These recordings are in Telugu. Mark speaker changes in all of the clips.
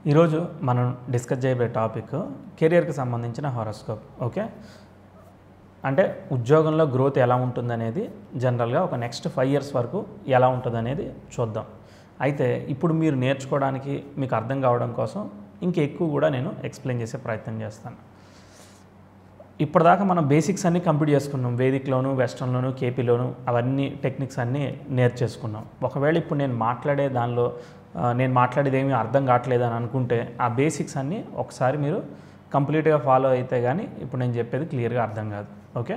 Speaker 1: ఈరోజు మనం డిస్కస్ చేయబోయే టాపిక్ కెరియర్కి సంబంధించిన హారోస్కోప్ ఓకే అంటే ఉద్యోగంలో గ్రోత్ ఎలా ఉంటుందనేది జనరల్గా ఒక నెక్స్ట్ ఫైవ్ ఇయర్స్ వరకు ఎలా ఉంటుందనేది చూద్దాం అయితే ఇప్పుడు మీరు నేర్చుకోవడానికి మీకు అర్థం కావడం కోసం ఇంకెక్కువ కూడా నేను ఎక్స్ప్లెయిన్ చేసే ప్రయత్నం చేస్తాను ఇప్పటిదాకా మనం బేసిక్స్ అన్నీ కంప్లీట్ చేసుకున్నాం వేదిక్లోను వెస్ట్రన్లోను కేపీలోను అవన్నీ టెక్నిక్స్ అన్నీ నేర్చేసుకున్నాం ఒకవేళ ఇప్పుడు నేను మాట్లాడే దానిలో ఆ, నేను మాట్లాడేది ఏమీ అర్థం కావట్లేదు అని అనుకుంటే ఆ బేసిక్స్ అన్నీ ఒకసారి మీరు కంప్లీట్గా ఫాలో అయితే కానీ ఇప్పుడు నేను చెప్పేది క్లియర్గా అర్థం కాదు ఓకే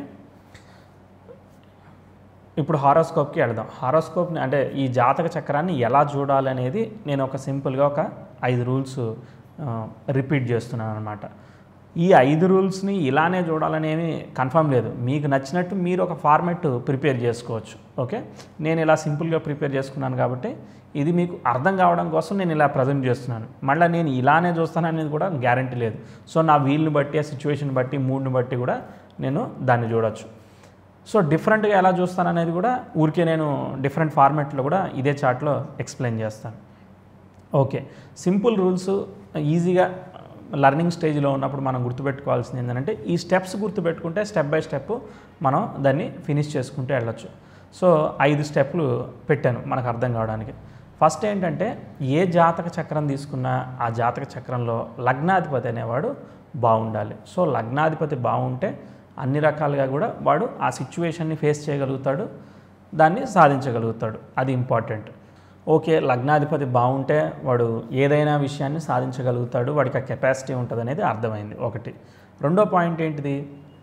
Speaker 1: ఇప్పుడు హారోస్కోప్కి వెళదాం హారోస్కోప్ని అంటే ఈ జాతక చక్రాన్ని ఎలా చూడాలనేది నేను ఒక సింపుల్గా ఒక ఐదు రూల్స్ రిపీట్ చేస్తున్నాను అనమాట ఈ ఐదు రూల్స్ని ఇలానే చూడాలనేమి కన్ఫర్మ్ లేదు మీకు నచ్చినట్టు మీరు ఒక ఫార్మెట్ ప్రిపేర్ చేసుకోవచ్చు ఓకే నేను ఇలా సింపుల్గా ప్రిపేర్ చేసుకున్నాను కాబట్టి ఇది మీకు అర్థం కావడం కోసం నేను ఇలా ప్రజెంట్ చేస్తున్నాను మళ్ళీ నేను ఇలానే చూస్తాను అనేది కూడా గ్యారంటీ లేదు సో నా వీల్ని బట్టి ఆ సిచ్యువేషన్ బట్టి మూడ్ని బట్టి కూడా నేను దాన్ని చూడొచ్చు సో డిఫరెంట్గా ఎలా చూస్తాను అనేది కూడా ఊరికే నేను డిఫరెంట్ ఫార్మాట్లో కూడా ఇదే చార్ట్లో ఎక్స్ప్లెయిన్ చేస్తాను ఓకే సింపుల్ రూల్స్ ఈజీగా లర్నింగ్ స్టేజ్లో ఉన్నప్పుడు మనం గుర్తుపెట్టుకోవాల్సింది ఏంటంటే ఈ స్టెప్స్ గుర్తుపెట్టుకుంటే స్టెప్ బై స్టెప్ మనం దాన్ని ఫినిష్ చేసుకుంటూ వెళ్ళొచ్చు సో ఐదు స్టెప్లు పెట్టాను మనకు అర్థం కావడానికి ఫస్ట్ ఏంటంటే ఏ జాతక చక్రం తీసుకున్నా ఆ జాతక చక్రంలో లగ్నాధిపతి అనేవాడు బాగుండాలి సో లగ్నాధిపతి బాగుంటే అన్ని రకాలుగా కూడా వాడు ఆ సిచ్యువేషన్ని ఫేస్ చేయగలుగుతాడు దాన్ని సాధించగలుగుతాడు అది ఇంపార్టెంట్ ఓకే లగ్నాధిపతి బాగుంటే వాడు ఏదైనా విషయాన్ని సాధించగలుగుతాడు వాడికి ఆ కెపాసిటీ ఉంటుంది అనేది అర్థమైంది ఒకటి రెండో పాయింట్ ఏంటిది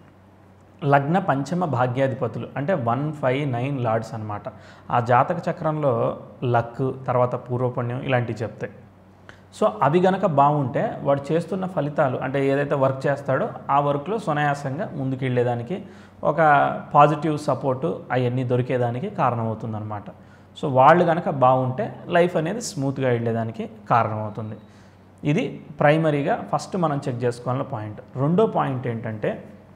Speaker 1: లగ్న పంచమ భాగ్యాధిపతులు అంటే వన్ ఫైవ్ నైన్ లార్డ్స్ అనమాట ఆ జాతక చక్రంలో లక్ తర్వాత పూర్వపుణ్యం ఇలాంటివి చెప్తాయి సో అవి గనక బాగుంటే వాడు చేస్తున్న ఫలితాలు అంటే ఏదైతే వర్క్ చేస్తాడో ఆ వర్క్లో సునాయాసంగా ముందుకు వెళ్ళేదానికి ఒక పాజిటివ్ సపోర్టు అవన్నీ దొరికేదానికి కారణమవుతుందన్నమాట సో వాళ్ళు కనుక బాగుంటే లైఫ్ అనేది స్మూత్గా వెళ్ళేదానికి కారణమవుతుంది ఇది ప్రైమరీగా ఫస్ట్ మనం చెక్ చేసుకోవాలన్న పాయింట్ రెండో పాయింట్ ఏంటంటే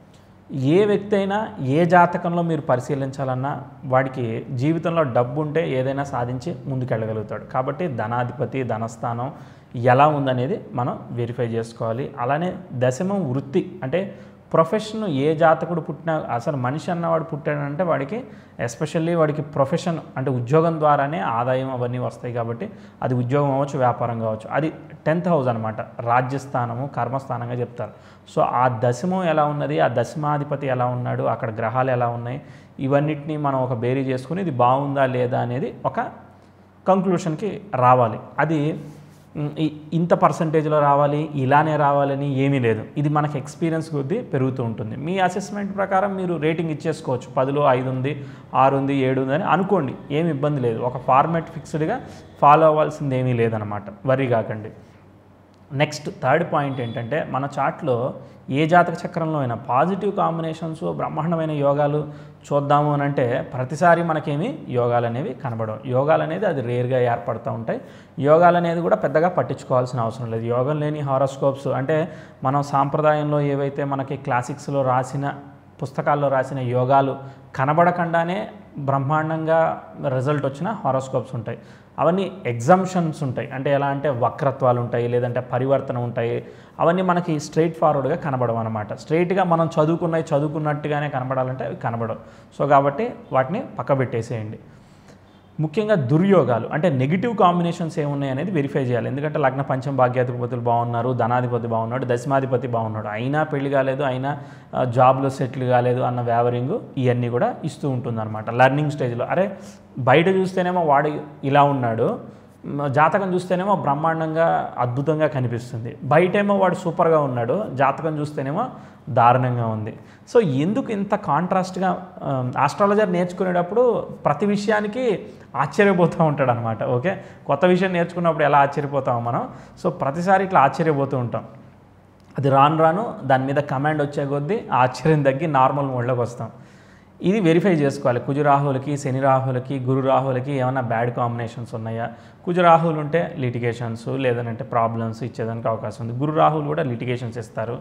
Speaker 1: ఏ వ్యక్తి అయినా ఏ జాతకంలో మీరు పరిశీలించాలన్నా వాడికి జీవితంలో డబ్బు ఉంటే ఏదైనా సాధించి ముందుకెళ్ళగలుగుతాడు కాబట్టి ధనాధిపతి ధనస్థానం ఎలా ఉందనేది మనం వెరిఫై చేసుకోవాలి అలానే దశమం వృత్తి అంటే ప్రొఫెషన్ ఏ జాతకుడు పుట్టినా అసలు మనిషి అన్నవాడు పుట్టాడంటే వాడికి ఎస్పెషల్లీ వాడికి ప్రొఫెషన్ అంటే ఉద్యోగం ద్వారానే ఆదాయం అవన్నీ వస్తాయి కాబట్టి అది ఉద్యోగం అవ్వచ్చు వ్యాపారం కావచ్చు అది టెన్త్ హౌస్ అనమాట రాజ్యస్థానము కర్మస్థానంగా చెప్తారు సో ఆ దశమం ఎలా ఉన్నది ఆ దశమాధిపతి ఎలా ఉన్నాడు అక్కడ గ్రహాలు ఎలా ఉన్నాయి ఇవన్నిటిని మనం ఒక బేరీ చేసుకుని ఇది బాగుందా లేదా అనేది ఒక కంక్లూషన్కి రావాలి అది మ్, ఈ- ఇంత పర్సంటేజ్లో రావాలి ఇలానే రావాలని ఏమీ లేదు ఇది మనకి ఎక్స్పీరియన్స్ కొద్దీ పెరుగుతూ ఉంటుంది మీ అసెస్మెంట్ ప్రకారం మీరు రేటింగ్ ఇచ్చేసుకోవచ్చు పదిలో ఐదు ఉంది ఆరు ఉంది ఏడు ఉంది అని అనుకోండి ఏమి ఇబ్బంది లేదు ఒక ఫార్మాట్ ఫిక్స్డ్గా ఫాలో అవ్వాల్సింది ఏమీ లేదనమాట వరి కాకండి నెక్స్ట్ థర్డ్ పాయింట్ ఏంటంటే మన చార్ట్లో ఏ జాతక చక్రంలో అయినా పాజిటివ్ కాంబినేషన్స్ బ్రహ్మాండమైన యోగాలు చూద్దాము అని అంటే ప్రతిసారి మనకేమి యోగాలు అనేవి కనబడవు యోగాలు అనేది అది రేర్గా ఏర్పడుతూ ఉంటాయి యోగాలు అనేది కూడా పెద్దగా పట్టించుకోవాల్సిన అవసరం లేదు యోగం లేని హారోస్కోప్స్ అంటే మనం సాంప్రదాయంలో ఏవైతే మనకి క్లాసిక్స్లో రాసిన పుస్తకాల్లో రాసిన యోగాలు కనబడకుండానే బ్రహ్మాండంగా రిజల్ట్ వచ్చిన హారోస్కోప్స్ ఉంటాయి అవన్నీ ఎగ్జంప్షన్స్ ఉంటాయి అంటే ఎలా అంటే వక్రత్వాలు ఉంటాయి లేదంటే పరివర్తన ఉంటాయి అవన్నీ మనకి స్ట్రైట్ ఫార్వర్డ్గా కనబడవు అనమాట స్ట్రైట్గా మనం చదువుకున్నవి చదువుకున్నట్టుగానే కనబడాలంటే అవి కనబడవు సో కాబట్టి వాటిని పక్కబెట్టేసేయండి ముఖ్యంగా దుర్యోగాలు అంటే నెగిటివ్ కాంబినేషన్స్ ఏమున్నాయి అనేది వెరిఫై చేయాలి ఎందుకంటే లగ్న పంచమ భాగ్యాధిపతులు బాగున్నారు ధనాధిపతి బాగున్నాడు దశమాధిపతి బాగున్నాడు అయినా పెళ్లి కాలేదు అయినా ఆ, జాబ్లో సెటిల్ కాలేదు అన్న వ్యావరింగ్ ఇవన్నీ కూడా ఇస్తూ ఉంటుందన్నమాట లర్నింగ్ స్టేజ్లో అరే బయట చూస్తేనేమో వాడు ఇలా ఉన్నాడు మ, జాతకం చూస్తేనేమో బ్రహ్మాండంగా అద్భుతంగా కనిపిస్తుంది బయటేమో వాడు సూపర్గా ఉన్నాడు జాతకం చూస్తేనేమో దారుణంగా ఉంది సో ఎందుకు ఇంత కాంట్రాస్ట్గా ఆస్ట్రాలజర్ నేర్చుకునేటప్పుడు ప్రతి విషయానికి ఆశ్చర్యపోతూ ఉంటాడు అనమాట ఓకే కొత్త విషయం నేర్చుకున్నప్పుడు ఎలా ఆశ్చర్యపోతామో మనం సో ప్రతిసారి ఇట్లా ఆశ్చర్యపోతూ ఉంటాం అది రాను రాను దాని మీద కమాండ్ వచ్చే కొద్దీ ఆ ఆశ్చర్యం తగ్గి నార్మల్ మోడ్లోకి వస్తాం ఇది వెరిఫై చేసుకోవాలి కుజురాహులకి శని రాహులకి గురు రాహులకి ఏమైనా బ్యాడ్ కాంబినేషన్స్ ఉన్నాయా కుజురాహులు ఉంటే లిటిగేషన్స్ లేదంటే ప్రాబ్లమ్స్ ఇచ్చేదానికి అవకాశం ఉంది గురు రాహులు కూడా లిటిగేషన్స్ ఇస్తారు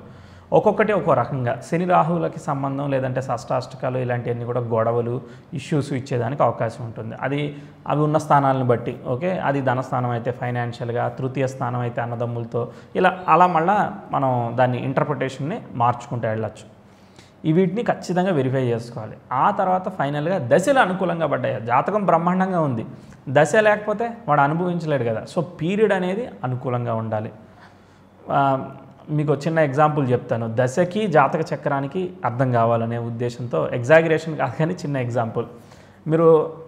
Speaker 1: ఒక్కొక్కటి ఒక్కో రకంగా శని రాహువులకి సంబంధం లేదంటే షష్టాష్టకాలు ఇలాంటివన్నీ కూడా గొడవలు ఇష్యూస్ ఇచ్చేదానికి అవకాశం ఉంటుంది అది అవి ఉన్న స్థానాలను బట్టి ఓకే అది ధనస్థానం అయితే ఫైనాన్షియల్గా తృతీయ స్థానం అయితే అన్నదమ్ములతో ఇలా అలా మళ్ళా మనం దాన్ని ఇంటర్ప్రిటేషన్ని మార్చుకుంటూ వెళ్ళచ్చు ఈ వీటిని ఖచ్చితంగా వెరిఫై చేసుకోవాలి ఆ తర్వాత ఫైనల్గా దశలు అనుకూలంగా పడ్డాయి జాతకం బ్రహ్మాండంగా ఉంది దశ లేకపోతే వాడు అనుభవించలేడు కదా సో పీరియడ్ అనేది అనుకూలంగా ఉండాలి ఆ, మీకు చిన్న ఎగ్జాంపుల్ చెప్తాను దశకి జాతక చక్రానికి అర్థం కావాలనే ఉద్దేశంతో ఎగ్జాగరేషన్ కాదు కానీ చిన్న ఎగ్జాంపుల్ మీరు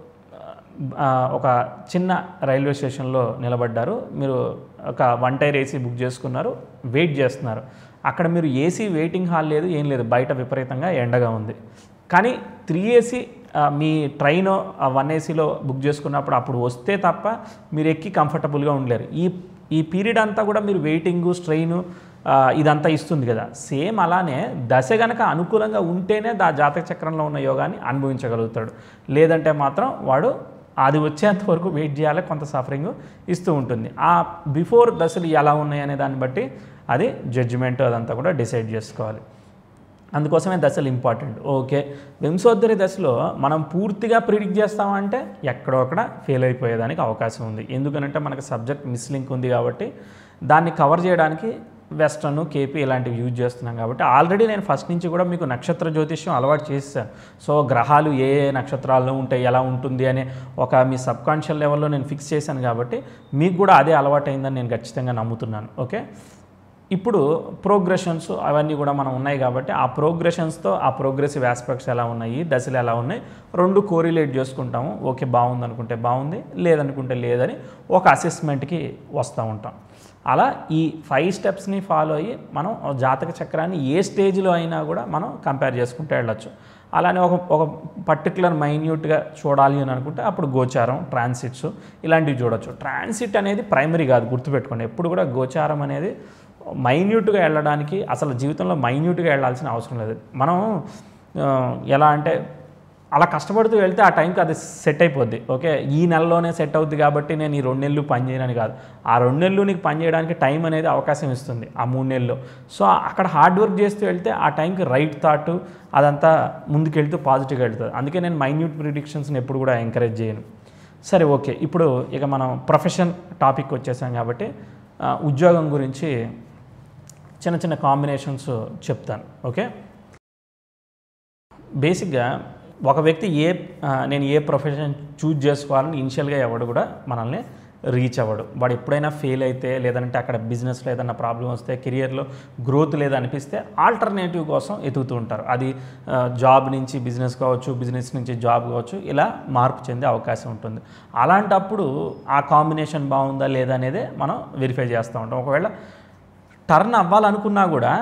Speaker 1: ఆ, ఒక చిన్న రైల్వే స్టేషన్లో నిలబడ్డారు మీరు ఒక వన్ టైర్ ఏసీ బుక్ చేసుకున్నారు వెయిట్ చేస్తున్నారు అక్కడ మీరు ఏసీ వెయిటింగ్ హాల్ లేదు ఏం లేదు బయట విపరీతంగా ఎండగా ఉంది కానీ త్రీ ఏసీ మీ ట్రైన్ వన్ ఏసీలో బుక్ చేసుకున్నప్పుడు అప్పుడు వస్తే తప్ప మీరు ఎక్కి కంఫర్టబుల్గా ఉండలేరు ఈ ఈ పీరియడ్ అంతా కూడా మీరు వెయిటింగ్ స్ట్రెయిన్ ఇదంతా ఇస్తుంది కదా సేమ్ అలానే దశ గనక అనుకూలంగా ఉంటేనే దా జాతక చక్రంలో ఉన్న యోగాన్ని అనుభవించగలుగుతాడు లేదంటే మాత్రం వాడు అది వచ్చేంత వరకు వెయిట్ చేయాలి కొంత సఫరింగ్ ఇస్తూ ఉంటుంది ఆ బిఫోర్ దశలు ఎలా ఉన్నాయి అనే దాన్ని బట్టి అది జడ్జిమెంట్ అదంతా కూడా డిసైడ్ చేసుకోవాలి అందుకోసమే దశలు ఇంపార్టెంట్ ఓకే వింశోద్ధరి దశలో మనం పూర్తిగా ప్రిడిక్ట్ చేస్తామంటే ఎక్కడో అక్కడ ఫెయిల్ అయిపోయేదానికి అవకాశం ఉంది ఎందుకనంటే మనకు సబ్జెక్ట్ మిస్లింక్ ఉంది కాబట్టి దాన్ని కవర్ చేయడానికి వెస్ట్రన్ కేపీ ఇలాంటివి యూజ్ చేస్తున్నాం కాబట్టి ఆల్రెడీ నేను ఫస్ట్ నుంచి కూడా మీకు నక్షత్ర జ్యోతిష్యం అలవాటు చేస్తాను సో గ్రహాలు ఏ ఏ నక్షత్రాల్లో ఉంటాయి ఎలా ఉంటుంది అనే ఒక మీ సబ్ కాన్షియస్ లెవెల్లో నేను ఫిక్స్ చేశాను కాబట్టి మీకు కూడా అదే అలవాటు అయిందని నేను ఖచ్చితంగా నమ్ముతున్నాను ఓకే ఇప్పుడు ప్రోగ్రెషన్స్ అవన్నీ కూడా మనం ఉన్నాయి కాబట్టి ఆ ప్రోగ్రెషన్స్తో ఆ ప్రోగ్రెసివ్ ఆస్పెక్ట్స్ ఎలా ఉన్నాయి దశలు ఎలా ఉన్నాయి రెండు కోరిలేట్ చేసుకుంటాము ఓకే బాగుంది అనుకుంటే బాగుంది లేదనుకుంటే లేదని ఒక అసెస్మెంట్కి వస్తూ ఉంటాం అలా ఈ ఫైవ్ స్టెప్స్ని ఫాలో అయ్యి మనం జాతక చక్రాన్ని ఏ స్టేజ్లో అయినా కూడా మనం కంపేర్ చేసుకుంటూ వెళ్ళొచ్చు అలానే ఒక ఒక పర్టికులర్ మైన్యూట్గా చూడాలి అని అనుకుంటే అప్పుడు గోచారం ట్రాన్సిట్స్ ఇలాంటివి చూడొచ్చు ట్రాన్సిట్ అనేది ప్రైమరీ కాదు గుర్తుపెట్టుకోండి ఎప్పుడు కూడా గోచారం అనేది మైన్యూట్గా వెళ్ళడానికి అసలు జీవితంలో మైన్యూట్గా వెళ్ళాల్సిన అవసరం లేదు మనం ఆ, ఎలా అంటే అలా కష్టపడుతూ వెళ్తే ఆ టైంకి అది సెట్ అయిపోద్ది ఓకే ఈ నెలలోనే సెట్ అవుద్ది కాబట్టి నేను ఈ రెండు నెలలు పని చేయనని కాదు ఆ రెండు నెలలు నీకు పని చేయడానికి టైం అనేది అవకాశం ఇస్తుంది ఆ మూడు నెలలు సో అక్కడ హార్డ్ వర్క్ చేస్తూ వెళ్తే ఆ టైంకి రైట్ థాట్ అదంతా ముందుకెళ్తూ పాజిటివ్గా వెళ్తుంది అందుకే నేను మైన్యూట్ ప్రిడిక్షన్స్ని ఎప్పుడు కూడా ఎంకరేజ్ చేయను సరే ఓకే ఇప్పుడు ఇక మనం ప్రొఫెషన్ టాపిక్ వచ్చేసాం కాబట్టి ఆ, ఉద్యోగం గురించి చిన్న చిన్న కాంబినేషన్స్ చెప్తాను ఓకే బేసిక్గా ఒక వ్యక్తి ఏ ఆ, నేను ఏ ప్రొఫెషన్ చూజ్ చేసుకోవాలని ఇనిషియల్గా ఎవడు కూడా మనల్ని రీచ్ అవ్వడు వాడు ఎప్పుడైనా ఫెయిల్ అయితే లేదంటే అక్కడ బిజినెస్లో ఏదైనా ప్రాబ్లం వస్తే కెరియర్లో గ్రోత్ లేదనిపిస్తే ఆల్టర్నేటివ్ కోసం ఎదుగుతూ ఉంటారు అది ఆ, జాబ్ నుంచి బిజినెస్ కావచ్చు బిజినెస్ నుంచి జాబ్ కావచ్చు ఇలా మార్పు చెందే అవకాశం ఉంటుంది అలాంటప్పుడు ఆ కాంబినేషన్ బాగుందా లేదా అనేదే మనం వెరిఫై చేస్తూ ఉంటాం ఒకవేళ టర్న్ అవ్వాలనుకున్నా కూడా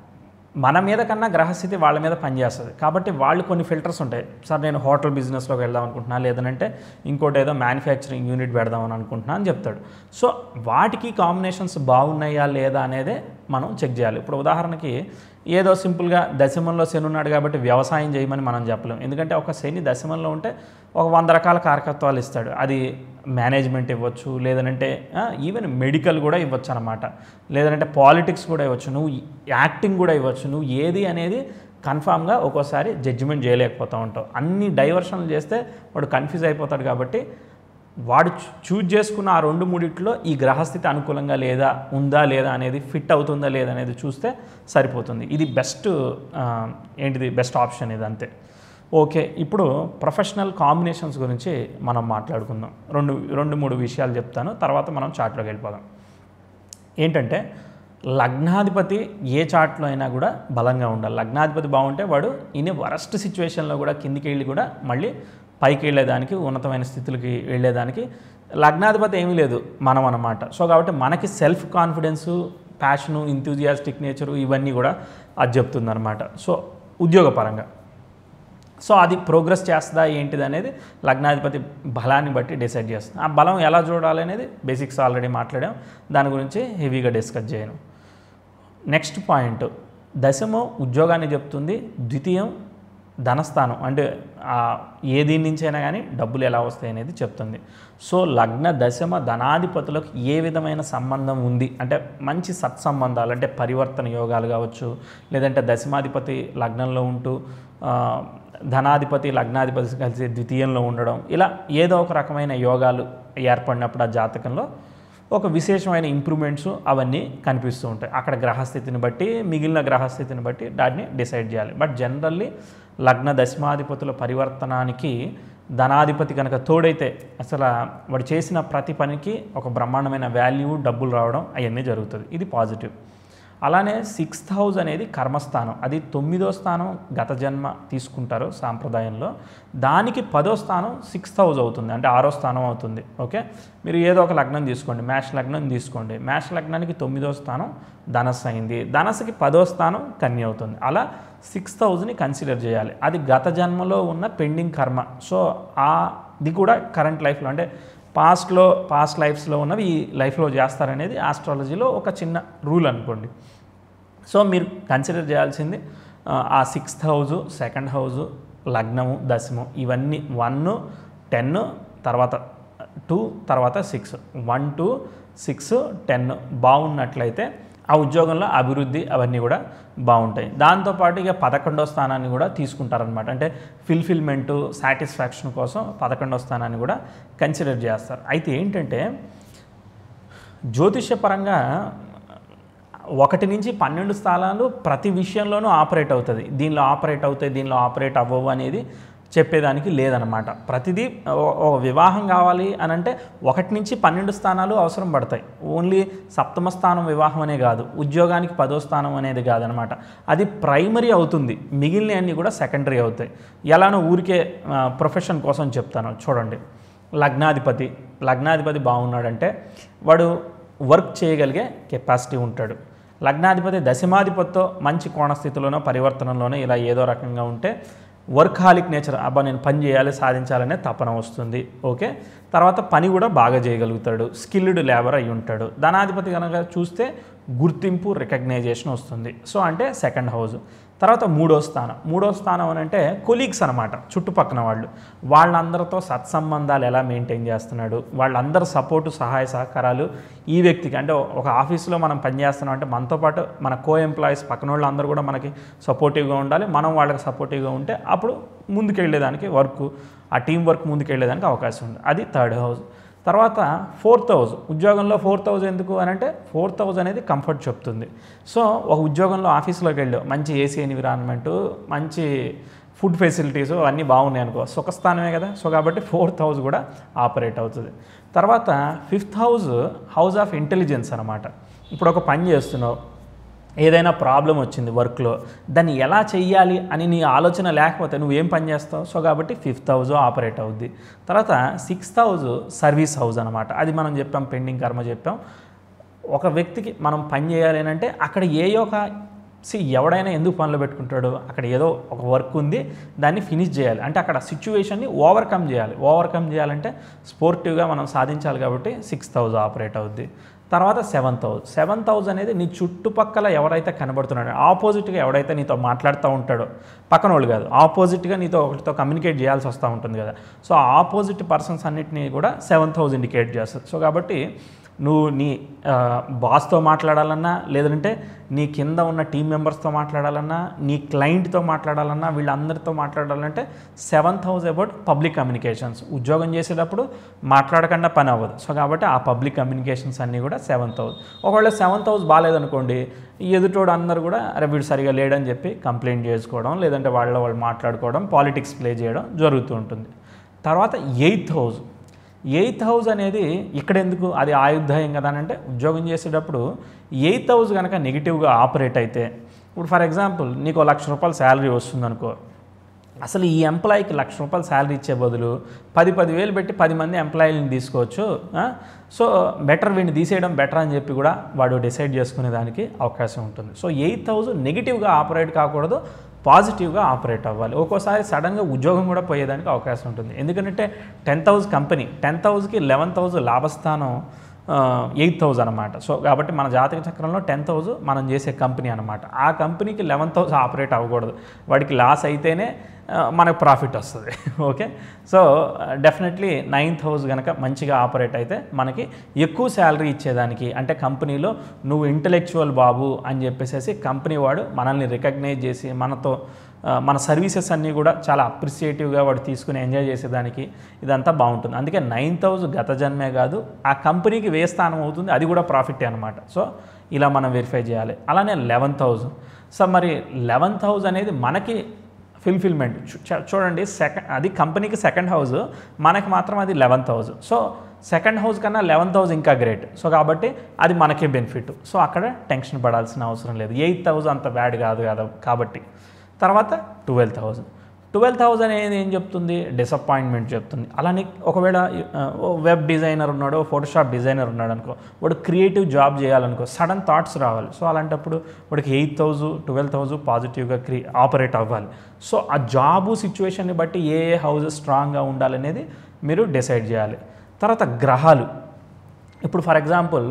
Speaker 1: మన మీద కన్నా గ్రహస్థితి వాళ్ళ మీద పనిచేస్తుంది కాబట్టి వాళ్ళు కొన్ని ఫిల్టర్స్ ఉంటాయి సార్ నేను హోటల్ బిజినెస్లోకి వెళ్దాం అనుకుంటున్నా లేదనంటే ఇంకోటి ఏదో మ్యానుఫ్యాక్చరింగ్ యూనిట్ పెడదామని అనుకుంటున్నా అని చెప్తాడు సో వాటికి కాంబినేషన్స్ బాగున్నాయా లేదా అనేదే మనం చెక్ చేయాలి ఇప్పుడు ఉదాహరణకి ఏదో సింపుల్గా దశమంలో శని ఉన్నాడు కాబట్టి వ్యవసాయం చేయమని మనం చెప్పలేం ఎందుకంటే ఒక శని దశమంలో ఉంటే ఒక వంద రకాల కారకత్వాలు ఇస్తాడు అది మేనేజ్మెంట్ ఇవ్వచ్చు లేదనంటే ఈవెన్ మెడికల్ కూడా ఇవ్వచ్చు అనమాట లేదంటే పాలిటిక్స్ కూడా ఇవ్వచ్చు నువ్వు యాక్టింగ్ కూడా ఇవ్వచ్చు నువ్వు ఏది అనేది కన్ఫామ్గా ఒక్కోసారి జడ్జిమెంట్ చేయలేకపోతూ ఉంటావు అన్ని డైవర్షన్లు చేస్తే వాడు కన్ఫ్యూజ్ అయిపోతాడు కాబట్టి వాడు చూ- చూజ్ చేసుకున్న ఆ రెండు మూడిట్లో ఈ గ్రహస్థితి అనుకూలంగా లేదా ఉందా లేదా అనేది ఫిట్ అవుతుందా లేదా అనేది చూస్తే సరిపోతుంది ఇది బెస్ట్ ఏంటిది బెస్ట్ ఆప్షన్ ఇది అంతే ఓకే ఇప్పుడు ప్రొఫెషనల్ కాంబినేషన్స్ గురించి మనం మాట్లాడుకుందాం రెండు రెండు మూడు విషయాలు చెప్తాను తర్వాత మనం చార్ట్లోకి వెళ్ళిపోదాం ఏంటంటే లగ్నాధిపతి ఏ చార్ట్లో అయినా కూడా బలంగా ఉండాలి లగ్నాధిపతి బాగుంటే వాడు ఇన్ని వరస్ట్ సిచ్యువేషన్లో కూడా కిందికి వెళ్ళి కూడా మళ్ళీ పైకి వెళ్ళేదానికి ఉన్నతమైన స్థితులకి వెళ్ళేదానికి లగ్నాధిపతి ఏమీ లేదు మనం అన్నమాట సో కాబట్టి మనకి self confidence passion enthusiastic nature ఇవన్నీ కూడా అది చెప్తుందన్నమాట సో ఉద్యోగపరంగా సో అది ప్రోగ్రెస్ చేస్తుందా ఏంటిది అనేది లగ్నాధిపతి బలాన్ని బట్టి డిసైడ్ చేస్తుంది ఆ బలం ఎలా చూడాలి అనేది బేసిక్స్ ఆల్రెడీ మాట్లాడాం దాని గురించి హెవీగా డిస్కస్ చేయను నెక్స్ట్ పాయింట్ దశమో ఉద్యోగాన్ని చెప్తుంది ద్వితీయం ధనస్థానం అంటే ఆ, ఏ దీని నుంచైనా కానీ డబ్బులు ఎలా వస్తాయి అనేది చెప్తుంది సో లగ్న దశమ ధనాధిపతులకు ఏ విధమైన సంబంధం ఉంది అంటే మంచి సత్సంబంధాలు అంటే పరివర్తన యోగాలు కావచ్చు లేదంటే దశమాధిపతి లగ్నంలో ఉంటూ ఆ, ధనాధిపతి లగ్నాధిపతి కలిసి ద్వితీయంలో ఉండడం ఇలా ఏదో ఒక రకమైన యోగాలు ఏర్పడినప్పుడు ఆ జాతకంలో ఒక విశేషమైన ఇంప్రూవ్మెంట్స్ అవన్నీ కనిపిస్తూ ఉంటాయి అక్కడ గ్రహస్థితిని బట్టి మిగిలిన గ్రహస్థితిని బట్టి దాన్ని డిసైడ్ చేయాలి బట్ జనరల్లీ లగ్న దశమాధిపతుల పరివర్తనానికి ధనాధిపతి కనుక తోడైతే అసలు వాడు చేసిన ప్రతి పనికి ఒక బ్రహ్మాండమైన వాల్యూ డబ్బులు రావడం అవన్నీ జరుగుతుంది ఇది పాజిటివ్ అలానే సిక్స్త్ హౌస్ అనేది కర్మస్థానం అది తొమ్మిదో స్థానం గత జన్మ తీసుకుంటారు సాంప్రదాయంలో దానికి పదో స్థానం సిక్స్త్ హౌస్ అవుతుంది అంటే ఆరో స్థానం అవుతుంది ఓకే మీరు ఏదో ఒక లగ్నం తీసుకోండి మ్యాష్ లగ్నం తీసుకోండి మ్యాష్ లగ్నానికి తొమ్మిదో స్థానం ధనస్సు అయింది ధనస్సుకి పదో స్థానం కన్య అవుతుంది అలా సిక్స్త్ హౌస్ని కన్సిడర్ చేయాలి అది గత జన్మలో ఉన్న పెండింగ్ కర్మ సో అది కూడా కరెంట్ లైఫ్లో అంటే పాస్ట్లో పాస్ట్ లైఫ్స్లో ఉన్నవి ఈ లైఫ్లో చేస్తారనేది ఆస్ట్రాలజీలో ఒక చిన్న రూల్ అనుకోండి సో మీరు కన్సిడర్ చేయాల్సింది ఆ, ఆ సిక్స్త్ హౌజు సెకండ్ హౌజు లగ్నము దశము ఇవన్నీ వన్ టెన్ తర్వాత టూ తర్వాత six one two six ten బాగున్నట్లయితే ఆ ఉద్యోగంలో అభివృద్ధి అవన్నీ కూడా బాగుంటాయి దాంతోపాటు ఇక పదకొండో స్థానాన్ని కూడా తీసుకుంటారనమాట అంటే ఫిల్ఫిల్మెంటు సాటిస్ఫాక్షన్ కోసం పదకొండో స్థానాన్ని కూడా కన్సిడర్ చేస్తారు అయితే ఏంటంటే జ్యోతిష్యపరంగా ఒకటి నుంచి పన్నెండు స్థానాలు ప్రతి విషయంలోనూ ఆపరేట్ అవుతుంది దీనిలో ఆపరేట్ అవుతాయి దీనిలో ఆపరేట్ అవ్వవు అనేది చెప్పేదానికి లేదనమాట ప్రతిదీ ఓ- ఓ వివాహం కావాలి అని అంటే ఒకటి నుంచి పన్నెండు స్థానాలు అవసరం పడతాయి ఓన్లీ సప్తమ స్థానం వివాహం అనే కాదు ఉద్యోగానికి పదో స్థానం అనేది కాదనమాట అది ప్రైమరీ అవుతుంది మిగిలిన అన్నీ కూడా సెకండరీ అవుతాయి ఎలానో ఊరికే ప్రొఫెషన్ కోసం చెప్తాను చూడండి లగ్నాధిపతి లగ్నాధిపతి బాగున్నాడంటే వాడు వర్క్ చేయగలిగే కెపాసిటీ ఉంటాడు లగ్నాధిపతి దశమాధిపతితో మంచి కోణస్థితిలోనో పరివర్తనలోనో ఇలా ఏదో రకంగా ఉంటే వర్క్ హాలిక్ నేచర్ అబ్బా నేను పని చేయాలి సాధించాలనే తపన వస్తుంది ఓకే తర్వాత పని కూడా బాగా చేయగలుగుతాడు స్కిల్డ్ లేబర్ అయి ఉంటాడు ధనాధిపతి కనుక చూస్తే గుర్తింపు రికగ్నైజేషన్ వస్తుంది సో అంటే సెకండ్ హౌస్ తర్వాత మూడో స్థానం మూడో స్థానం అని అంటే కొలీగ్స్ అనమాట చుట్టుపక్కన వాళ్ళు వాళ్ళందరితో సత్సంబంధాలు ఎలా మెయింటైన్ చేస్తున్నాడు వాళ్ళందరి సపోర్టు సహాయ సహకారాలు ఈ వ్యక్తికి అంటే ఒక ఆఫీస్లో మనం పనిచేస్తున్నాం అంటే మనతో పాటు మన కో ఎంప్లాయీస్ పక్కన వాళ్ళు అందరూ కూడా మనకి సపోర్టివ్గా ఉండాలి మనం వాళ్ళకి సపోర్టివ్గా ఉంటే అప్పుడు ముందుకెళ్ళేదానికి వర్క్ ఆ టీం వర్క్ ముందుకెళ్ళేదానికి అవకాశం ఉంది అది థర్డ్ హౌస్ తర్వాత ఫోర్త్ హౌస్ ఉద్యోగంలో ఫోర్త్ హౌస్ ఎందుకు అని అంటే ఫోర్త్ హౌస్ అనేది కంఫర్ట్ చెప్తుంది సో ఒక ఉద్యోగంలో ఆఫీస్లోకి వెళ్ళావు మంచి ఏసీ ఎన్విరాన్మెంట్ మంచి ఫుడ్ ఫెసిలిటీస్ అన్నీ బాగున్నాయి అనుకో సుఖస్థానమే కదా సో కాబట్టి ఫోర్త్ హౌస్ కూడా ఆపరేట్ అవుతుంది తర్వాత fifth house house of intelligence అనమాట ఇప్పుడు ఒక పని చేస్తున్నావు ఏదైనా ప్రాబ్లం వచ్చింది వర్క్లో దాన్ని ఎలా చెయ్యాలి అని నీ ఆలోచన లేకపోతే నువ్వేం పని చేస్తావు సో కాబట్టి ఫిఫ్త్ హౌస్ ఆపరేట్ అవుద్ది తర్వాత సిక్స్త్ హౌస్ సర్వీస్ హౌస్ అనమాట అది మనం చెప్పాం పెండింగ్ కర్మ చెప్పాం ఒక వ్యక్తికి మనం పని చేయాలి అని అంటే అక్కడ ఏ ఒక సి ఎవడైనా ఎందుకు పనులు పెట్టుకుంటాడు అక్కడ ఏదో ఒక వర్క్ ఉంది దాన్ని ఫినిష్ చేయాలి అంటే అక్కడ సిచ్యువేషన్ని ఓవర్కమ్ చేయాలి ఓవర్కమ్ చేయాలంటే స్పోర్టివ్గా మనం సాధించాలి కాబట్టి సిక్స్త్ హౌస్ ఆపరేట్ అవుద్ది తర్వాత సెవెంత్ హౌస్ సెవెంత్ హౌస్ అనేది నీ చుట్టుపక్కల ఎవరైతే కనబడుతున్నాడో ఆపోజిట్గా ఎవడైతే నీతో మాట్లాడుతూ ఉంటాడో పక్కన వాళ్ళు కాదు ఆపోజిట్గా నీతో ఒకరితో కమ్యూనికేట్ చేయాల్సి వస్తూ ఉంటుంది కదా సో ఆపోజిట్ పర్సన్స్ అన్నిటినీ కూడా సెవెంత్ హౌస్ ఇండికేట్ చేస్తుంది సో కాబట్టి నువ్వు నీ ఆ, బాస్తో మాట్లాడాలన్నా లేదంటే నీ కింద ఉన్న టీం మెంబర్స్తో మాట్లాడాలన్నా నీ క్లయింట్తో మాట్లాడాలన్నా వీళ్ళందరితో మాట్లాడాలంటే seventh house about public communications ఉద్యోగం చేసేటప్పుడు మాట్లాడకుండా పని అవ్వదు సో కాబట్టి ఆ పబ్లిక్ కమ్యూనికేషన్స్ అన్నీ కూడా సెవెంత్ హౌస్ ఒకవేళ సెవెంత్ హౌస్ బాగాలేదనుకోండి ఈ ఎదుటోడు అందరూ కూడా అరే వీడు సరిగా లేడని చెప్పి కంప్లైంట్ చేసుకోవడం లేదంటే వాళ్ళ వాళ్ళు మాట్లాడుకోవడం పాలిటిక్స్ ప్లే చేయడం జరుగుతూ ఉంటుంది తర్వాత ఎయిత్ హౌస్ ఎయిత్ హౌస్ అనేది ఇక్కడ ఎందుకు అది ఆయుర్దాయం కదా అని అంటే ఉద్యోగం చేసేటప్పుడు ఎయిత్ హౌస్ కనుక నెగిటివ్గా ఆపరేట్ అయితే ఇప్పుడు ఫర్ ఎగ్జాంపుల్ నీకు ఓ లక్ష రూపాయలు శాలరీ వస్తుంది అనుకో అసలు ఈ ఎంప్లాయీకి లక్ష రూపాయలు శాలరీ ఇచ్చే బదులు పది పదివేలు పెట్టి పది మంది ఎంప్లాయీని తీసుకోవచ్చు ఆ? సో బెటర్ వీడిని తీసేయడం బెటర్ అని చెప్పి కూడా వాడు డిసైడ్ చేసుకునే దానికి అవకాశం ఉంటుంది సో ఎయిత్ హౌస్ నెగిటివ్గా ఆపరేట్ కాకూడదు పాజిటివ్గా ఆపరేట్ అవ్వాలి ఒక్కోసారి సడన్గా ఉద్యోగం కూడా పోయేదానికి అవకాశం ఉంటుంది ఎందుకంటే టెన్త్ హౌస్ కంపెనీ టెన్త్ హౌస్కి లెవెన్త్ హౌస్ లాభస్థానం ఎయిత్ హౌస్ అనమాట సో కాబట్టి మన జాతక చక్రంలో టెన్త్ హౌస్ మనం చేసే కంపెనీ అనమాట ఆ కంపెనీకి లెవెన్త్ హౌస్ ఆపరేట్ అవ్వకూడదు వాడికి లాస్ అయితేనే ఆ, మనకు ప్రాఫిట్ వస్తుంది okay so definitely ninth house కనుక మంచిగా ఆపరేట్ అయితే మనకి ఎక్కువ శాలరీ ఇచ్చేదానికి అంటే కంపెనీలో నువ్వు ఇంటలెక్చువల్ బాబు అని చెప్పేసి కంపెనీ వాడు మనల్ని రికగ్నైజ్ చేసి మనతో ఆ, మన సర్వీసెస్ అన్నీ కూడా చాలా అప్రిసియేటివ్గా వాడు తీసుకుని ఎంజాయ్ చేసేదానికి ఇదంతా బాగుంటుంది అందుకే నైన్త్ హౌస్ గత జన్మే కాదు ఆ కంపెనీకి వే స్థానం అవుతుంది అది కూడా ప్రాఫిటే అనమాట సో ఇలా మనం వెరిఫై చేయాలి అలానే లెవెన్త్ హౌస్ సో మరి లెవెన్త్ హౌస్ అనేది మనకి ఫిల్ఫిల్మెంట్ చూడండి సెకండ్ అది కంపెనీకి సెకండ్ హౌస్ మనకి మాత్రం అది eleventh house so second house కన్నా లెవెన్త్ హౌస్ ఇంకా గ్రేట్ సో కాబట్టి అది మనకే బెనిఫిట్ సో అక్కడ టెన్షన్ పడాల్సిన అవసరం లేదు ఎయిత్ హౌస్ అంత బ్యాడ్ కాదు కదా కాబట్టి తర్వాత ట్వెల్త్ హౌస్ ట్వెల్త్ హౌస్ అనేది ఏం చెప్తుంది డిసప్పాయింట్మెంట్ చెప్తుంది అలానే ఒకవేళ ఆ, ఓ వెబ్ డిజైనర్ ఉన్నాడు ఫోటోషాప్ డిజైనర్ ఉన్నాడు అనుకో వాడు క్రియేటివ్ జాబ్ చేయాలనుకో సడన్ థాట్స్ రావాలి సో అలాంటప్పుడు వాడికి ఎయిత్ హౌస్ ట్వెల్త్ హౌస్ పాజిటివ్గా క్రి ఆపరేట్ అవ్వాలి సో ఆ జాబు సిచ్యువేషన్ని బట్టి ఏ ఏ హౌసెస్ స్ట్రాంగ్గా ఉండాలనేది మీరు డిసైడ్ చేయాలి తర్వాత గ్రహాలు ఇప్పుడు ఫర్ ఎగ్జాంపుల్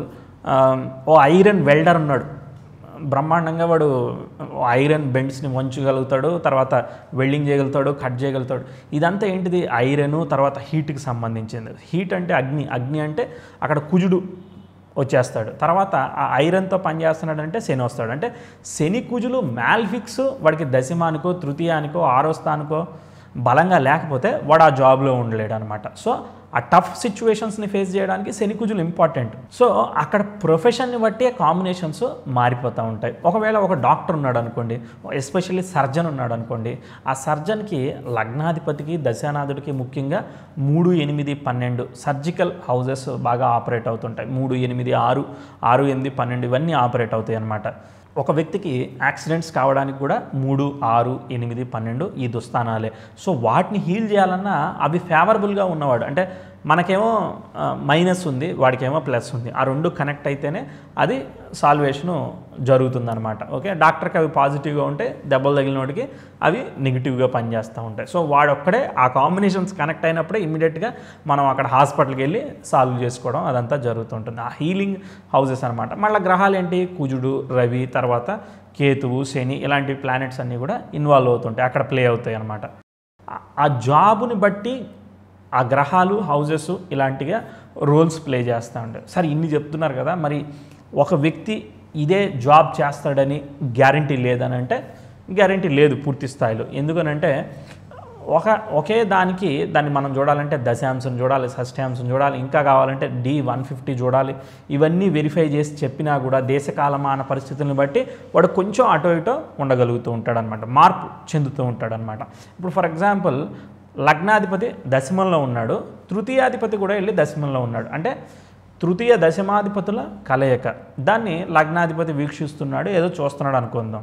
Speaker 1: ఓ ఐరన్ వెల్డర్ ఉన్నాడు బ్రహ్మాండంగా వాడు ఐరన్ బెండ్స్ని వంచగలుగుతాడు తర్వాత వెల్డింగ్ చేయగలుగుతాడు కట్ చేయగలుగుతాడు ఇదంతా ఏంటిది ఐరన్ తర్వాత హీట్కి సంబంధించింది హీట్ అంటే అగ్ని అగ్ని అంటే అక్కడ కుజుడు వచ్చేస్తాడు తర్వాత ఆ ఐరన్తో పనిచేస్తున్నాడు అంటే శని వస్తాడు అంటే శని కుజులు మ్యాల్ఫిక్స్ వాడికి దశమానికో తృతీయానికో ఆరో స్థానికో బలంగా లేకపోతే వాడు ఆ జాబ్లో ఉండలేడు అనమాట సో ఆ టఫ్ సిచ్యువేషన్స్ని ఫేస్ చేయడానికి శని కుజులు ఇంపార్టెంట్ సో అక్కడ ప్రొఫెషన్ని బట్టి కాంబినేషన్స్ మారిపోతూ ఉంటాయి ఒకవేళ ఒక డాక్టర్ ఉన్నాడు అనుకోండి ఎస్పెషల్లీ సర్జన్ ఉన్నాడు అనుకోండి ఆ సర్జన్కి లగ్నాధిపతికి దశానాథుడికి ముఖ్యంగా మూడు ఎనిమిది పన్నెండు సర్జికల్ హౌజెస్ బాగా ఆపరేట్ అవుతుంటాయి మూడు ఎనిమిది ఆరు ఆరు ఎనిమిది పన్నెండు ఇవన్నీ ఆపరేట్ అవుతాయి అన్నమాట ఒక వ్యక్తికి యాక్సిడెంట్స్ కావడానికి కూడా మూడు ఆరు ఎనిమిది పన్నెండు ఈ దుస్థానాలే సో వాటిని హీల్ చేయాలన్నా అవి ఫేవరబుల్గా ఉన్నవాడు అంటే మనకేమో మైనస్ ఉంది వాడికేమో ప్లస్ ఉంది ఆ రెండు కనెక్ట్ అయితేనే అది సాల్వేషను జరుగుతుందన్నమాట ఓకే డాక్టర్కి అవి పాజిటివ్గా ఉంటే దెబ్బలు తగిలిన వాడికి అవి నెగిటివ్గా పనిచేస్తూ ఉంటాయి సో వాడొక్కడే ఆ కాంబినేషన్స్ కనెక్ట్ అయినప్పుడే ఇమీడియట్గా మనం అక్కడ హాస్పిటల్కి వెళ్ళి సాల్వ్ చేసుకోవడం అదంతా జరుగుతుంటుంది ఆ హీలింగ్ హౌసెస్ అనమాట మళ్ళీ గ్రహాలు ఏంటి కుజుడు రవి తర్వాత కేతువు శని ఇలాంటి ప్లానెట్స్ అన్నీ కూడా ఇన్వాల్వ్ అవుతుంటాయి అక్కడ ప్లే అవుతాయి అనమాట ఆ జాబుని బట్టి ఆ గ్రహాలు హౌజెస్ ఇలాంటిగా రోల్స్ ప్లే చేస్తూ ఉంటాయి సరే ఇన్ని చెప్తున్నారు కదా మరి ఒక వ్యక్తి ఇదే జాబ్ చేస్తాడని గ్యారంటీ లేదని అంటే గ్యారంటీ లేదు పూర్తి స్థాయిలో ఎందుకనంటే ఒక ఒకే దానికి దాన్ని మనం చూడాలంటే దశాంశం చూడాలి షష్ఠాంశం చూడాలి ఇంకా కావాలంటే డి వన్ ఫిఫ్టీ చూడాలి ఇవన్నీ వెరిఫై చేసి చెప్పినా కూడా దేశకాలమాన పరిస్థితులను బట్టి వాడు కొంచెం అటో ఇటో ఉండగలుగుతూ ఉంటాడనమాట మార్పు చెందుతూ ఉంటాడనమాట ఇప్పుడు ఫర్ ఎగ్జాంపుల్ లగ్నాధిపతి దశమంలో ఉన్నాడు తృతీయాధిపతి కూడా వెళ్ళి దశమంలో ఉన్నాడు అంటే తృతీయ దశమాధిపతుల కలయిక దాన్ని లగ్నాధిపతి వీక్షిస్తున్నాడు ఏదో చూస్తున్నాడు అనుకుందాం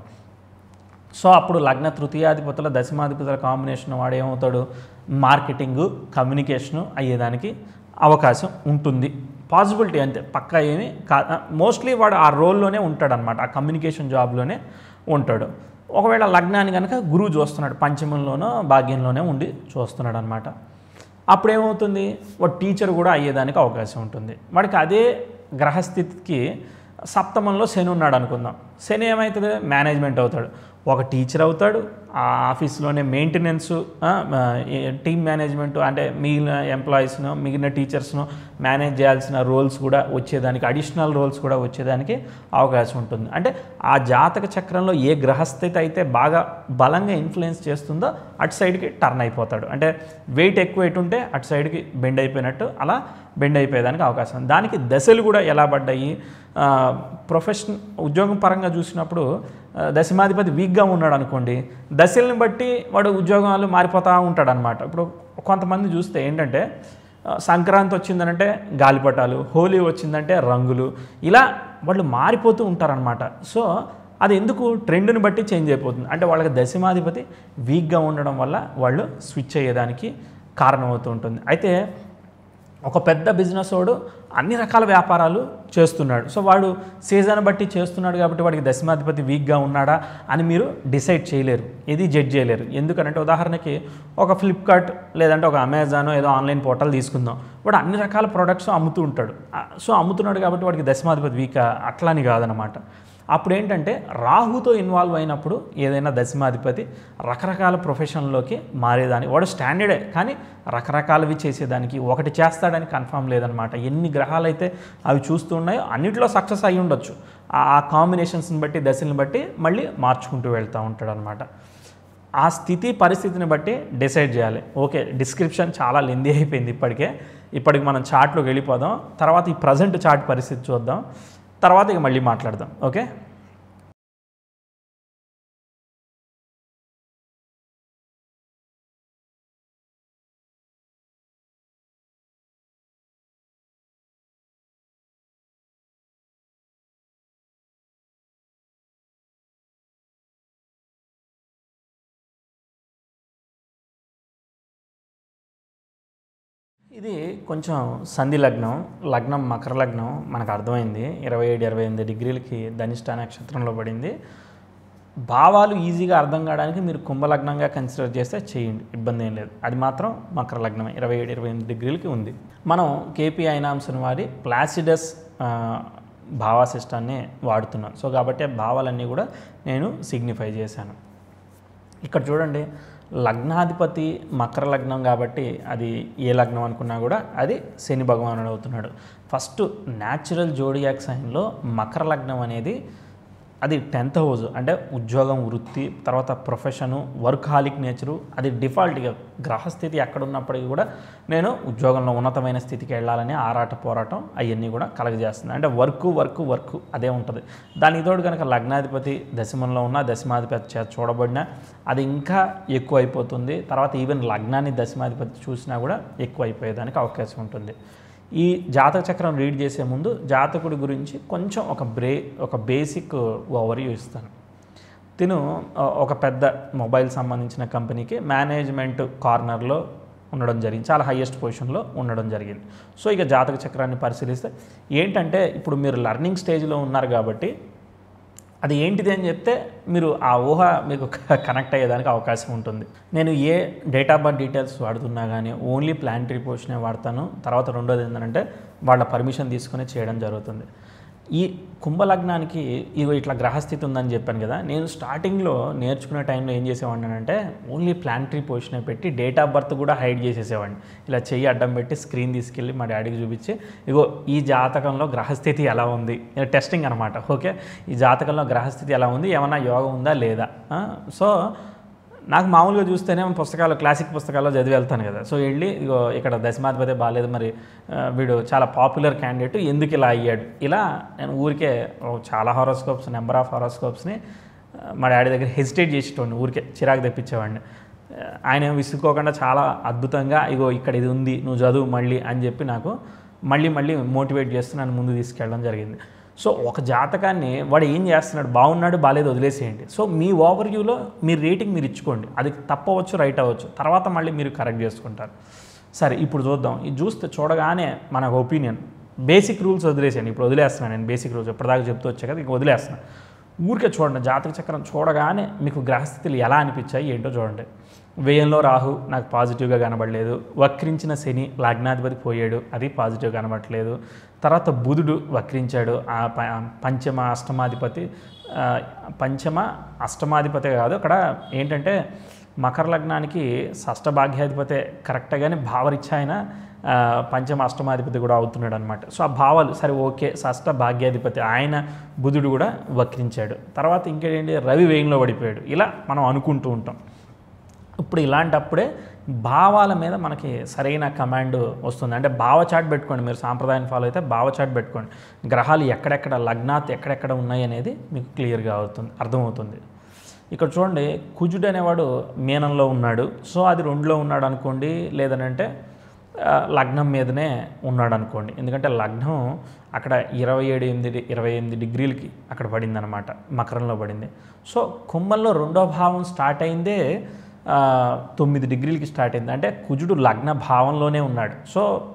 Speaker 1: సో అప్పుడు లగ్న తృతీయాధిపతుల దశమాధిపతుల కాంబినేషన్ వాడు ఏమవుతాడు మార్కెటింగ్ కమ్యూనికేషను అయ్యేదానికి అవకాశం ఉంటుంది పాసిబిలిటీ అంతే పక్కా ఏమి కా మోస్ట్లీ వాడు ఆ రోల్లోనే ఉంటాడనమాట ఆ కమ్యూనికేషన్ జాబ్లోనే ఉంటాడు ఒకవేళ లగ్నాన్ని కనుక గురువు చూస్తున్నాడు పంచమంలోనో భాగ్యంలోనే ఉండి చూస్తున్నాడు అనమాట అప్పుడు ఏమవుతుంది వాడు టీచర్ కూడా అయ్యేదానికి అవకాశం ఉంటుంది వాడికి అదే గ్రహస్థితికి సప్తమంలో శని ఉన్నాడు అనుకుందాం శని ఏమవుతుంది మేనేజ్మెంట్ అవుతాడు ఒక టీచర్ అవుతాడు ఆ ఆఫీస్లోనే మెయింటెనెన్స్ టీమ్ మేనేజ్మెంట్ అంటే మిగిలిన ఎంప్లాయీస్ను మిగిలిన టీచర్స్ను మేనేజ్ చేయాల్సిన రోల్స్ కూడా వచ్చేదానికి అడిషనల్ రోల్స్ కూడా వచ్చేదానికి అవకాశం ఉంటుంది అంటే ఆ జాతక చక్రంలో ఏ గ్రహస్థితి అయితే బాగా బలంగా ఇన్ఫ్లుయెన్స్ చేస్తుందో అటు సైడ్కి టర్న్ అయిపోతాడు అంటే వెయిట్ ఎక్కువ ఎటు ఉంటే అటు సైడ్కి బెండ్ అయిపోయినట్టు అలా బెండ్ అయిపోయేదానికి అవకాశం ఉంది. దానికి దశలు కూడా ఎలా పడ్డాయి ప్రొఫెషన్ ఉద్యోగం పరంగా చూసినప్పుడు ఆ, దశమాధిపతి వీక్గా ఉన్నాడు అనుకోండి దశల్ని బట్టి వాడు ఉద్యోగాలు మారిపోతూ ఉంటాడు అనమాట ఇప్పుడు కొంతమంది చూస్తే ఏంటంటే ఆ, సంక్రాంతి వచ్చిందనంటే గాలిపటాలు హోలీ వచ్చిందంటే రంగులు ఇలా వాళ్ళు మారిపోతూ ఉంటారనమాట సో అది ఎందుకు ట్రెండ్ని బట్టి చేంజ్ అయిపోతుంది అంటే వాళ్ళకి దశమాధిపతి వీక్గా ఉండడం వల్ల వాళ్ళు స్విచ్ అయ్యేదానికి కారణమవుతూ ఉంటుంది అయితే ఒక పెద్ద బిజినెస్ వాడు అన్ని రకాల వ్యాపారాలు చేస్తున్నాడు సో వాడు సీజన్ బట్టి చేస్తున్నాడు కాబట్టి వాడికి దశమాధిపతి వీక్గా ఉన్నాడా అని మీరు డిసైడ్ చేయలేరు ఇది జడ్జ్ చేయలేరు ఎందుకంటే ఉదాహరణకి ఒక ఫ్లిప్కార్ట్ లేదంటే ఒక అమెజాన్ ఏదో ఆన్లైన్ పోర్టల్ తీసుకుందాం వాడు అన్ని రకాల ప్రొడక్ట్స్ అమ్ముతూ ఉంటాడు ఆ, సో అమ్ముతున్నాడు కాబట్టి వాడికి దశమాధిపతి వీక్ అట్లని కాదనమాట అప్పుడు ఏంటంటే రాహుతో ఇన్వాల్వ్ అయినప్పుడు ఏదైనా దశమాధిపతి రకరకాల ప్రొఫెషన్లోకి మారేదాన్ని వాడు స్టాండర్డే కానీ రకరకాలవి చేసేదానికి ఒకటి చేస్తాడని కన్ఫామ్ లేదనమాట ఎన్ని గ్రహాలు అయితే అవి చూస్తూ ఉన్నాయో అన్నిట్లో సక్సెస్ అయి ఉండొచ్చు ఆ కాంబినేషన్స్ని బట్టి దశల్ని బట్టి మళ్ళీ మార్చుకుంటూ వెళ్తూ ఉంటాడు అనమాట ఆ స్థితి పరిస్థితిని బట్టి డిసైడ్ చేయాలి ఓకే డిస్క్రిప్షన్ చాలా లెందీ అయిపోయింది ఇప్పటికే ఇప్పటికి మనం చార్ట్లోకి వెళ్ళిపోదాం తర్వాత ఈ ప్రజెంట్ చార్ట్ పరిస్థితి చూద్దాం తర్వాత ఇక మళ్ళీ మాట్లాడదాం ఓకే ఇది కొంచెం సంధి లగ్నం లగ్నం మకర లగ్నం మనకు అర్థమైంది ఇరవై ఏడు ఇరవై ఎనిమిది డిగ్రీలకి ధనిష్ట నక్షత్రంలో పడింది భావాలు ఈజీగా అర్థం కావడానికి మీరు కుంభలగ్నంగా కన్సిడర్ చేస్తే చేయండి ఇబ్బంది ఏం లేదు అది మాత్రం మకర లగ్నమే ఇరవై ఏడు ఇరవై ఎనిమిది డిగ్రీలకి ఉంది మనం కేపీ ఐనాంశం వారి ప్లాసిడస్ ఆ, భావా సిస్టాన్ని వాడుతున్నాం సో కాబట్టి ఆ భావాలన్నీ కూడా నేను సిగ్నిఫై చేశాను ఇక్కడ చూడండి లగ్నాధిపతి మకర లగ్నం కాబట్టి అది ఏ లగ్నం అనుకున్నా కూడా అది శని భగవానుడు అవుతున్నాడు ఫస్ట్ న్యాచురల్ జోడియాక్ సైన్లో మకర లగ్నం అనేది అది టెన్త్ హౌస్ అంటే ఉద్యోగం వృత్తి తర్వాత ప్రొఫెషను వర్క్ హాలిక్ నేచరు అది డిఫాల్ట్గా గ్రహస్థితి ఎక్కడ ఉన్నప్పటికీ కూడా నేను ఉద్యోగంలో ఉన్నతమైన స్థితికి వెళ్ళాలని ఆరాట పోరాటం అవన్నీ కూడా కలగజేస్తుంది అంటే వర్క్ వర్క్ వర్క్ అదే ఉంటుంది దానికి తోడు కనుక లగ్నాధిపతి దశమంలో ఉన్న దశమాధిపతి చేత చూడబడినా అది ఇంకా ఎక్కువ అయిపోతుంది తర్వాత ఈవెన్ లగ్నాన్ని దశమాధిపతి చూసినా కూడా ఎక్కువ అయిపోయేదానికి అవకాశం ఉంటుంది ఈ జాతక చక్రం రీడ్ చేసే ముందు జాతకుడి గురించి కొంచెం ఒక బ్రే ఒక బేసిక్ ఓవర్వ్యూ ఇస్తాను తిను ఆ, ఒక పెద్ద మొబైల్ సంబంధించిన కంపెనీకి మేనేజ్మెంట్ కార్నర్లో ఉండడం జరిగింది చాలా హయ్యెస్ట్ పొజిషన్లో ఉండడం జరిగింది సో ఇక జాతక చక్రాన్ని పరిశీలిస్తే ఏంటంటే ఇప్పుడు మీరు లర్నింగ్ స్టేజ్లో ఉన్నారు కాబట్టి అది ఏంటిది అని చెప్తే మీరు ఆ ఊహ మీకు కనెక్ట్ అయ్యేదానికి అవకాశం ఉంటుంది నేను ఏ డేట్ ఆఫ్ బర్త్ డీటెయిల్స్ వాడుతున్నా కానీ ఓన్లీ ప్లానిటరీ పోర్షనే వాడతాను తర్వాత రెండోది ఏంటంటే వాళ్ళ పర్మిషన్ తీసుకుని చేయడం జరుగుతుంది ఈ కుంభలగ్నానికి ఇగో ఇట్లా గ్రహస్థితి ఉందని చెప్పాను కదా నేను స్టార్టింగ్లో నేర్చుకునే టైంలో ఏం చేసేవాడిని అంటే ఓన్లీ ప్లానిటరీ పొజిషనే పెట్టి డేట్ ఆఫ్ బర్త్ కూడా హైడ్ చేసేసేవాడిని ఇలా చెయ్యి అడ్డం పెట్టి స్క్రీన్ తీసుకెళ్ళి మా డాడీకి చూపించి ఇగో ఈ జాతకంలో గ్రహస్థితి ఎలా ఉంది ఇది టెస్టింగ్ అనమాట ఓకే ఈ జాతకంలో గ్రహస్థితి ఎలా ఉంది ఏమన్నా యోగం ఉందా లేదా ఆ, సో నాకు మామూలుగా చూస్తేనే పుస్తకాలు క్లాసిక్ పుస్తకాల్లో చదివి వెళ్తాను కదా సో వెళ్ళి ఇగో ఇక్కడ దశమాధిపతి బాగాలేదు మరి ఆ, వీడు చాలా పాపులర్ క్యాండిడేట్ ఎందుకు ఇలా అయ్యాడు ఇలా నేను ఊరికే ఓ చాలా హారోస్కోప్స్ నెంబర్ ఆఫ్ హారోస్కోప్స్ని మా డాడీ దగ్గర హెసిటేట్ చేసేటోడిని ఊరికే చిరాకు తెప్పించేవాడిని ఆ, ఆయన ఏం విసుక్కోకుండా చాలా అద్భుతంగా ఇగో ఇక్కడ ఇది ఉంది నువ్వు చదువు మళ్ళీ అని చెప్పి నాకు మళ్ళీ మళ్ళీ మోటివేట్ చేస్తూ నన్ను ముందు తీసుకెళ్ళడం జరిగింది సో ఒక జాతకాన్ని వాడు ఏం చేస్తున్నాడు బాగున్నాడు బాగాలేదు వదిలేసేయండి సో మీ ఓవర్వ్యూలో మీ రేటింగ్ మీరు ఇచ్చుకోండి అది తప్పవచ్చు రైట్ అవ్వచ్చు తర్వాత మళ్ళీ మీరు కరెక్ట్ చేసుకుంటారు సరే ఇప్పుడు చూద్దాం ఇది చూస్తే చూడగానే మనకు ఒపీనియన్ బేసిక్ రూల్స్ వదిలేసేయండి ఇప్పుడు వదిలేస్తున్నాను నేను బేసిక్ రూల్స్ ఇప్పటిదాకా చెప్తూ వచ్చా కదా ఇక వదిలేస్తున్నాను ఊరికే చూడండి జాతక చక్రం చూడగానే మీకు గ్రహస్థితులు ఎలా అనిపించాయి ఏంటో చూడండి వ్యయంలో రాహు నాకు పాజిటివ్గా కనబడలేదు వక్రించిన శని లగ్నాధిపతి పోయాడు అది పాజిటివ్ కనబడట్లేదు తర్వాత బుధుడు వక్రించాడు ఆ ప- పంచమ అష్టమాధిపతి ఆ, పంచమ అష్టమాధిపతి కాదు అక్కడ ఏంటంటే మకర లగ్నానికి షష్ఠ భాగ్యాధిపతి కరెక్ట్గానే భావరిచ్చా ఆయన ఆ, పంచమ అష్టమాధిపతి కూడా అవుతున్నాడు అనమాట సో ఆ భావాలు సరే ఓకే షష్ఠ భాగ్యాధిపతి ఆయన బుధుడు కూడా వక్రించాడు తర్వాత ఇంకేంటి రవి వేయంలో పడిపోయాడు ఇలా మనం అనుకుంటూ ఉంటాం ఇప్పుడు ఇలాంటప్పుడే భావాల మీద మనకి సరైన కమాండ్ వస్తుంది అంటే భావ చాట్ పెట్టుకోండి మీరు సాంప్రదాయం ఫాలో అయితే భావ చాట్ పెట్టుకోండి గ్రహాలు ఎక్కడెక్కడ లగ్నాత్ ఎక్కడెక్కడ ఉన్నాయి అనేది మీకు క్లియర్గా అవుతుంది అర్థమవుతుంది ఇక్కడ చూడండి కుజుడు అనేవాడు మీనంలో ఉన్నాడు సో అది రెండులో ఉన్నాడు అనుకోండి లేదనంటే ఆ, లగ్నం మీదనే ఉన్నాడు అనుకోండి ఎందుకంటే లగ్నం అక్కడ ఇరవై ఏడు ఎనిమిది ఇరవై ఎనిమిది డిగ్రీలకి అక్కడ పడింది అనమాట మకరంలో పడింది సో కుంభంలో రెండో భావం స్టార్ట్ అయిందే ఆ, తొమ్మిది డిగ్రీలకి స్టార్ట్ అయింది అంటే కుజుడు లగ్న భావంలోనే ఉన్నాడు సో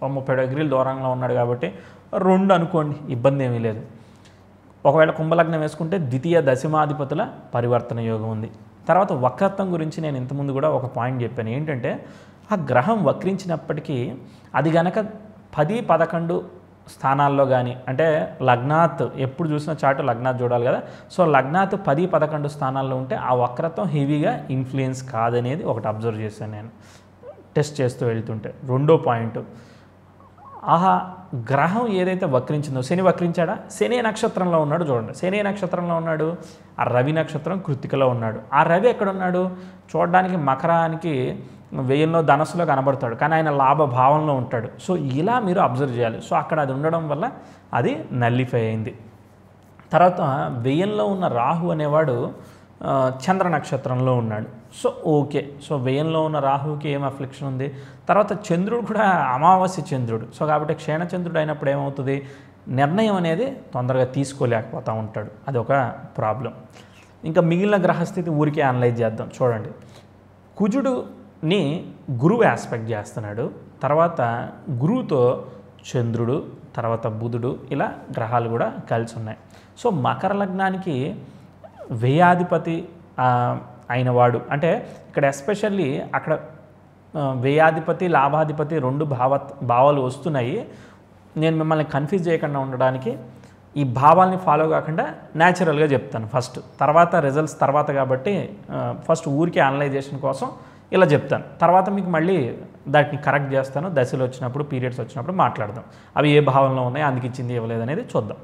Speaker 1: ఒక ముప్పై డిగ్రీలు దూరంలో ఉన్నాడు కాబట్టి రెండు అనుకోండి ఇబ్బంది ఏమీ లేదు ఒకవేళ కుంభలగ్నం వేసుకుంటే ద్వితీయ దశమాధిపతుల పరివర్తన యోగం ఉంది తర్వాత వక్రత్వం గురించి నేను ఇంతకుముందు కూడా ఒక పాయింట్ చెప్పాను ఏంటంటే ఆ గ్రహం వక్రించినప్పటికీ అది గనక పది పదకొండు స్థానాల్లో కానీ అంటే లగ్నాత్ ఎప్పుడు చూసిన చాటు లగ్నాత్ చూడాలి కదా సో లగ్నాత్ పది పదకొండు స్థానాల్లో ఉంటే ఆ వక్రత్వం హెవీగా ఇన్ఫ్లుయెన్స్ కాదనేది ఒకటి అబ్జర్వ్ చేశాను నేను టెస్ట్ చేస్తూ వెళ్తుంటే రెండో పాయింట్ ఆహా గ్రహం ఏదైతే వక్రించిందో శని వక్రించాడా శని నక్షత్రంలో ఉన్నాడు చూడండి శని నక్షత్రంలో ఉన్నాడు ఆ రవి నక్షత్రం కృతికలో ఉన్నాడు ఆ రవి ఎక్కడ ఉన్నాడు చూడడానికి మకరానికి వెయ్యిల్లో ధనస్సులో కనబడతాడు కానీ ఆయన లాభభావంలో ఉంటాడు సో ఇలా మీరు అబ్జర్వ్ చేయాలి సో అక్కడ అది ఉండడం వల్ల అది నల్లిఫై అయింది తర్వాత వ్యయంలో ఉన్న రాహు అనేవాడు ఆ, చంద్ర నక్షత్రంలో ఉన్నాడు సో ఓకే సో వ్యయంలో ఉన్న రాహుకి ఏం అఫ్లిక్షన్ ఉంది తర్వాత చంద్రుడు కూడా అమావాస్య చంద్రుడు సో కాబట్టి క్షీణచంద్రుడు అయినప్పుడు ఏమవుతుంది నిర్ణయం అనేది తొందరగా తీసుకోలేకపోతూ ఉంటాడు అది ఒక ప్రాబ్లం ఇంకా మిగిలిన గ్రహస్థితి ఊరికే అనలైజ్ చేద్దాం చూడండి కుజుడుని గురువు ఆస్పెక్ట్ చేస్తున్నాడు తర్వాత గురువుతో చంద్రుడు తర్వాత బుధుడు ఇలా గ్రహాలు కూడా కలిసి ఉన్నాయి సో మకర లగ్నానికి వ్యయాధిపతి ఆ, అయినవాడు అంటే ఇక్కడ ఎస్పెషల్లీ అక్కడ ఆ, వ్యయాధిపతి లాభాధిపతి రెండు భావ భావాలు వస్తున్నాయి నేను మిమ్మల్ని కన్ఫ్యూజ్ చేయకుండా ఉండడానికి ఈ భావాల్ని ఫాలో కాకుండా న్యాచురల్గా చెప్తాను ఫస్ట్ తర్వాత రిజల్ట్స్ తర్వాత కాబట్టి ఆ, ఫస్ట్ ఊరికే అనలైజేషన్ కోసం ఇలా చెప్తాను తర్వాత మీకు మళ్ళీ దాటిని కరెక్ట్ చేస్తాను దశలు వచ్చినప్పుడు పీరియడ్స్ వచ్చినప్పుడు మాట్లాడదాం అవి ఏ భావంలో ఉన్నాయి అందుకు ఇచ్చింది ఇవ్వలేదు అనేది చూద్దాం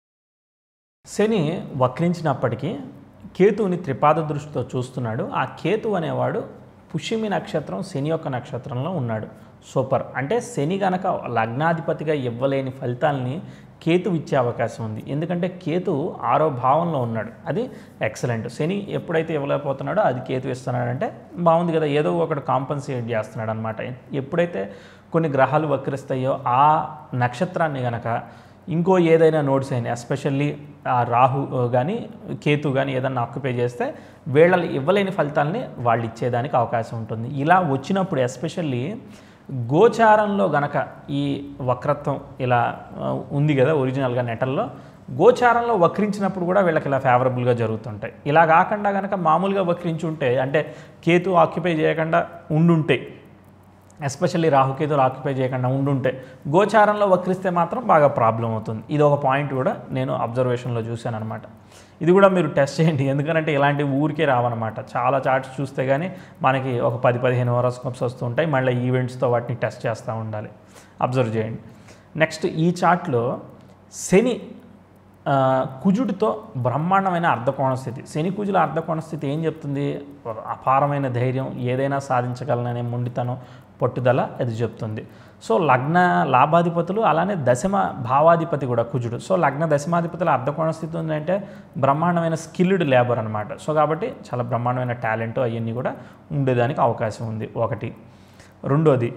Speaker 1: శని వక్రించినప్పటికీ కేతువుని త్రిపాద దృష్టితో చూస్తున్నాడు ఆ కేతు అనేవాడు పుష్యమి నక్షత్రం శని యొక్క నక్షత్రంలో ఉన్నాడు సూపర్ అంటే శని గనక లగ్నాధిపతిగా ఇవ్వలేని ఫలితాలని కేతు ఇచ్చే అవకాశం ఉంది ఎందుకంటే కేతు ఆరో భావంలో ఉన్నాడు అది ఎక్సలెంట్ శని ఎప్పుడైతే ఇవ్వలేకపోతున్నాడో అది కేతు ఇస్తున్నాడంటే బాగుంది కదా ఏదో ఒకటి కాంపన్సేట్ చేస్తున్నాడు అనమాట ఎప్పుడైతే కొన్ని గ్రహాలు వక్రిస్తాయో ఆ నక్షత్రాన్ని గనక ఇంకో ఏదైనా నోట్స్ అయినా ఎస్పెషల్లీ ఆ రాహు కానీ కేతు కానీ ఏదైనా ఆక్యుపై చేస్తే వీళ్ళ ఇవ్వలేని ఫలితాలని వాళ్ళు ఇచ్చేదానికి అవకాశం ఉంటుంది ఇలా వచ్చినప్పుడు ఎస్పెషల్లీ గోచారంలో గనక ఈ వక్రత్వం ఇలా ఆ, ఉంది కదా ఒరిజినల్గా నెటల్లో గోచారంలో వక్రించినప్పుడు కూడా వీళ్ళకి ఇలా ఫేవరబుల్గా జరుగుతుంటాయి ఇలా కాకుండా కనుక మామూలుగా వక్రించి ఉంటే అంటే కేతు ఆక్యుపై చేయకుండా ఉండుంటే ఎస్పెషల్లీ రాహుకేతులు ఆక్యుపై చేయకుండా ఉండుంటే గోచారంలో వక్రిస్తే మాత్రం బాగా ప్రాబ్లం అవుతుంది ఇది ఒక పాయింట్ కూడా నేను అబ్జర్వేషన్లో చూశాను అనమాట ఇది కూడా మీరు టెస్ట్ చేయండి ఎందుకంటే ఇలాంటి ఊరికే రావన్నమాట చాలా చార్ట్స్ చూస్తే కానీ మనకి ఒక పది పదిహేను హోరోస్కోప్స్ వస్తుంటాయి మళ్ళీ ఈవెంట్స్తో వాటిని టెస్ట్ చేస్తూ ఉండాలి అబ్జర్వ్ చేయండి నెక్స్ట్ ఈ చార్ట్లో శని ఆ, కుజుడితో బ్రహ్మాండమైన అర్ధకోణ స్థితి శని కుజుల అర్ధకోణ స్థితి ఏం చెప్తుంది అపారమైన ధైర్యం ఏదైనా సాధించగలననే మొండితనం పట్టుదల అది చెప్తుంది సో లగ్న లాభాధిపతులు అలానే దశమ భావాధిపతి కూడా కుజుడు సో లగ్న దశమాధిపతుల అర్ధకోణ స్థితి ఉందంటే బ్రహ్మాండమైన స్కిల్డ్ లేబర్ అనమాట సో కాబట్టి చాలా బ్రహ్మాండమైన టాలెంట్ అవన్నీ కూడా ఉండేదానికి అవకాశం ఉంది ఒకటి రెండోది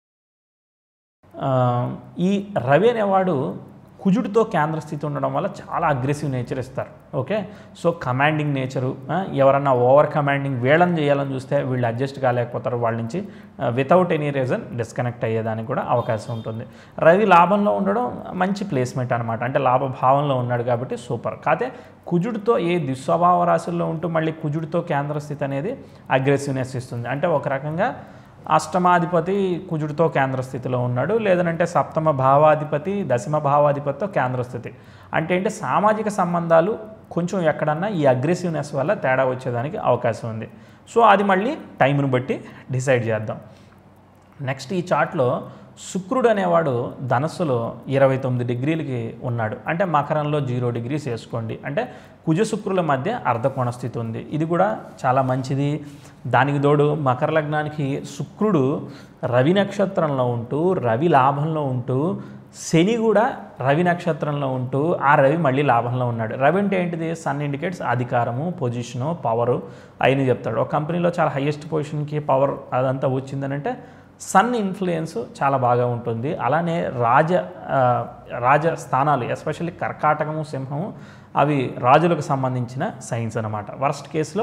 Speaker 1: ఆ, ఈ రవి అనేవాడు కుజుడితో కేంద్ర స్థితి ఉండడం వల్ల చాలా అగ్రెసివ్ నేచర్ ఇస్తారు ఓకే సో కమాండింగ్ నేచరు ఎవరన్నా ఓవర్ కమాండింగ్ వీళ్ళని చేయాలని చూస్తే వీళ్ళు అడ్జస్ట్ కాలేకపోతారు వాళ్ళ నుంచి వితౌట్ ఎనీ రీజన్ డిస్కనెక్ట్ అయ్యేదానికి కూడా అవకాశం ఉంటుంది రవి లాభంలో ఉండడం మంచి ప్లేస్మెంట్ అనమాట అంటే లాభభావంలో ఉన్నాడు కాబట్టి సూపర్ కాకపోతే కుజుడితో ఏ దుస్వభావ రాశుల్లో ఉంటూ మళ్ళీ కుజుడితో కేంద్ర స్థితి అనేది అగ్రెసివ్నెస్ ఇస్తుంది అంటే ఒక రకంగా అష్టమాధిపతి కుజుడితో కేంద్ర స్థితిలో ఉన్నాడు లేదనంటే సప్తమ భావాధిపతి దశమ భావాధిపతితో కేంద్ర స్థితి అంటే ఏంటి సామాజిక సంబంధాలు కొంచెం ఎక్కడన్నా ఈ అగ్రెసివ్నెస్ వల్ల తేడా వచ్చేదానికి అవకాశం ఉంది సో అది మళ్ళీ టైంను బట్టి డిసైడ్ చేద్దాం నెక్స్ట్ ఈ చార్ట్లో శుక్రుడు అనేవాడు ధనస్సులో ఇరవై తొమ్మిది డిగ్రీలకి ఉన్నాడు అంటే మకరంలో జీరో డిగ్రీస్ వేసుకోండి అంటే కుజ శుక్రుల మధ్య అర్ధకోణ స్థితి ఉంది ఇది కూడా చాలా మంచిది దానికి తోడు మకర లగ్నానికి శుక్రుడు రవి నక్షత్రంలో ఉంటూ రవి లాభంలో ఉంటూ శని కూడా రవి నక్షత్రంలో ఉంటూ ఆ రవి మళ్ళీ లాభంలో ఉన్నాడు రవి అంటే ఏంటిది సన్ ఇండికేట్స్ అధికారము పొజిషను పవరు అయిన చెప్తాడు ఒక కంపెనీలో చాలా హయ్యెస్ట్ పొజిషన్కి పవర్ అదంతా వచ్చిందనంటే సన్ ఇన్ఫ్లుయెన్స్ చాలా బాగా ఉంటుంది అలానే రాజ ఆ, రాజ స్థానాలు ఎస్పెషల్లీ కర్కాటకము సింహము అవి రాజులకు సంబంధించిన సైన్స్ అనమాట వర్స్ట్ కేసులో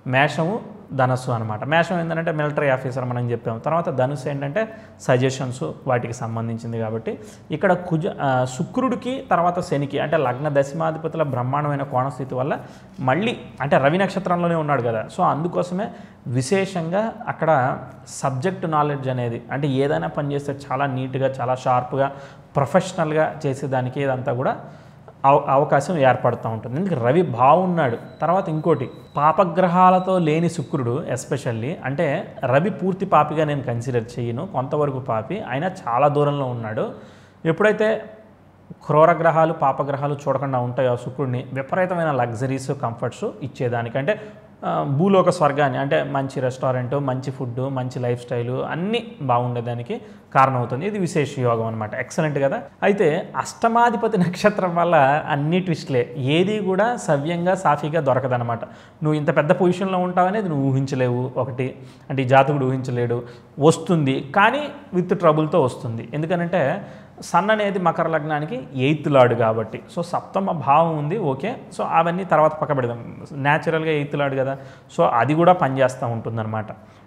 Speaker 1: మేషము ధనస్సు అనమాట మేషం ఏంటంటే మిలిటరీ ఆఫీసర్ మనం చెప్పాము తర్వాత ధనుసు ఏంటంటే సజెషన్స్ వాటికి సంబంధించింది కాబట్టి ఇక్కడ కుజ ఆ, శుక్రుడికి తర్వాత శనికి అంటే లగ్న దశమాధిపతుల బ్రహ్మాండమైన కోణస్థితి వల్ల మళ్ళీ అంటే రవి నక్షత్రంలోనే ఉన్నాడు కదా సో అందుకోసమే విశేషంగా అక్కడ సబ్జెక్ట్ నాలెడ్జ్ అనేది అంటే ఏదైనా పని చేస్తే చాలా నీట్గా చాలా షార్ప్గా ప్రొఫెషనల్గా చేసేదానికి ఇదంతా కూడా అవ అవకాశం ఏర్పడుతూ ఉంటుంది ఎందుకంటే రవి బాగున్నాడు తర్వాత ఇంకోటి పాపగ్రహాలతో లేని శుక్రుడు ఎస్పెషల్లీ అంటే రవి పూర్తి పాపిగా నేను కన్సిడర్ చేయను కొంతవరకు పాపి అయినా చాలా దూరంలో ఉన్నాడు ఎప్పుడైతే క్రూరగ్రహాలు పాపగ్రహాలు చూడకుండా ఉంటాయో శుక్రుడిని విపరీతమైన లగ్జరీస్ కంఫర్ట్స్ ఇచ్చేదానికంటే ఆ, భూలోక స్వర్గాన్ని అంటే మంచి రెస్టారెంట్ మంచి ఫుడ్ మంచి లైఫ్ స్టైలు అన్నీ బాగుండేదానికి కారణమవుతుంది ఇది విశేష యోగం అనమాట ఎక్సలెంట్ కదా అయితే అష్టమాధిపతి నక్షత్రం వల్ల అన్ని ట్విస్ట్లే ఏది కూడా సవ్యంగా సాఫీగా దొరకదనమాట నువ్వు ఇంత పెద్ద పొజిషన్లో ఉంటావనేది నువ్వు ఊహించలేవు ఒకటి అంటే ఈ జాతకుడు ఊహించలేడు వస్తుంది కానీ విత్ ట్రబుల్తో వస్తుంది ఎందుకనంటే సన్ అనేది మకర లగ్నానికి ఎయిత్ లాడు కాబట్టి సో సప్తమ భావం ఉంది ఓకే సో అవన్నీ తర్వాత పక్క పెడదాం న్యాచురల్గా ఎయిత్ లాడు కదా సో అది కూడా పనిచేస్తూ ఉంటుందన్నమాట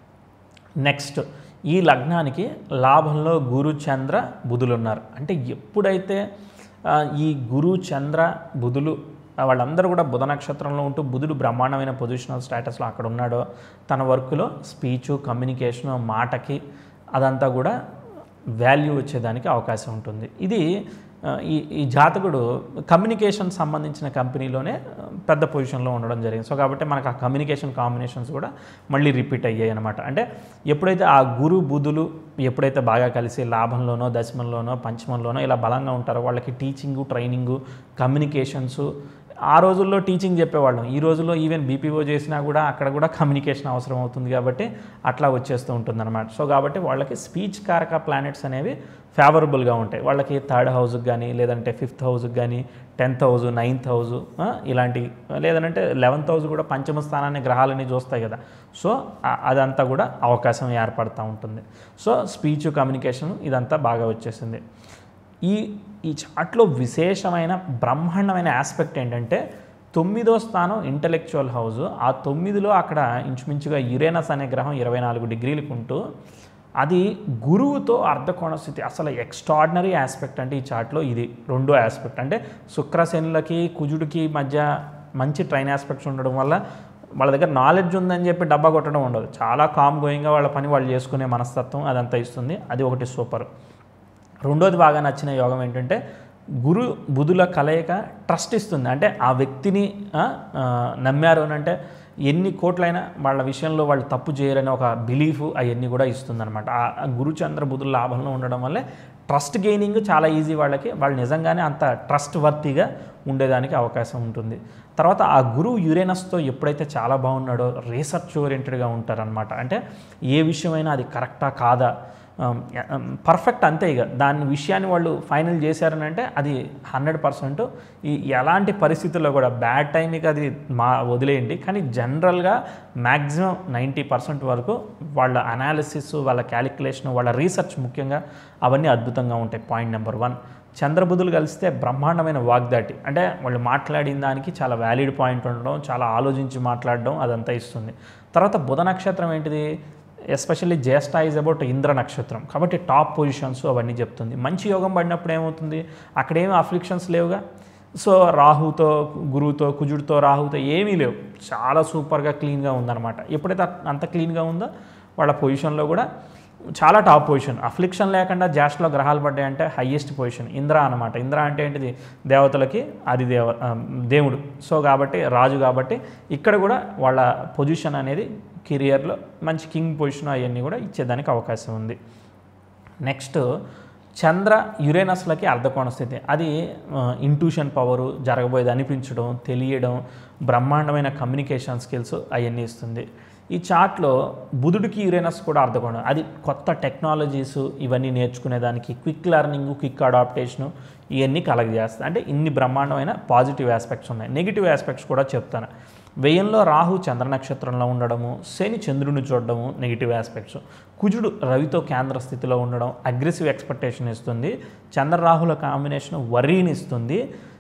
Speaker 1: నెక్స్ట్ ఈ లగ్నానికి లాభంలో గురు చంద్ర బుధులు ఉన్నారు అంటే ఎప్పుడైతే ఆ, ఈ గురు చంద్ర బుధులు ఆ, వాళ్ళందరూ కూడా బుధ నక్షత్రంలో ఉంటూ బుధుడు బ్రహ్మాండమైన పొజిషనల్ స్టేటస్లో అక్కడ ఉన్నాడో తన వర్క్లో స్పీచు కమ్యూనికేషను మాటకి అదంతా కూడా వాల్యూ వచ్చేదానికి అవకాశం ఉంటుంది ఇది ఆ, ఈ ఈ జాతకుడు కమ్యూనికేషన్ సంబంధించిన కంపెనీలోనే ఆ, పెద్ద పొజిషన్లో ఉండడం జరిగింది సో కాబట్టి మనకు ఆ కమ్యూనికేషన్ కాంబినేషన్స్ కూడా మళ్ళీ రిపీట్ అయ్యాయి అనమాట అంటే ఎప్పుడైతే ఆ గురు బుధులు ఎప్పుడైతే బాగా కలిసి లాభంలోనో దశమంలోనో పంచమంలోనో ఇలా బలంగా ఉంటారో వాళ్ళకి టీచింగు ట్రైనింగు కమ్యూనికేషన్సు ఆ రోజుల్లో టీచింగ్ చెప్పేవాళ్ళం ఈ రోజుల్లో ఈవెన్ బీపీఓ చేసినా కూడా అక్కడ కూడా కమ్యూనికేషన్ అవసరం అవుతుంది కాబట్టి అట్లా వచ్చేస్తూ ఉంటుందన్నమాట సో కాబట్టి వాళ్ళకి స్పీచ్ కారక ప్లానెట్స్ అనేవి ఫేవరబుల్గా ఉంటాయి వాళ్ళకి థర్డ్ హౌస్కి కానీ లేదంటే ఫిఫ్త్ హౌస్కి కానీ టెన్త్ హౌస్ నైన్త్ హౌస్ ఇలాంటి లేదంటే లెవెన్త్ హౌస్ కూడా పంచమ స్థానాన్ని గ్రహాలని చూస్తాయి కదా సో ఆ- అదంతా కూడా అవకాశం ఏర్పడుతూ ఉంటుంది సో స్పీచ్ కమ్యూనికేషన్ ఇదంతా బాగా వచ్చేసింది ఈ ఈ చాట్లో విశేషమైన బ్రహ్మాండమైన ఆస్పెక్ట్ ఏంటంటే తొమ్మిదో స్థానం ఇంటలెక్చువల్ హౌస్ ఆ తొమ్మిదిలో అక్కడ ఇంచుమించుగా యురేనస్ అనే గ్రహం ఇరవై నాలుగు డిగ్రీలకు ఉంటూ అది గురువుతో అర్ధకోణ స్థితి అసలు ఎక్స్ట్రాడినరీ ఆస్పెక్ట్ అంటే ఈ చార్ట్లో ఇది రెండో ఆస్పెక్ట్ అంటే శుక్రశనులకి కుజుడికి మధ్య మంచి ట్రైన్ ఆస్పెక్ట్స్ ఉండడం వల్ల వాళ్ళ దగ్గర నాలెడ్జ్ ఉందని చెప్పి డబ్బా కొట్టడం ఉండదు చాలా కామ్ గోయింగ్గా వాళ్ళ పని వాళ్ళు చేసుకునే మనస్తత్వం అదంతా ఇస్తుంది అది ఒకటి సూపర్ రెండోది బాగా నచ్చిన యోగం ఏంటంటే గురు బుధుల కలయిక ట్రస్ట్ ఇస్తుంది అంటే ఆ వ్యక్తిని ఆ, ఆ, నమ్మారు అని అంటే ఎన్ని కోట్లైనా వాళ్ళ విషయంలో వాళ్ళు తప్పు చేయరని ఒక బిలీఫ్ అవన్నీ కూడా ఇస్తుందన్నమాట ఆ ఆ గురు చంద్ర బుధుల లాభంలో ఉండడం వల్లే ట్రస్ట్ గెయినింగ్ చాలా ఈజీ వాళ్ళకి వాళ్ళు నిజంగానే అంత ట్రస్ట్ వర్తీగా ఉండేదానికి అవకాశం ఉంటుంది తర్వాత ఆ గురువు యురేనస్తో ఎప్పుడైతే చాలా బాగున్నాడో రీసెర్చ్ ఓరియంటెడ్గా ఉంటారనమాట అంటే ఏ విషయమైనా అది కరెక్టా కాదా పర్ఫెక్ట్ అంతే ఇక దాని విషయాన్ని వాళ్ళు ఫైనల్ చేశారని అంటే అది హండ్రెడ్ పర్సెంట్ ఈ ఎలాంటి పరిస్థితుల్లో కూడా బ్యాడ్ టైంకి అది మా వదిలేయండి కానీ జనరల్గా మ్యాక్సిమం నైంటీ పర్సెంట్ వరకు వాళ్ళ అనాలిసిస్ వాళ్ళ క్యాలిక్యులేషన్ వాళ్ళ రీసెర్చ్ ముఖ్యంగా అవన్నీ అద్భుతంగా ఉంటాయి పాయింట్ నెంబర్ వన్ చంద్రబుధులు కలిస్తే బ్రహ్మాండమైన వాగ్దాటి అంటే వాళ్ళు మాట్లాడిన దానికి చాలా వ్యాలిడ్ పాయింట్ ఉండడం చాలా ఆలోచించి మాట్లాడడం అదంతా ఇస్తుంది తర్వాత బుధ నక్షత్రం ఏంటిది ఎస్పెషల్లీ జ్యేష్ఠ ఈజ్ అబౌట్ ఇంద్ర నక్షత్రం కాబట్టి టాప్ పొజిషన్స్ అవన్నీ చెప్తుంది మంచి యోగం పడినప్పుడు ఏమవుతుంది అక్కడేమి అఫ్లిక్షన్స్ లేవుగా సో రాహుతో గురువుతో కుజుడితో రాహుతో ఏమీ లేవు చాలా సూపర్గా క్లీన్గా ఉందన్నమాట ఎప్పుడైతే అట్- అంత క్లీన్గా ఉందో వాళ్ళ పొజిషన్లో కూడా చాలా టాప్ పొజిషన్ అఫ్లిక్షన్ లేకుండా జాస్ట్లో గ్రహాలు పడ్డాయంటే హయ్యెస్ట్ పొజిషన్ ఇంద్ర అనమాట ఇంద్ర అంటే ఏంటిది దేవతలకి అది దేవ ఆ, దేవుడు సో కాబట్టి రాజు కాబట్టి ఇక్కడ కూడా వాళ్ళ పొజిషన్ అనేది కెరియర్లో మంచి కింగ్ పొజిషన్ అవన్నీ కూడా ఇచ్చేదానికి అవకాశం ఉంది నెక్స్ట్ చంద్ర యురేనస్లకి అర్ధకోణ స్థితి అది ఇంట్యూషన్ పవరు జరగబోయేది అనిపించడం తెలియడం బ్రహ్మాండమైన కమ్యూనికేషన్ స్కిల్స్ అవన్నీ ఇస్తుంది ఈ చార్ట్లో బుధుడికి యురేనస్ కూడా అర్ధకోణం అది కొత్త టెక్నాలజీస్ ఇవన్నీ నేర్చుకునేదానికి క్విక్ లెర్నింగ్ క్విక్ అడాప్టేషను ఇవన్నీ కలగజేస్తాయి అంటే ఇన్ని బ్రహ్మాండమైన పాజిటివ్ ఆస్పెక్ట్స్ ఉన్నాయి నెగిటివ్ ఆస్పెక్ట్స్ కూడా చెప్తాను వ్యయంలో రాహు చంద్ర నక్షత్రంలో ఉండడము శని చంద్రుని చూడడము నెగిటివ్ ఆస్పెక్ట్స్ కుజుడు రవితో కేంద్ర స్థితిలో ఉండడం అగ్రెసివ్ ఎక్స్పెక్టేషన్ ఇస్తుంది చంద్ర రాహుల కాంబినేషన్ వర్రీని ఇస్తుంది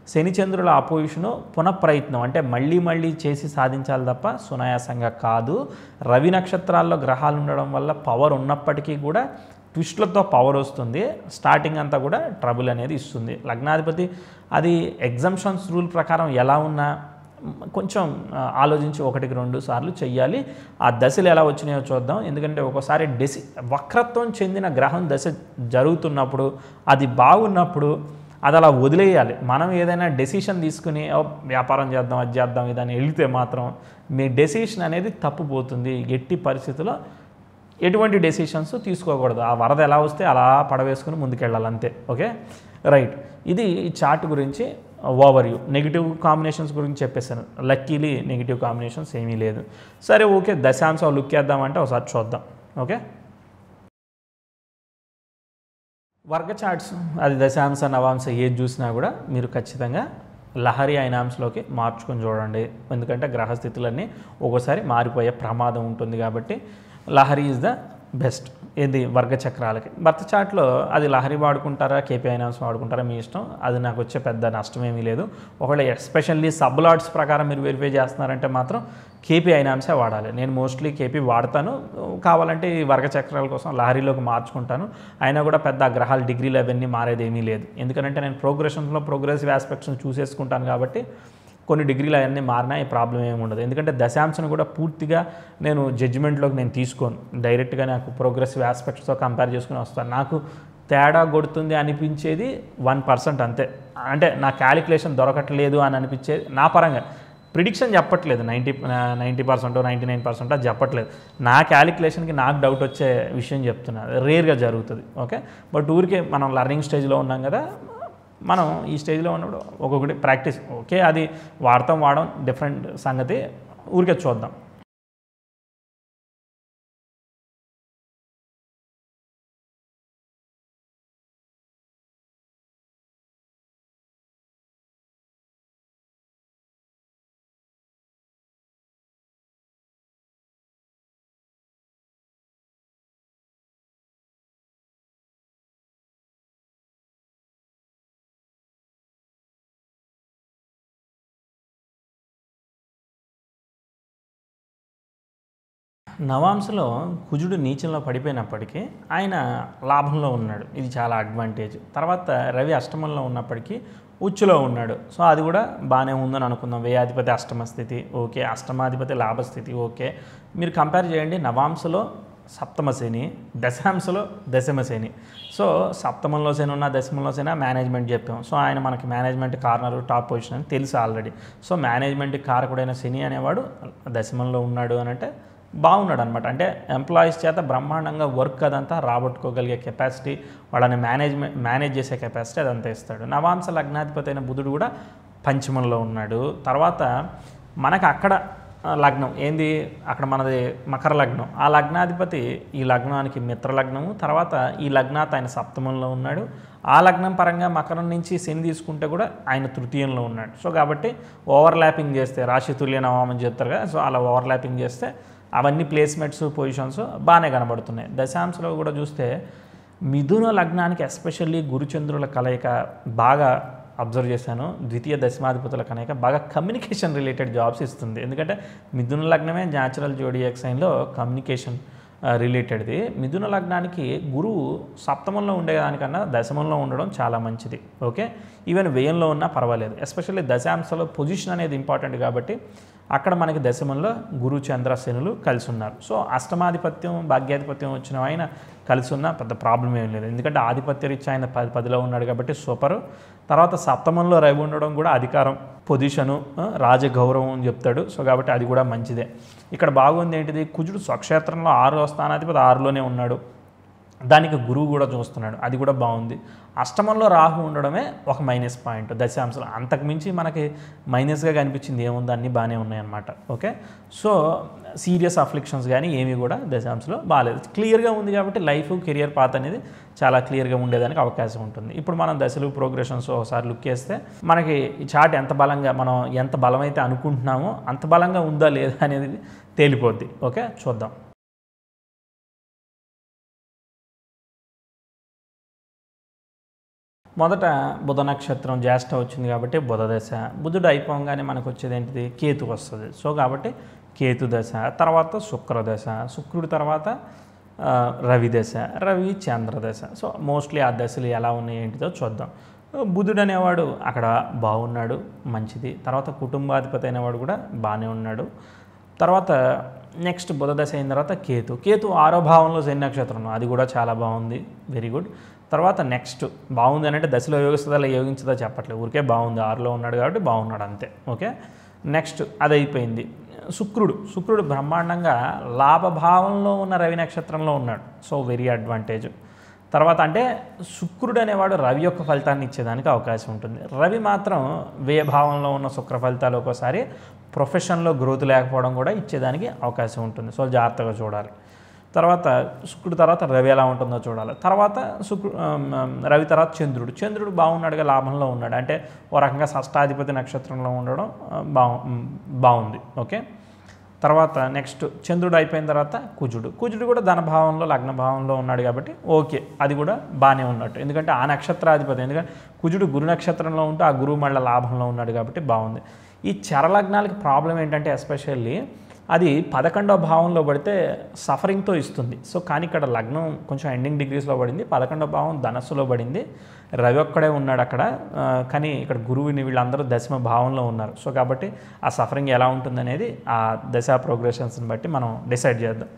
Speaker 1: శని చంద్రుల అపోజిషను పునఃప్రయత్నం అంటే మళ్ళీ మళ్ళీ చేసి సాధించాలి తప్ప సునాయాసంగా కాదు రవి నక్షత్రాల్లో గ్రహాలు ఉండడం వల్ల పవర్ ఉన్నప్పటికీ కూడా ట్విస్ట్లతో పవర్ వస్తుంది స్టార్టింగ్ అంతా కూడా ట్రబుల్ అనేది ఇస్తుంది లగ్నాధిపతి అది ఎగ్జంప్షన్స్ రూల్ ప్రకారం ఎలా ఉన్నా కొంచెం ఆ, ఆలోచించి ఒకటికి రెండు సార్లు చెయ్యాలి ఆ దశలు ఎలా వచ్చినాయో చూద్దాం ఎందుకంటే ఒక్కోసారి డెసి వక్రత్వం చెందిన గ్రహం దశ జరుగుతున్నప్పుడు అది బాగున్నప్పుడు అది అలా వదిలేయాలి మనం ఏదైనా డెసిషన్ తీసుకుని "ఓ, వ్యాపారం చేద్దాం అది చేద్దాం ఇదని వెళితే మాత్రం మీ డెసిషన్ అనేది తప్పుపోతుంది ఎట్టి పరిస్థితుల్లో ఎటువంటి డెసిషన్స్ తీసుకోకూడదు ఆ వరద ఎలా వస్తే అలా పడవేసుకుని ముందుకెళ్ళాలి అంతే ఓకే రైట్ ఇది ఈ చార్ట్ గురించి ఓవర్ యూ నెగిటివ్ కాంబినేషన్స్ గురించి చెప్పేశాను లక్కీలీ నెగిటివ్ కాంబినేషన్స్ ఏమీ లేదు సరే ఓకే దశాంశం లుక్ చేద్దామంటే ఒకసారి చూద్దాం ఓకే వర్గ చార్ట్స్ అది దశాంశ నవాంశ ఏది చూసినా కూడా మీరు ఖచ్చితంగా లహరి అయినాంశలోకి మార్చుకొని చూడండి ఎందుకంటే గ్రహస్థితులన్నీ ఒక్కోసారి మారిపోయే ప్రమాదం ఉంటుంది కాబట్టి లహరి ఈజ్ ద బెస్ట్ ఇది వర్గ చక్రాలకి భర్త చాట్లో అది లహరి వాడుకుంటారా కేపీ అయినాంశం వాడుకుంటారా మీ ఇష్టం అది నాకు వచ్చే పెద్ద నష్టమేమీ లేదు ఒకవేళ ఎస్పెషల్లీ సబ్ లాట్స్ ప్రకారం మీరు వెరిఫై చేస్తున్నారంటే మాత్రం కేపీ అయినాంశే వాడాలి నేను మోస్ట్లీ కేపీ వాడతాను కావాలంటే ఈ వర్గ చక్రాల కోసం లహరిలోకి మార్చుకుంటాను అయినా కూడా పెద్ద ఆ గ్రహాల డిగ్రీలు అవన్నీ మారేది ఏమీ లేదు ఎందుకంటే నేను ప్రోగ్రెషన్లో ప్రోగ్రెసివ్ ఆస్పెక్ట్స్ని చూసేసుకుంటాను కాబట్టి కొన్ని డిగ్రీలు అవన్నీ మారినా ఈ ప్రాబ్లం ఏమి ఉండదు ఎందుకంటే దశాంశను కూడా పూర్తిగా నేను జడ్జిమెంట్లోకి నేను తీసుకోను డైరెక్ట్గా నాకు ప్రోగ్రెసివ్ ఆస్పెక్ట్స్తో కంపేర్ చేసుకుని వస్తాను నాకు తేడా కొడుతుంది అనిపించేది వన్ పర్సెంట్ అంతే అంటే నా క్యాలిక్యులేషన్ దొరకట్లేదు అని అనిపించేది నా పరంగా ప్రిడిక్షన్ చెప్పట్లేదు ninety ninety percent ninety nine percent అది చెప్పట్లేదు నా క్యాలిక్యులేషన్కి నాకు డౌట్ వచ్చే విషయం చెప్తున్నా రేర్గా జరుగుతుంది ఓకే బట్ ఊరికే మనం లర్నింగ్ స్టేజ్లో ఉన్నాం కదా మనం ఈ స్టేజ్లో ఉన్నప్పుడు ఒక్కొక్కటి ప్రాక్టీస్ ఓకే అది వాడతాం వాడడం డిఫరెంట్ సంగతి ఊరికే చూద్దాం నవాంశలో కుజుడు నీచంలో పడిపోయినప్పటికీ ఆయన లాభంలో ఉన్నాడు ఇది చాలా అడ్వాంటేజ్ తర్వాత రవి అష్టమంలో ఉన్నప్పటికీ ఉచ్చులో ఉన్నాడు సో అది కూడా బాగానే ఉందని అనుకుందాం వ్యయాధిపతి అష్టమ స్థితి ఓకే అష్టమాధిపతి లాభస్థితి ఓకే మీరు కంపేర్ చేయండి నవాంశలో సప్తమ శని దశాంశలో దశమ శని సో సప్తమంలో శని ఉన్న దశమంలో శని మేనేజ్మెంట్ చెప్పాం సో ఆయన మనకి మేనేజ్మెంట్ కార్నర్ టాప్ పొజిషన్ అని తెలుసు ఆల్రెడీ సో మేనేజ్మెంట్ కారకుడైన శని అనేవాడు దశమంలో ఉన్నాడు అని అంటే బాగున్నాడు అనమాట అంటే ఎంప్లాయీస్ చేత బ్రహ్మాండంగా వర్క్ అదంతా రాబట్టుకోగలిగే కెపాసిటీ వాళ్ళని మేనేజ్మెంట్ మేనేజ్ చేసే కెపాసిటీ అదంతా ఇస్తాడు నవాంశ లగ్నాధిపతి అయిన బుధుడు కూడా పంచమంలో ఉన్నాడు తర్వాత మనకు అక్కడ ఆ, లగ్నం ఏంది అక్కడ మనది మకర లగ్నం ఆ లగ్నాధిపతి ఈ లగ్నానికి మిత్ర లగ్నము తర్వాత ఈ లగ్నాత్ ఆయన సప్తమంలో ఉన్నాడు ఆ లగ్నం పరంగా మకరం నుంచి శని తీసుకుంటే కూడా ఆయన తృతీయంలో ఉన్నాడు సో కాబట్టి ఓవర్లాపింగ్ చేస్తే రాశి తుల్య నవామని చెప్తారు కదా సో అలా ఓవర్లాపింగ్ చేస్తే అవన్నీ ప్లేస్మెంట్స్ పొజిషన్స్ బాగానే కనబడుతున్నాయి దశాంశలో కూడా చూస్తే మిథున లగ్నానికి ఎస్పెషల్లీ గురుచంద్రుల కలయిక బాగా అబ్జర్వ్ చేశాను ద్వితీయ దశమాధిపతుల కలయిక బాగా కమ్యూనికేషన్ రిలేటెడ్ జాబ్స్ ఇస్తుంది ఎందుకంటే మిథున లగ్నమే న్యాచురల్ జోడియాక్ సైన్లో కమ్యూనికేషన్ రిలేటెడ్ది మిథున లగ్నానికి గురువు సప్తమంలో ఉండేదానికన్నా దశమంలో ఉండడం చాలా మంచిది ఓకే ఈవెన్ వ్యయంలో ఉన్నా పర్వాలేదు ఎస్పెషల్లీ దశాంశలో పొజిషన్ అనేది ఇంపార్టెంట్ కాబట్టి అక్కడ మనకి దశమంలో గురు చంద్ర శనులు కలిసి ఉన్నారు సో అష్టమాధిపత్యం భాగ్యాధిపత్యం వచ్చిన ఆయన కలిసి ఉన్న పెద్ద ప్రాబ్లం ఏం లేదు ఎందుకంటే ఆధిపత్య రీత్యా ఆయన పది పదిలో ఉన్నాడు కాబట్టి సూపరు తర్వాత సప్తమంలో రవి ఉండడం కూడా అధికారం పొజిషను ఆ, రాజగౌరవం అని చెప్తాడు సో కాబట్టి అది కూడా మంచిదే ఇక్కడ బాగుంది ఏంటిది కుజుడు స్వక్షేత్రంలో ఆరో స్థానాధిపతి ఆరులోనే ఉన్నాడు దానికి గురువు కూడా చూస్తున్నాడు అది కూడా బాగుంది అష్టమంలో రాహు ఉండడమే ఒక మైనస్ పాయింట్ దశాంశలు అంతకుమించి మనకి మైనస్గా కనిపించింది ఏముంది అన్నీ బాగానే ఉన్నాయన్నమాట ఓకే సో సీరియస్ అఫ్లిక్షన్స్ కానీ ఏమీ కూడా దశాంశలో బాగాలేదు క్లియర్గా ఉంది కాబట్టి లైఫ్ కెరియర్ పాత్ అనేది చాలా క్లియర్గా ఉండేదానికి అవకాశం ఉంటుంది ఇప్పుడు మనం దశలు ప్రోగ్రెషన్స్ ఒకసారి లుక్ చేస్తే మనకి ఈ చార్ట్ ఎంత బలంగా మనం ఎంత బలమైతే అనుకుంటున్నామో అంత బలంగా ఉందా లేదా అనేది తేలిపోద్ది ఓకే చూద్దాం మొదట బుధ నక్షత్రం జ్యేష్ఠ వచ్చింది కాబట్టి బుధ దశ బుధుడు అయిపోగానే మనకు వచ్చేది ఏంటిది కేతు వస్తుంది సో కాబట్టి కేతు దశ తర్వాత శుక్ర దశ శుక్రుడి తర్వాత ఆ, రవి దశ రవి చంద్ర దశ సో మోస్ట్లీ ఆ దశలు ఎలా ఉన్నాయి ఏంటిదో చూద్దాం బుధుడు అనేవాడు అక్కడ బాగున్నాడు మంచిది తర్వాత కుటుంబాధిపతి అనేవాడు కూడా బాగానే ఉన్నాడు తర్వాత నెక్స్ట్ బుధ దశ అయిన తర్వాత కేతు కేతు ఆరో భావంలో శని నక్షత్రం అది కూడా చాలా బాగుంది వెరీ గుడ్ తర్వాత నెక్స్ట్ బాగుంది అని అంటే దశలో యోగిస్తుందా లేదా యోగించదా చెప్పట్లేదు ఊరికే బాగుంది ఆరులో ఉన్నాడు కాబట్టి బాగున్నాడు అంతే ఓకే నెక్స్ట్ అది అయిపోయింది శుక్రుడు శుక్రుడు బ్రహ్మాండంగా లాభభావంలో ఉన్న రవి నక్షత్రంలో ఉన్నాడు సో వెరీ అడ్వాంటేజ్ తర్వాత అంటే శుక్రుడు అనేవాడు రవి యొక్క ఫలితాన్ని ఇచ్చేదానికి అవకాశం ఉంటుంది రవి మాత్రం వ్యయభావంలో ఉన్న శుక్ర ఫలితాలు ఒక్కోసారి ప్రొఫెషన్లో గ్రోత్ లేకపోవడం కూడా ఇచ్చేదానికి అవకాశం ఉంటుంది సో జాగ్రత్తగా చూడాలి తర్వాత శుక్రుడు తర్వాత రవి ఎలా ఉంటుందో చూడాలి తర్వాత శుక్రు ఆమ్, ఆమ్, రవి తర్వాత చంద్రుడు చంద్రుడు బాగున్నాడుగా లాభంలో ఉన్నాడు అంటే ఓ రకంగా షష్టాధిపతి నక్షత్రంలో ఉండడం ఆ, బాగు ఉమ్, బాగుంది ఓకే తర్వాత నెక్స్ట్ చంద్రుడు అయిపోయిన తర్వాత కుజుడు కుజుడు కూడా ధనభావంలో లగ్న భావంలో ఉన్నాడు కాబట్టి ఓకే అది కూడా బాగానే ఉన్నట్టు ఎందుకంటే ఆ నక్షత్రాధిపతి ఎందుకంటే కుజుడు గురు నక్షత్రంలో ఉంటూ ఆ గురువు మళ్ళీ లాభంలో ఉన్నాడు కాబట్టి బాగుంది ఈ చరలగ్నాలకి ప్రాబ్లం ఏంటంటే ఎస్పెషల్లీ అది పదకొండో భావంలో పడితే సఫరింగ్తో ఇస్తుంది సో కానీ ఇక్కడ లగ్నం కొంచెం ఎండింగ్ డిగ్రీస్లో పడింది పదకొండో భావం ధనస్సులో పడింది రవి ఒక్కడే ఉన్నాడు అక్కడ ఆ, కానీ ఇక్కడ గురువుని వీళ్ళందరూ దశమ భావంలో ఉన్నారు సో కాబట్టి ఆ సఫరింగ్ ఎలా ఉంటుందనేది ఆ దశ ప్రోగ్రెషన్స్ని బట్టి మనం డిసైడ్ చేద్దాం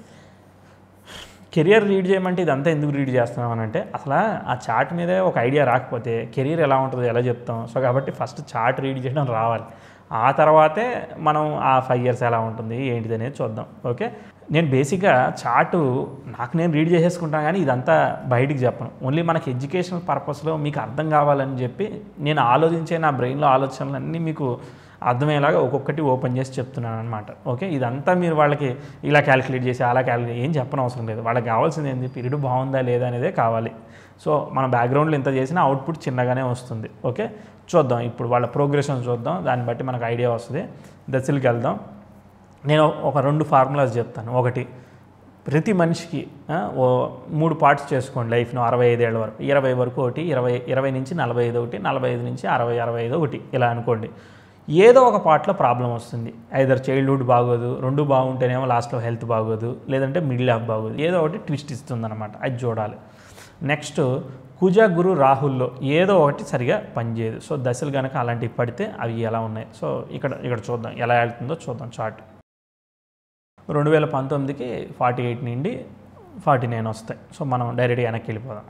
Speaker 1: కెరియర్ రీడ్ చేయమంటే ఇదంతా ఎందుకు రీడ్ చేస్తున్నాం అని అంటే అసలు ఆ చార్ట్ మీదే ఒక ఐడియా రాకపోతే కెరీర్ ఎలా ఉంటుందో ఎలా చెప్తాం సో కాబట్టి ఫస్ట్ చార్ట్ రీడ్ చేయడం రావాలి ఆ తర్వాతే మనం ఆ ఫైవ్ ఇయర్స్ ఎలా ఉంటుంది ఏంటిది అనేది చూద్దాం ఓకే నేను బేసిక్గా చార్టు నాకు నేను రీడ్ చేసేసుకుంటాను కానీ ఇదంతా బయటికి చెప్పను ఓన్లీ మనకి ఎడ్యుకేషనల్ పర్పస్లో మీకు అర్థం కావాలని చెప్పి నేను ఆలోచించే నా బ్రెయిన్లో ఆలోచనలన్నీ మీకు అర్థమయ్యేలాగా ఒక్కొక్కటి ఓపెన్ చేసి చెప్తున్నాను అనమాట ఓకే ఇదంతా మీరు వాళ్ళకి ఇలా క్యాలిక్యులేట్ చేసి అలా క్యాలిక్యులేట్ ఏం చెప్పనవసరం అవసరం లేదు వాళ్ళకి కావాల్సింది ఏంది పీరియడ్ బాగుందా లేదా అనేదే కావాలి సో మన బ్యాక్గ్రౌండ్లో ఇంత చేసినా అవుట్పుట్ చిన్నగానే వస్తుంది ఓకే చూద్దాం ఇప్పుడు వాళ్ళ ప్రోగ్రెషన్ చూద్దాం దాన్ని బట్టి మనకు ఐడియా వస్తుంది దశలకి వెళ్దాం నేను ఒక రెండు ఫార్ములాస్ చెప్తాను ఒకటి ప్రతి మనిషికి ఆ, ఓ మూడు పార్ట్స్ చేసుకోండి లైఫ్ను అరవై ఐదేళ్ల వరకు ఇరవై వరకు ఒకటి ఇరవై ఇరవై నుంచి నలభై ఐదు ఒకటి నలభై ఐదు నుంచి అరవై అరవై ఐదు ఒకటి ఇలా అనుకోండి ఏదో ఒక పార్ట్లో ప్రాబ్లం వస్తుంది ఐదర్ చైల్డ్హుడ్ బాగోదు రెండు బాగుంటేనేమో లాస్ట్లో హెల్త్ బాగోదు లేదంటే మిడిల్ ఆఫ్ బాగోదు ఏదో ఒకటి ట్విస్ట్ ఇస్తుందన్నమాట అది చూడాలి నెక్స్ట్ కుజ గురు రాహుల్లో ఏదో ఒకటి సరిగా పనిచేయదు సో దశలు కనుక అలాంటివి పడితే అవి ఎలా ఉన్నాయి సో ఇక్కడ ఇక్కడ చూద్దాం ఎలా వెళ్తుందో చూద్దాం చార్ట్ రెండు వేల పంతొమ్మిదికి ఫార్టీ ఎయిట్ నుండి ఫార్టీ నైన్ వస్తాయి సో మనం డైరెక్ట్గా వెనక్కి వెళ్ళిపోదాం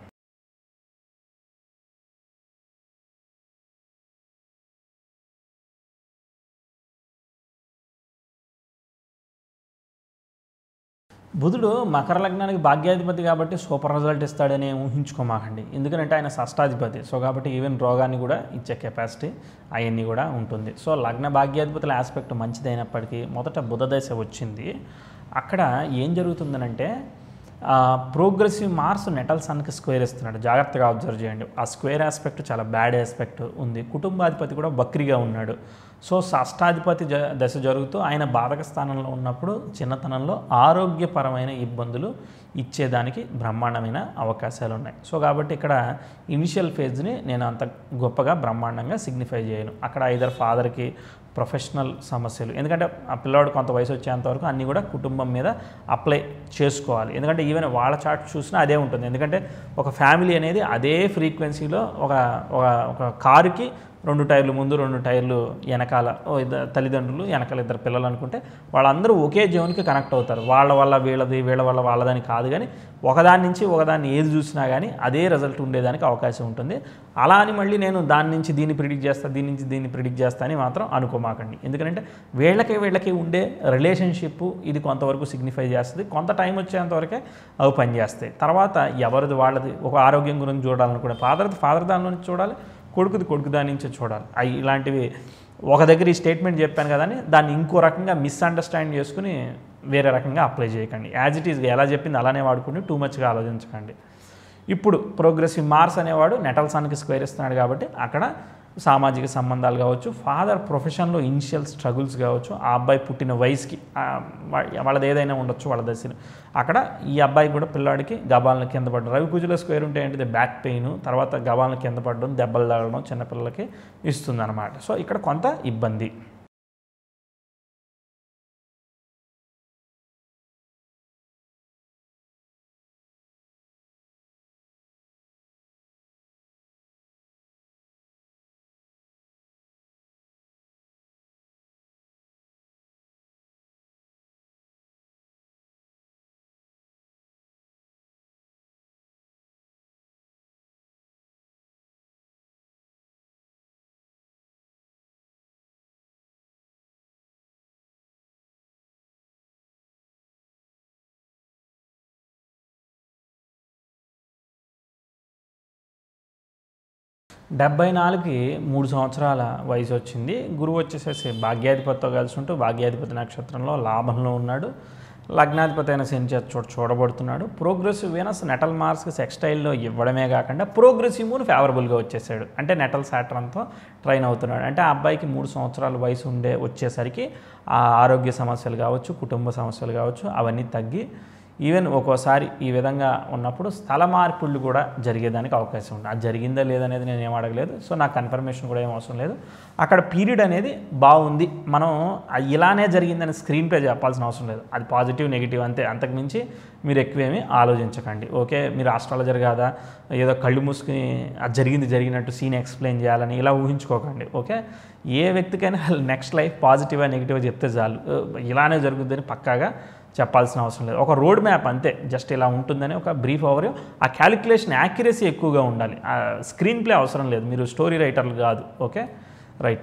Speaker 1: బుధుడు మకర లగ్నానికి భాగ్యాధిపతి కాబట్టి సూపర్ రిజల్ట్ ఇస్తాడని ఊహించుకోమాకండి ఎందుకంటే ఆయన షష్టాధిపతి సో కాబట్టి ఈవెన్ రోగాన్ని కూడా ఇచ్చే కెపాసిటీ అవన్నీ కూడా ఉంటుంది సో లగ్న భాగ్యాధిపతుల ఆస్పెక్ట్ మంచిదైనప్పటికీ మొదట బుధ దశ వచ్చింది అక్కడ ఏం జరుగుతుందనంటే ప్రోగ్రెసివ్ మార్స్ నెటల్ సన్కి స్క్వేర్ ఇస్తున్నాడు జాగ్రత్తగా అబ్జర్వ్ చేయండి ఆ స్క్వేర్ ఆస్పెక్ట్ చాలా బ్యాడ్ ఆస్పెక్ట్ ఉంది కుటుంబాధిపతి కూడా బక్రిగా ఉన్నాడు సో షష్టాధిపతి జ దశ జరుగుతూ ఆయన బాధక స్థానంలో ఉన్నప్పుడు చిన్నతనంలో ఆరోగ్యపరమైన ఇబ్బందులు ఇచ్చేదానికి బ్రహ్మాండమైన అవకాశాలు ఉన్నాయి సో కాబట్టి ఇక్కడ ఇనిషియల్ ఫేజ్ని నేను అంత గొప్పగా బ్రహ్మాండంగా సిగ్నిఫై చేయను అక్కడ ఐదర్ ఫాదర్కి ప్రొఫెషనల్ సమస్యలు ఎందుకంటే ఆ పిల్లవాడు కొంత వయసు వచ్చేంత వరకు అన్నీ కూడా కుటుంబం మీద అప్లై చేసుకోవాలి ఎందుకంటే ఈవెన్ వాళ్ళ చార్ట్ చూసినా అదే ఉంటుంది ఎందుకంటే ఒక ఫ్యామిలీ అనేది అదే ఫ్రీక్వెన్సీలో ఒక ఒక ఒక కారుకి రెండు టైర్లు ముందు రెండు టైర్లు వెనకాల ఓ ఇద్దరు తల్లిదండ్రులు వెనకాల ఇద్దరు పిల్లలు అనుకుంటే వాళ్ళందరూ ఒకే జోన్కి కనెక్ట్ అవుతారు వాళ్ళ వల్ల వీళ్ళది వీళ్ళ వల్ల వాళ్ళదని కాదు కానీ ఒకదాని నుంచి ఒకదాన్ని ఏది చూసినా కానీ అదే రిజల్ట్ ఉండేదానికి అవకాశం ఉంటుంది అలా అని మళ్ళీ నేను దాని నుంచి దీన్ని ప్రిడిక్ట్ చేస్తా దీని నుంచి దీన్ని ప్రిడిక్ట్ చేస్తా అని మాత్రం అనుకోమాకండి ఎందుకంటే వీళ్ళకి వీళ్ళకి ఉండే రిలేషన్షిప్ ఇది కొంతవరకు సిగ్నిఫై చేస్తుంది కొంత టైం వచ్చేంత వరకే అవి పనిచేస్తాయి తర్వాత ఎవరిది వాళ్ళది ఒక ఆరోగ్యం గురించి చూడాలనుకుంటే ఫాదర్ది ఫాదర్ దాని నుంచి చూడాలి కొడుకుది కొడుకు దాని నుంచే చూడాలి అవి ఇలాంటివి ఒక దగ్గర ఈ స్టేట్మెంట్ చెప్పాను కదా అని దాన్ని ఇంకో రకంగా మిస్అండర్స్టాండ్ చేసుకుని వేరే రకంగా అప్లై చేయకండి యాజ్ ఇట్ ఈజ్ ఎలా చెప్పింది అలానే వాడుకుని టూ మచ్గా ఆలోచించకండి ఇప్పుడు ప్రోగ్రెసివ్ మార్స్ అనేవాడు నెటల్ సన్కి స్క్వేర్ ఇస్తున్నాడు కాబట్టి అక్కడ సామాజిక సంబంధాలు కావచ్చు ఫాదర్ ప్రొఫెషన్లో ఇనిషియల్ స్ట్రగుల్స్ కావచ్చు ఆ అబ్బాయి పుట్టిన వయసుకి ఆ, వా- వాళ్ళది ఏదైనా ఉండొచ్చు వాళ్ళ దశని అక్కడ ఈ అబ్బాయి కూడా పిల్లాడికి గబాలను కింద పడడం రవి పూజలో స్క్వేర్ ఉంటే ఏంటిది బ్యాక్ పెయిన్ తర్వాత గబాలను కింద పడడం దెబ్బలు తాగడం చిన్నపిల్లలకి ఇస్తుంది అనమాట సో ఇక్కడ కొంత ఇబ్బంది డెబ్బై నాలుగుకి మూడు సంవత్సరాల వయసు వచ్చింది గురువు వచ్చేసేసి భాగ్యాధిపతితో కలిసి ఉంటూ భాగ్యాధిపతి నక్షత్రంలో లాభంలో ఉన్నాడు లగ్నాధిపతి అయిన శని చేత చోట చూడబడుతున్నాడు ప్రోగ్రెసివ్ వీనస్ నెటల్ మార్క్స్కి సెక్స్టైల్లో ఇవ్వడమే కాకుండా ప్రోగ్రెసివ్ మూన్ ఫేవరబుల్గా వచ్చేసాడు అంటే నెటల్ సాట్రంతో ట్రైన్ అవుతున్నాడు అంటే ఆ అబ్బాయికి మూడు సంవత్సరాల వయసు ఉండే వచ్చేసరికి ఆ ఆరోగ్య సమస్యలు కావచ్చు కుటుంబ సమస్యలు కావచ్చు అవన్నీ తగ్గి ఈవెన్ ఒక్కోసారి ఈ విధంగా ఉన్నప్పుడు స్థల మార్పుళ్ళు కూడా జరిగేదానికి అవకాశం ఉంది అది జరిగిందా లేదనేది నేను ఏం అడగలేదు సో నాకు కన్ఫర్మేషన్ కూడా ఏం అవసరం లేదు అక్కడ పీరియడ్ అనేది బాగుంది మనం ఆ ఇలానే జరిగిందని స్క్రీన్ ప్లే చెప్పాల్సిన అవసరం లేదు అది పాజిటివ్ నెగిటివ్ అంతే అంతకుమించి మీరు ఎక్కువేమీ ఆలోచించకండి ఓకే మీరు ఆస్ట్రాలజర్ కాదా ఏదో కళ్ళు మూసుకుని అది జరిగింది జరిగినట్టు సీన్ ఎక్స్ప్లెయిన్ చేయాలని ఇలా ఊహించుకోకండి ఓకే ఏ వ్యక్తికైనా నెక్స్ట్ లైఫ్ పాజిటివ్ నెగిటివ్ చెప్తే చాలు ఇలానే జరుగుద్దని పక్కాగా చెప్పాల్సిన అవసరం లేదు ఒక రోడ్ మ్యాప్ అంతే జస్ట్ ఇలా ఉంటుందని ఒక బ్రీఫ్ ఓవర్ ఆ క్యాలిక్యులేషన్ యాక్యురసీ ఎక్కువగా ఉండాలి ఆ స్క్రీన్ ప్లే అవసరం లేదు మీరు స్టోరీ రైటర్లు కాదు ఓకే రైట్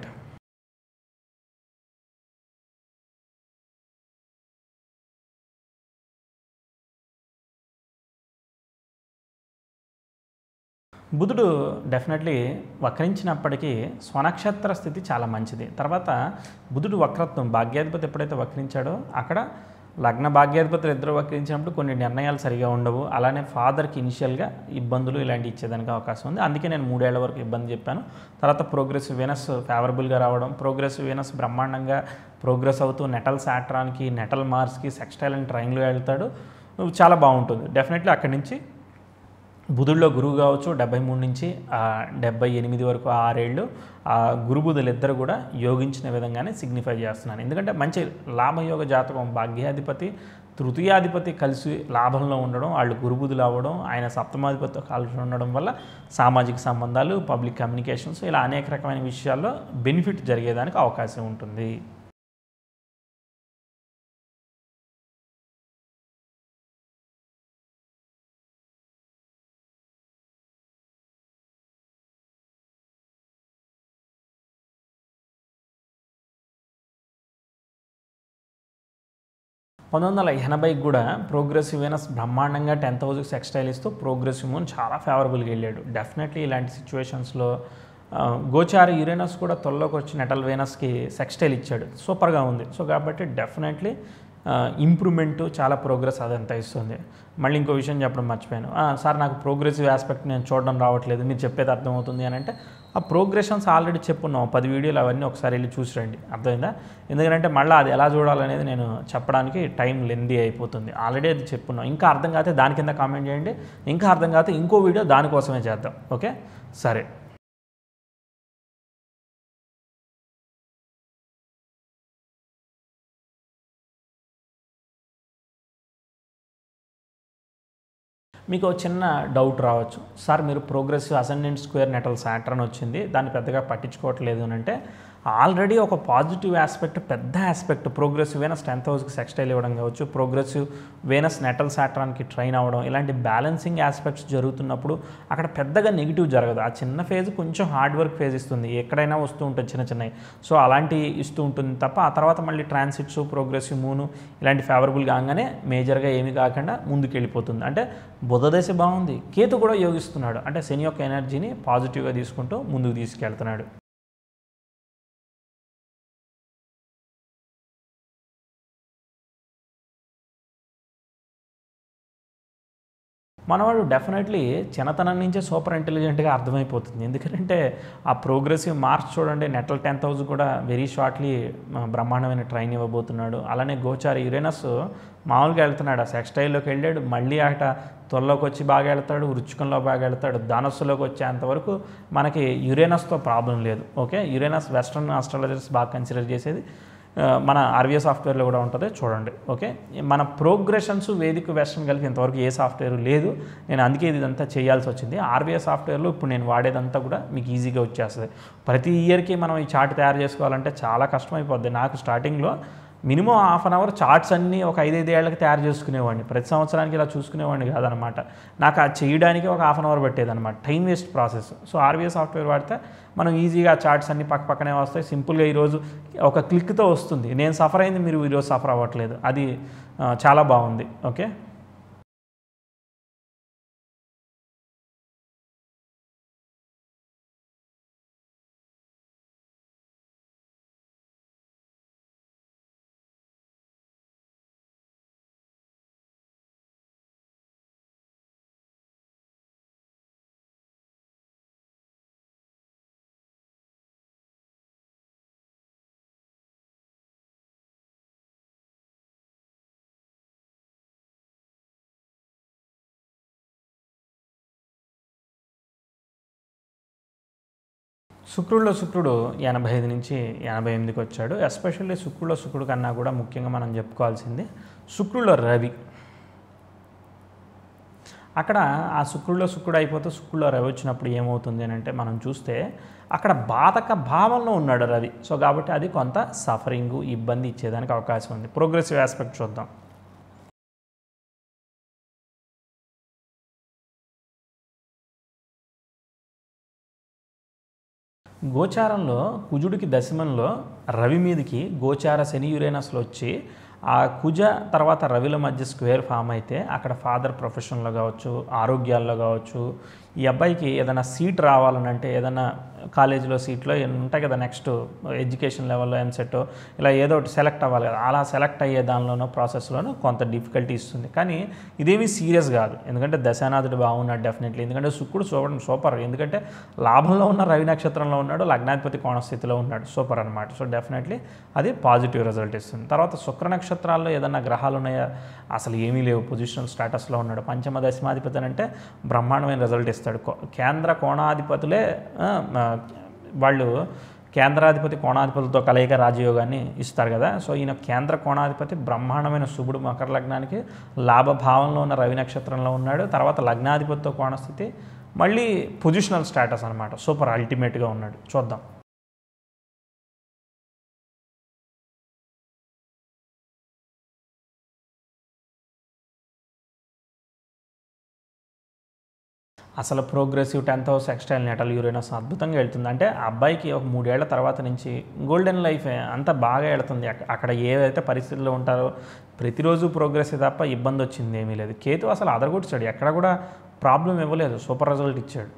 Speaker 1: బుధుడు డెఫినెట్లీ వక్రించినప్పటికీ స్వనక్షత్ర స్థితి చాలా మంచిది తర్వాత బుధుడు వక్రత్వం భాగ్యాధిపతి ఎప్పుడైతే వక్రించాడో అక్కడ లగ్న భాగ్యాధిపతులు ఇద్దరు వక్రించినప్పుడు కొన్ని నిర్ణయాలు సరిగా ఉండవు అలానే ఫాదర్కి ఇనిషియల్గా ఇబ్బందులు ఇలాంటివి ఇచ్చేదానికి అవకాశం ఉంది అందుకే నేను మూడేళ్ల వరకు ఇబ్బంది చెప్పాను తర్వాత ప్రోగ్రెసివ్ వీనస్ ఫేవరబుల్గా రావడం ప్రోగ్రెసివ్ వీనస్ బ్రహ్మాండంగా ప్రోగ్రెస్ అవుతూ నెటల్ సాట్రాన్కి నెటల్ మార్స్కి సెక్స్టైల్ అండ్ ట్రైన్లో వెళ్తాడు చాలా బాగుంటుంది డెఫినెట్లీ అక్కడి నుంచి బుధుల్లో గురువు కావచ్చు డెబ్బై మూడు నుంచి ఆ, డెబ్బై ఎనిమిది వరకు ఆ ఆరేళ్ళు ఆ గురు బుధులు ఇద్దరు కూడా యోగించిన విధంగానే సిగ్నిఫై చేస్తున్నాను ఎందుకంటే మంచి లాభయోగ జాతకం భాగ్యాధిపతి తృతీయాధిపతి కలిసి లాభంలో ఉండడం వాళ్ళు గురుబుధులు అవ్వడం ఆయన సప్తమాధిపతితో కలిసి ఉండడం వల్ల సామాజిక సంబంధాలు పబ్లిక్ కమ్యూనికేషన్స్ ఇలా అనేక రకమైన విషయాల్లో బెనిఫిట్ జరిగేదానికి అవకాశం ఉంటుంది పంతొమ్మిది వందల ఎనభైకి కూడా ప్రోగ్రెసివ్ వీనస్ బ్రహ్మాండంగా టెన్త్ హౌస్కి సెక్స్టైల్ ఇస్తూ ప్రోగ్రెసివ్ మూన్ చాలా ఫేవరబుల్గా వెళ్ళాడు డెఫినెట్లీ ఇలాంటి సిచ్యువేషన్స్లో గోచార యురేనస్ కూడా త్వరలోకి వచ్చి నెటల్ వీనస్కి సెక్స్టైల్ ఇచ్చాడు సూపర్గా ఉంది సో కాబట్టి డెఫినెట్లీ ఇంప్రూవ్మెంట్ చాలా ప్రోగ్రెస్ అదంతా ఇస్తుంది మళ్ళీ ఇంకో విషయం చెప్పడం మర్చిపోయాను "ఆ, సార్ నాకు ప్రోగ్రెసివ్ ఆస్పెక్ట్ నేను చూడడం రావట్లేదు మీరు చెప్పేది అర్థమవుతుంది అని అంటే ఆ ప్రోగ్రెషన్స్ ఆల్రెడీ చెప్పున్నాం పది వీడియోలు అవన్నీ ఒకసారి వెళ్ళి చూసి రండి అర్థమైందా ఎందుకంటే మళ్ళీ అది ఎలా చూడాలనేది నేను చెప్పడానికి టైం లెందీ అయిపోతుంది ఆల్రెడీ అది చెప్పున్నాం ఇంకా అర్థం కాకపోతే దాని కింద కామెంట్ చేయండి ఇంకా అర్థం కాకపోతే ఇంకో వీడియో దానికోసమే చేద్దాం ఓకే సరే మీకు ఒక చిన్న డౌట్ రావచ్చు సార్ మీరు progressive ascendant square natal Saturn వచ్చింది దాన్ని పెద్దగా పట్టించుకోవట్లేదు అని అంటే ఆల్రెడీ ఒక పాజిటివ్ ఆస్పెక్ట్ పెద్ద ఆస్పెక్ట్ ప్రోగ్రెసివ్ వేనస్ టెన్త్ హౌస్కి సెక్స్టైల్ ఇవ్వడం కావచ్చు ప్రోగ్రెసివ్ వేనస్ నెటల్ సాట్రాన్కి ట్రైన్ అవ్వడం ఇలాంటి బ్యాలెన్సింగ్ ఆస్పెక్ట్స్ జరుగుతున్నప్పుడు అక్కడ పెద్దగా నెగిటివ్ జరగదు ఆ చిన్న ఫేజ్ కొంచెం హార్డ్ వర్క్ ఫేజ్ ఇస్తుంది ఎక్కడైనా వస్తూ ఉంటుంది చిన్న చిన్నవి సో అలాంటి ఇస్తూ ఉంటుంది తప్ప ఆ తర్వాత మళ్ళీ ట్రాన్సిట్స్ ప్రోగ్రెసివ్ మూను ఇలాంటి ఫేవరబుల్ కాగానే మేజర్గా ఏమీ కాకుండా ముందుకు వెళ్ళిపోతుంది అంటే బుధ దశ బాగుంది కేతు కూడా యోగిస్తున్నాడు అంటే శని యొక్క ఎనర్జీని పాజిటివ్గా తీసుకుంటూ ముందుకు తీసుకెళ్తున్నాడు మనవాడు డెఫినెట్లీ చిన్నతనం నుంచే సూపర్ ఇంటెలిజెంట్గా అర్థమైపోతుంది ఎందుకంటే ఆ ప్రోగ్రెసివ్ మార్క్స్ చూడండి నెటల్ టెన్త్ హౌస్ కూడా వెరీ షార్ట్లీ బ్రహ్మాండమైన ట్రైన్ ఇవ్వబోతున్నాడు అలానే గోచారి యురేనస్ మామూలుగా వెళ్తున్నాడు ఆ సెక్స్టైల్లోకి వెళ్ళాడు మళ్ళీ అట త్వరలోకి వచ్చి బాగా వెళ్తాడు వృచ్చికంలో బాగా వెళ్తాడు ధనస్సులోకి వచ్చేంతవరకు మనకి యురేనస్తో ప్రాబ్లం లేదు ఓకే యురేనస్ వెస్ట్రన్ ఆస్ట్రాలజర్స్ బాగా కన్సిడర్ చేసేది ఆ, మన ఆర్వీఏ సాఫ్ట్వేర్లో కూడా ఉంటుంది చూడండి ఓకే మన ప్రోగ్రెషన్స్ వేదిక వెస్ట్రన్ కలిపి ఇంతవరకు ఏ సాఫ్ట్వేర్ లేదు నేను అందుకే ఇదంతా చేయాల్సి వచ్చింది ఆర్వీఏ సాఫ్ట్వేర్లో ఇప్పుడు నేను వాడేదంతా కూడా మీకు ఈజీగా వచ్చేస్తుంది ప్రతి ఇయర్కి మనం ఈ చార్ట్ తయారు చేసుకోవాలంటే చాలా కష్టమైపోద్ది నాకు స్టార్టింగ్లో minimum half an hour charts అన్నీ ఒక ఐదైదు ఏళ్ళకి తయారు చేసుకునేవాడిని ప్రతి సంవత్సరానికి ఇలా చూసుకునేవాడిని కాదనమాట నాకు అది చేయడానికి ఒక హాఫ్ అన్ అవర్ పెట్టేదన్నమాట time waste process so RVA software వాడితే మనం ఈజీగా చార్ట్స్ అన్ని పక్క పక్కనే వస్తాయి సింపుల్గా ఈరోజు ఒక క్లిక్తో వస్తుంది నేను సఫర్ అయింది మీరు ఈరోజు సఫర్ అవ్వట్లేదు అది ఆ, చాలా బాగుంది ఓకే శుక్రుడిలో శుక్రుడు ఎనభై ఐదు నుంచి ఎనభై ఎనిమిదికి వచ్చాడు ఎస్పెషల్లీ శుక్రుడిలో శుక్రుడు కన్నా కూడా ముఖ్యంగా మనం చెప్పుకోవాల్సింది శుక్రుడిలో రవి అక్కడ ఆ శుక్రుడిలో శుక్రుడు అయిపోతే శుక్రుడిలో రవి వచ్చినప్పుడు ఏమవుతుంది అని అంటే మనం చూస్తే అక్కడ బాధక భావంలో ఉన్నాడు రవి సో కాబట్టి అది కొంత సఫరింగ్ ఇబ్బంది ఇచ్చేదానికి అవకాశం ఉంది ప్రోగ్రెసివ్ ఆస్పెక్ట్ చూద్దాం గోచారంలో కుజుడికి దశమంలో రవి మీదకి గోచార శని యురేనస్లో వచ్చి ఆ కుజ తర్వాత రవిల మధ్య స్క్వేర్ ఫామ్ అయితే అక్కడ ఫాదర్ ప్రొఫెషన్లో కావచ్చు ఆరోగ్యాల్లో కావచ్చు ఈ అబ్బాయికి ఏదైనా సీట్ రావాలని అంటే ఏదైనా కాలేజీలో సీట్లో ఏమైనా ఉంటాయి కదా నెక్స్ట్ ఎడ్యుకేషన్ లెవెల్లో ఎంసెట్ ఇలా ఏదో ఒకటి సెలెక్ట్ అవ్వాలి కదా అలా సెలెక్ట్ అయ్యే దానిలోనో ప్రాసెస్లోనో కొంత డిఫికల్టీ ఇస్తుంది కానీ ఇదేమీ సీరియస్ కాదు ఎందుకంటే దశానాథుడు బాగున్నాడు డెఫినెట్లీ ఎందుకంటే శుక్రుడు చూడండి సూపర్ ఎందుకంటే లాభంలో ఉన్న రవి నక్షత్రంలో ఉన్నాడు లగ్నాధిపతి కోణ స్థితిలో ఉన్నాడు సూపర్ అనమాట సో డెఫినెట్లీ అది పాజిటివ్ రిజల్ట్ ఇస్తుంది తర్వాత శుక్ర నక్షత్రాల్లో ఏదైనా గ్రహాలు ఉన్నాయా అసలు ఏమీ లేవు పొజిషనల్ స్టేటస్లో ఉన్నాడు పంచమ దశమాధిపతి అని అంటే బ్రహ్మాండమైన రిజల్ట్ ఇస్తాడు కో- కేంద్ర కోణాధిపతులే ఆ, ఆ, వాళ్ళు కేంద్రాధిపతి కోణాధిపతితో కలయిక రాజయోగాన్ని ఇస్తారు కదా సో ఈయన కేంద్ర కోణాధిపతి బ్రహ్మాండమైన శుభుడు మకర లగ్నానికి లాభభావంలో ఉన్న రవి నక్షత్రంలో ఉన్నాడు తర్వాత లగ్నాధిపతితో కోణస్థితి మళ్ళీ పొజిషనల్ స్టేటస్ అనమాట సూపర్ అల్టిమేట్గా ఉన్నాడు చూద్దాం అసలు progressive tenth house sextile natal Uranus అద్భుతంగా వెళ్తుంది అంటే ఆ అబ్బాయికి ఒక మూడేళ్ల తర్వాత నుంచి గోల్డెన్ లైఫ్ అంతా బాగా వెళ్తుంది అక్క- అక్కడ ఏవైతే పరిస్థితుల్లో ఉంటారో ప్రతిరోజు ప్రోగ్రెస్ తప్ప ఇబ్బంది వచ్చింది ఏమీ లేదు కేతు అసలు అదరగొట్టాడు ఎక్కడ కూడా ప్రాబ్లం ఇవ్వలేదు సూపర్ రిజల్ట్ ఇచ్చాడు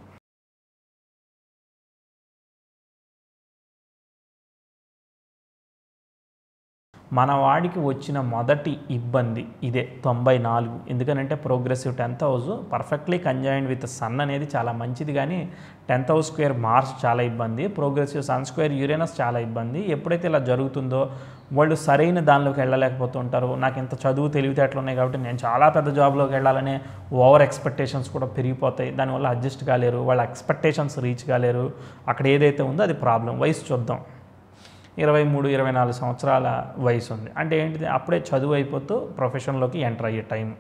Speaker 1: మన వాడికి వచ్చిన మొదటి ఇబ్బంది ఇదే తొంభై నాలుగు ఎందుకనంటే progressive tenth house perfectly conjoined with Sun అనేది చాలా మంచిది కానీ టెన్త్ హౌస్ స్క్వేర్ మార్స్ చాలా ఇబ్బంది ప్రోగ్రెసివ్ సన్ స్క్వేర్ యురేనస్ చాలా ఇబ్బంది ఎప్పుడైతే ఇలా జరుగుతుందో వాళ్ళు సరైన దానిలోకి వెళ్ళలేకపోతుంటారు నాకు ఇంత చదువు తెలివితేటలు ఉన్నాయి కాబట్టి నేను చాలా పెద్ద జాబ్లోకి వెళ్ళాలనే ఓవర్ ఎక్స్పెక్టేషన్స్ కూడా పెరిగిపోతాయి దానివల్ల అడ్జస్ట్ కాలేరు వాళ్ళ ఎక్స్పెక్టేషన్స్ రీచ్ కాలేరు అక్కడ ఏదైతే ఉందో అది ప్రాబ్లం వయసు చూద్దాం ఇరవై మూడు ఇరవై నాలుగు సంవత్సరాల వయసు ఉంది అంటే ఏంటిది అప్పుడే చదువు అయిపోతూ ప్రొఫెషన్లోకి ఎంటర్ అయ్యే టైం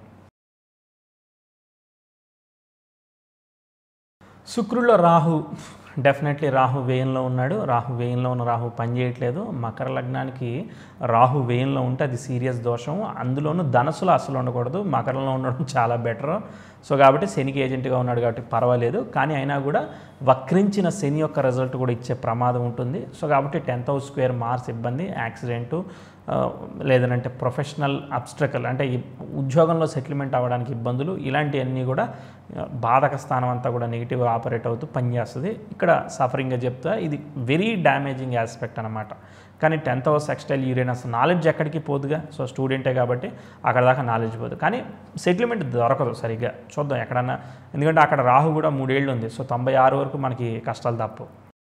Speaker 1: శుక్రుల్లో రాహు డెఫినెట్లీ రాహు వేయంలో ఉన్నాడు రాహు వేయంలో ఉన్న రాహు పని చేయట్లేదు మకర లగ్నానికి రాహు వేయంలో ఉంటే అది సీరియస్ దోషం అందులోనూ ధనస్సులో అసలు ఉండకూడదు మకరంలో ఉండడం చాలా బెటర్ సో కాబట్టి శనికి ఏజెంట్గా ఉన్నాడు కాబట్టి పర్వాలేదు కానీ అయినా కూడా వక్రించిన శని యొక్క రిజల్ట్ కూడా ఇచ్చే ప్రమాదం ఉంటుంది సో కాబట్టి టెన్త్ హౌస్ స్క్వేర్ మార్స్ ఇబ్బంది యాక్సిడెంటు ఆ, లేదనంటే ప్రొఫెషనల్ అబ్స్ట్రకల్ అంటే ఈ ఉద్యోగంలో సెటిల్మెంట్ అవ్వడానికి ఇబ్బందులు ఇలాంటివన్నీ కూడా ఆ, బాధక స్థానం అంతా కూడా నెగిటివ్ ఆపరేట్ అవుతూ పనిచేస్తుంది ఇక్కడ సఫరింగ్గా చెప్తా ఇది వెరీ డ్యామేజింగ్ ఆస్పెక్ట్ అనమాట కానీ tenth house sextile Uranus knowledge ఎక్కడికి పోదుగా సో స్టూడెంటే కాబట్టి అక్కడ దాకా నాలెడ్జ్ పోదు కానీ సెటిల్మెంట్ దొరకదు సరిగ్గా చూద్దాం ఎక్కడన్నా ఎందుకంటే అక్కడ రాహు కూడా మూడేళ్ళు ఉంది సో తొంభై ఆరు వరకు మనకి కష్టాలు తప్పవు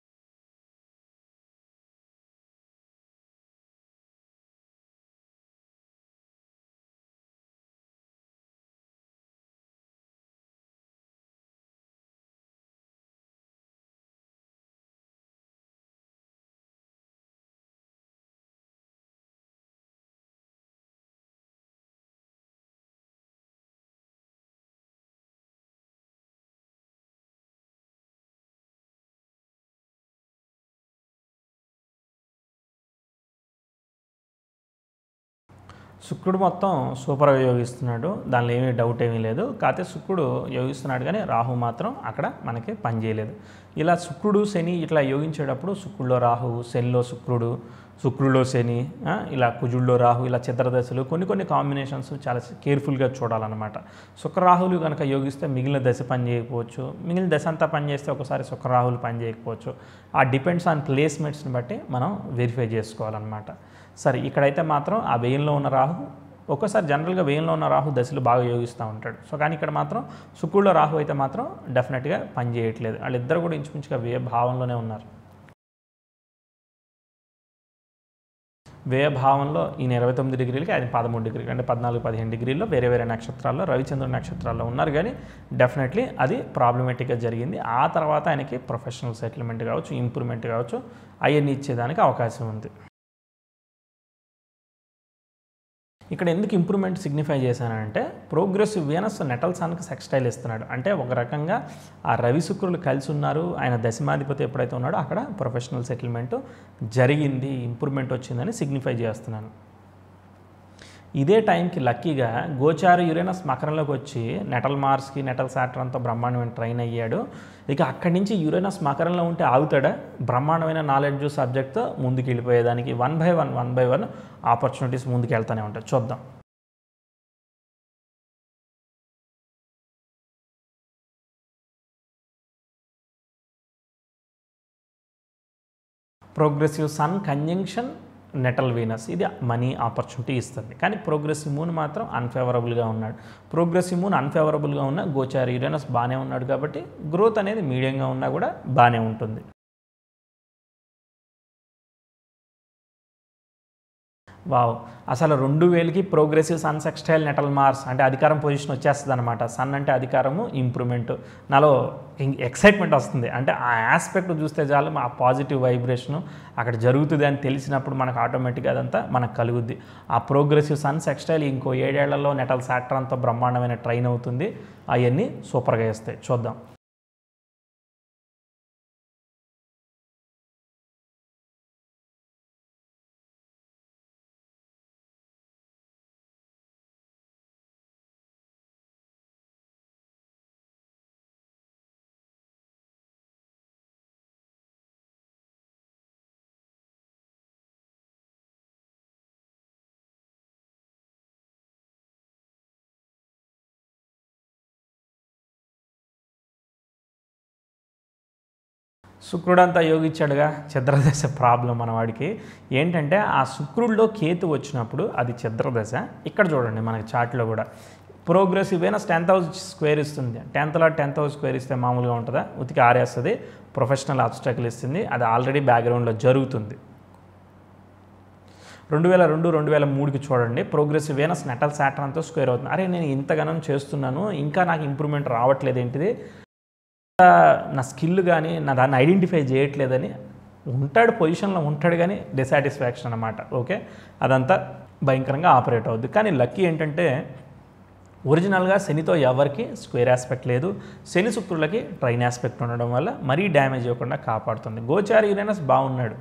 Speaker 1: శుక్రుడు మొత్తం సూపర్గా యోగిస్తున్నాడు దానిలో ఏమీ డౌట్ ఏమీ లేదు కాకపోతే శుక్రుడు యోగిస్తున్నాడు కానీ రాహు మాత్రం అక్కడ మనకి పనిచేయలేదు ఇలా శుక్రుడు శని ఇట్లా యోగించేటప్పుడు శుక్రుడిలో రాహు శనిలో శుక్రుడు శుక్రుడిలో శని ఆ, ఇలా కుజుల్లో రాహు ఇలా చిత్రదశలు కొన్ని కొన్ని కాంబినేషన్స్ చాలా కేర్ఫుల్గా చూడాలన్నమాట శుక్రరాహులు కనుక యోగిస్తే మిగిలిన దశ పని చేయకపోవచ్చు మిగిలిన దశ అంతా పని చేస్తే ఒకసారి శుక్రరాహులు పని చేయకపోవచ్చు ఆ డిపెండ్స్ ఆన్ ప్లేస్మెంట్స్ని బట్టి మనం వెరిఫై చేసుకోవాలన్నమాట సరే ఇక్కడైతే మాత్రం ఆ వెయ్యిలో ఉన్న రాహు ఒక్కోసారి జనరల్గా వెయ్యిలో ఉన్న రాహు దశలు బాగా యోగిస్తూ ఉంటాడు సో కానీ ఇక్కడ మాత్రం శుక్రుడిలో రాహు అయితే మాత్రం డెఫినెట్గా పని చేయట్లేదు వాళ్ళిద్దరు కూడా ఇంచుమించుగా వ్యయ భావంలోనే ఉన్నారు వ్యయ భావంలో ఈయన ఇరవై తొమ్మిది డిగ్రీలకి ఆయన పదమూడు డిగ్రీలు అంటే పద్నాలుగు పదిహేను డిగ్రీల్లో వేరే వేరే నక్షత్రాల్లో రవిచంద్రుడి నక్షత్రాల్లో ఉన్నారు కానీ డెఫినెట్లీ అది ప్రాబ్లమేటిక్గా జరిగింది ఆ తర్వాత ఆయనకి ప్రొఫెషనల్ సెటిల్మెంట్ కావచ్చు ఇంప్రూవ్మెంట్ కావచ్చు అవన్నీ ఇచ్చేదానికి అవకాశం ఉంది ఇక్కడ ఎందుకు ఇంప్రూవ్మెంట్ సిగ్నిఫై చేశానంటే ప్రోగ్రెసివ్ వీనస్ నెటల్ సన్కి సెక్స్టైల్ ఇస్తున్నాడు అంటే ఒక రకంగా ఆ రవి శుక్రులు కలిసి ఉన్నారు ఆయన దశమాధిపతి ఎప్పుడైతే ఉన్నాడో అక్కడ ప్రొఫెషనల్ సెటిల్మెంట్ జరిగింది ఇంప్రూవ్మెంట్ వచ్చిందని సిగ్నిఫై చేస్తున్నాను ఇదే టైంకి లక్కీగా గోచారు యురేనస్ మకరంలోకి వచ్చి నెటల్ మార్స్కి నెటల్ సాటర్న్తో బ్రహ్మాండమైన ట్రైన్ అయ్యాడు ఇక అక్కడి నుంచి యురేనస్ మకరంలో ఉంటే ఆగుతాడా బ్రహ్మాండమైన నాలెడ్జ్ సబ్జెక్ట్తో ముందుకు వెళ్ళిపోయేదానికి one by one one by one opportunities ముందుకు వెళ్తూనే ఉంటాయి చూద్దాం progressive Sun conjunction natal Venus ఇది మనీ ఆపర్చునిటీ ఇస్తుంది కానీ ప్రోగ్రెసివ్ మూన్ మాత్రం అన్ఫేవరబుల్గా ఉన్నాడు ప్రోగ్రెసివ్ మూన్ అన్ఫేవరబుల్గా ఉన్న గోచారి యురేనస్ బాగానే ఉన్నాడు కాబట్టి గ్రోత్ అనేది మీడియంగా ఉన్నా కూడా బాగానే ఉంటుంది వావ్ అసలు రెండు వేలకి progressive sun sextile natal Mars అంటే అధికారం పొజిషన్ వచ్చేస్తుంది అనమాట సన్ అంటే అధికారము ఇంప్రూవ్మెంట్ నాలో ఎక్సైట్మెంట్ వస్తుంది అంటే ఆ ఆస్పెక్ట్ చూస్తే చాలు ఆ పాజిటివ్ వైబ్రేషను అక్కడ జరుగుతుంది అని తెలిసినప్పుడు మనకు ఆటోమేటిక్గా అదంతా మనకు కలుగుద్ది ఆ ప్రోగ్రెసివ్ సన్ సెక్స్టైల్ ఇంకో ఏడేళ్లలో నెటల్ సాట్రాన్తో బ్రహ్మాండమైన ట్రైన్ అవుతుంది అవన్నీ సూపర్గా వేస్తాయి చూద్దాం శుక్రుడంతా యోగించాడుగా ఛద్రదశ ప్రాబ్లం మన వాడికి ఏంటంటే ఆ శుక్రుడిలో కేతు వచ్చినప్పుడు అది ఛద్రదశ ఇక్కడ చూడండి మనకి చార్ట్లో కూడా progressive Venus tenth house square ఇస్తుంది టెన్త్లో టెన్త్ హౌస్ స్క్వేర్ ఇస్తే మామూలుగా ఉంటుందా ఉతికి ఆరేస్తుంది ప్రొఫెషనల్ అబ్స్టాకిల్ ఇస్తుంది అది ఆల్రెడీ బ్యాక్గ్రౌండ్లో జరుగుతుంది రెండు వేల రెండు రెండు వేల మూడుకి చూడండి ప్రోగ్రెసివ్ వేనస్ నెటల్ సాటర్న్తో స్క్వేర్ అవుతుంది అరే నేను ఇంతగానం చేస్తున్నాను ఇంకా నాకు ఇంప్రూవ్మెంట్ రావట్లేదు ఏంటిది నా స్కిల్ కానీ నా దాన్ని ఐడెంటిఫై చేయట్లేదని ఉంటాడు పొజిషన్లో ఉంటాడు కానీ డిసాటిస్ఫాక్షన్ అనమాట ఓకే అదంతా భయంకరంగా ఆపరేట్ అవుద్ది కానీ లక్కీ ఏంటంటే ఒరిజినల్గా శనితో ఎవరికి స్క్వేర్ ఆస్పెక్ట్ లేదు శని శుక్రులకి ట్రైన్ ఆస్పెక్ట్ ఉండడం వల్ల మరీ డ్యామేజ్ ఇవ్వకుండా కాపాడుతుంది గోచారి యురేనస్ బాగున్నాడు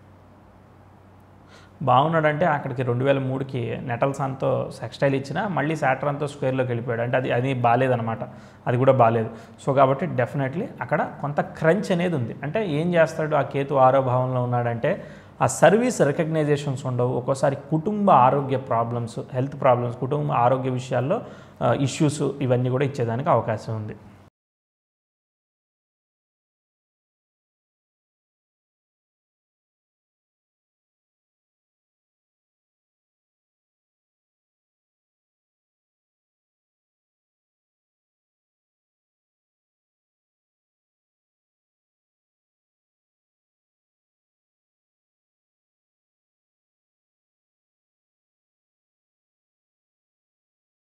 Speaker 1: బాగున్నాడంటే అక్కడికి రెండు వేల మూడుకి నెటల్ సన్తో సెక్స్టైల్ ఇచ్చిన మళ్ళీ సాటర్న్తో స్క్వేర్లోకి వెళ్ళిపోయాడు అంటే అది అది బాగాలేదనమాట అది కూడా బాగాలేదు సో కాబట్టి డెఫినెట్లీ అక్కడ కొంత క్రంచ్ అనేది ఉంది అంటే ఏం చేస్తాడు ఆ కేతు ఆరో భావంలో ఉన్నాడంటే ఆ సర్వీస్ రికగ్నైజేషన్స్ ఉండవు ఒక్కోసారి కుటుంబ ఆరోగ్య ప్రాబ్లమ్స్ హెల్త్ ప్రాబ్లమ్స్ కుటుంబ ఆరోగ్య విషయాల్లో ఇష్యూస్ ఇవన్నీ కూడా ఇచ్చేదానికి అవకాశం ఉంది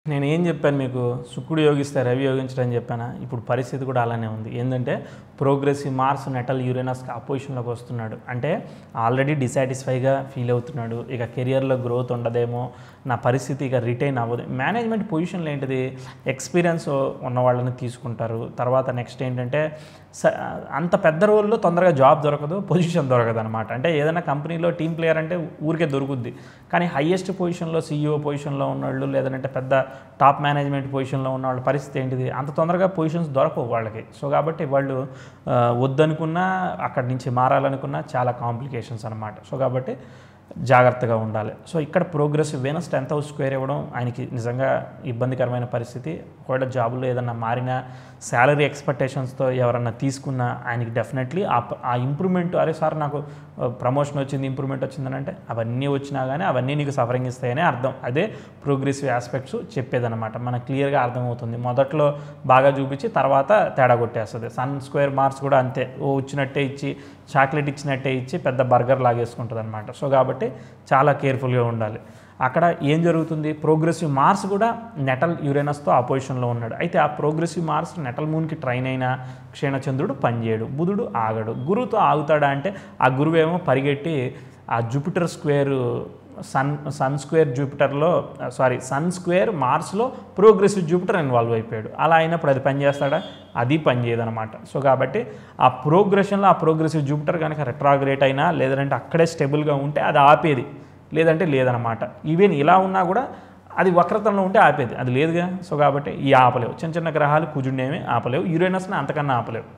Speaker 1: నేను ఏం చెప్పాను మీకు శుక్రుడు యోగిస్తే రవి యోగించడం చెప్పానా ఇప్పుడు పరిస్థితి కూడా అలానే ఉంది ఏంటంటే ప్రోగ్రెసివ్ మార్స్ నెటల్ యురేనస్కి అపోజిషన్లోకి వస్తున్నాడు అంటే ఆల్రెడీ డిసాటిస్ఫైగా ఫీల్ అవుతున్నాడు ఇక కెరియర్లో గ్రోత్ ఉండదేమో నా పరిస్థితి ఇక రిటైన్ అవ్వదు మేనేజ్మెంట్ పొజిషన్లో ఏంటిది ఎక్స్పీరియన్స్ ఉన్న వాళ్ళని తీసుకుంటారు తర్వాత నెక్స్ట్ ఏంటంటే స- అంత పెద్ద రోల్లో తొందరగా జాబ్ దొరకదు పొజిషన్ దొరకదు అనమాట అంటే ఏదైనా కంపెనీలో టీం ప్లేయర్ అంటే ఊరికే దొరుకుద్ది కానీ హయ్యెస్ట్ పొజిషన్లో సీఈఓ పొజిషన్లో ఉన్నవాళ్ళు లేదంటే పెద్ద టాప్ మేనేజ్మెంట్ పొజిషన్లో ఉన్న వాళ్ళ పరిస్థితి ఏంటిది అంత తొందరగా పొజిషన్స్ దొరకవు వాళ్ళకి సో కాబట్టి వాళ్ళు ఆ, వద్దనుకున్నా అక్కడి నుంచి మారాలనుకున్నా చాలా కాంప్లికేషన్స్ అనమాట సో కాబట్టి జాగ్రత్తగా ఉండాలి సో ఇక్కడ progress Venus tenth house square ఇవ్వడం ఆయనకి నిజంగా ఇబ్బందికరమైన పరిస్థితి ఒకవేళ జాబులో ఏదన్నా మారినా శాలరీ ఎక్స్పెక్టేషన్స్తో ఎవరన్నా తీసుకున్నా ఆయనకి డెఫినెట్లీ ఆ ప- ఆ ఇంప్రూవ్మెంట్ అరే సార్ నాకు ప్రమోషన్ వచ్చింది ఇంప్రూవ్మెంట్ వచ్చిందని అంటే అవన్నీ వచ్చినా కానీ అవన్నీ నీకు సఫరింగ్ ఇస్తాయని అర్థం అదే ప్రోగ్రెసివ్ ఆస్పెక్ట్స్ చెప్పేదన్నమాట మనకు క్లియర్గా అర్థమవుతుంది మొదట్లో బాగా చూపించి తర్వాత తేడా కొట్టేస్తుంది సన్ స్క్వేర్ మార్క్స్ కూడా అంతే ఓ వచ్చినట్టే ఇచ్చి చాక్లెట్ ఇచ్చినట్టే ఇచ్చి పెద్ద బర్గర్ లాగేసుకుంటుంది అనమాట సో కాబట్టి చాలా కేర్ఫుల్గా ఉండాలి అక్కడ ఏం జరుగుతుంది ప్రోగ్రెసివ్ మార్స్ కూడా నెటల్ యురేనస్తో అపోజిషన్లో ఉన్నాడు అయితే ఆ ప్రోగ్రెసివ్ మార్స్ నెటల్ మూన్కి ట్రైన్ అయిన క్షీణచంద్రుడు పనిచేయడు బుధుడు ఆగడు గురువుతో ఆగుతాడా అంటే ఆ గురువు ఏమో పరిగెట్టి ఆ Jupiter square Sun Sun square జూపిటర్లో సారీ సన్ స్క్వేర్ మార్స్లో ప్రోగ్రెసివ్ జూపిటర్ ఇన్వాల్వ్ అయిపోయాడు అలా అయినప్పుడు అది పనిచేస్తాడా అది పనిచేయదనమాట సో కాబట్టి ఆ ప్రోగ్రెషన్లో ఆ ప్రోగ్రెసివ్ జూపిటర్ కనుక రెట్రాగ్రేట్ అయినా లేదంటే అక్కడే స్టెబుల్గా ఉంటే అది ఆపేది లేదంటే లేదనమాట ఈవెన్ ఇలా ఉన్నా కూడా అది వక్రతంలో ఉంటే ఆపేది అది లేదుగా సో కాబట్టి ఈ ఆపలేవు చిన్న చిన్న గ్రహాలు కుజుడినేమి ఆపలేవు యురేనస్ని అంతకన్నా ఆపలేవు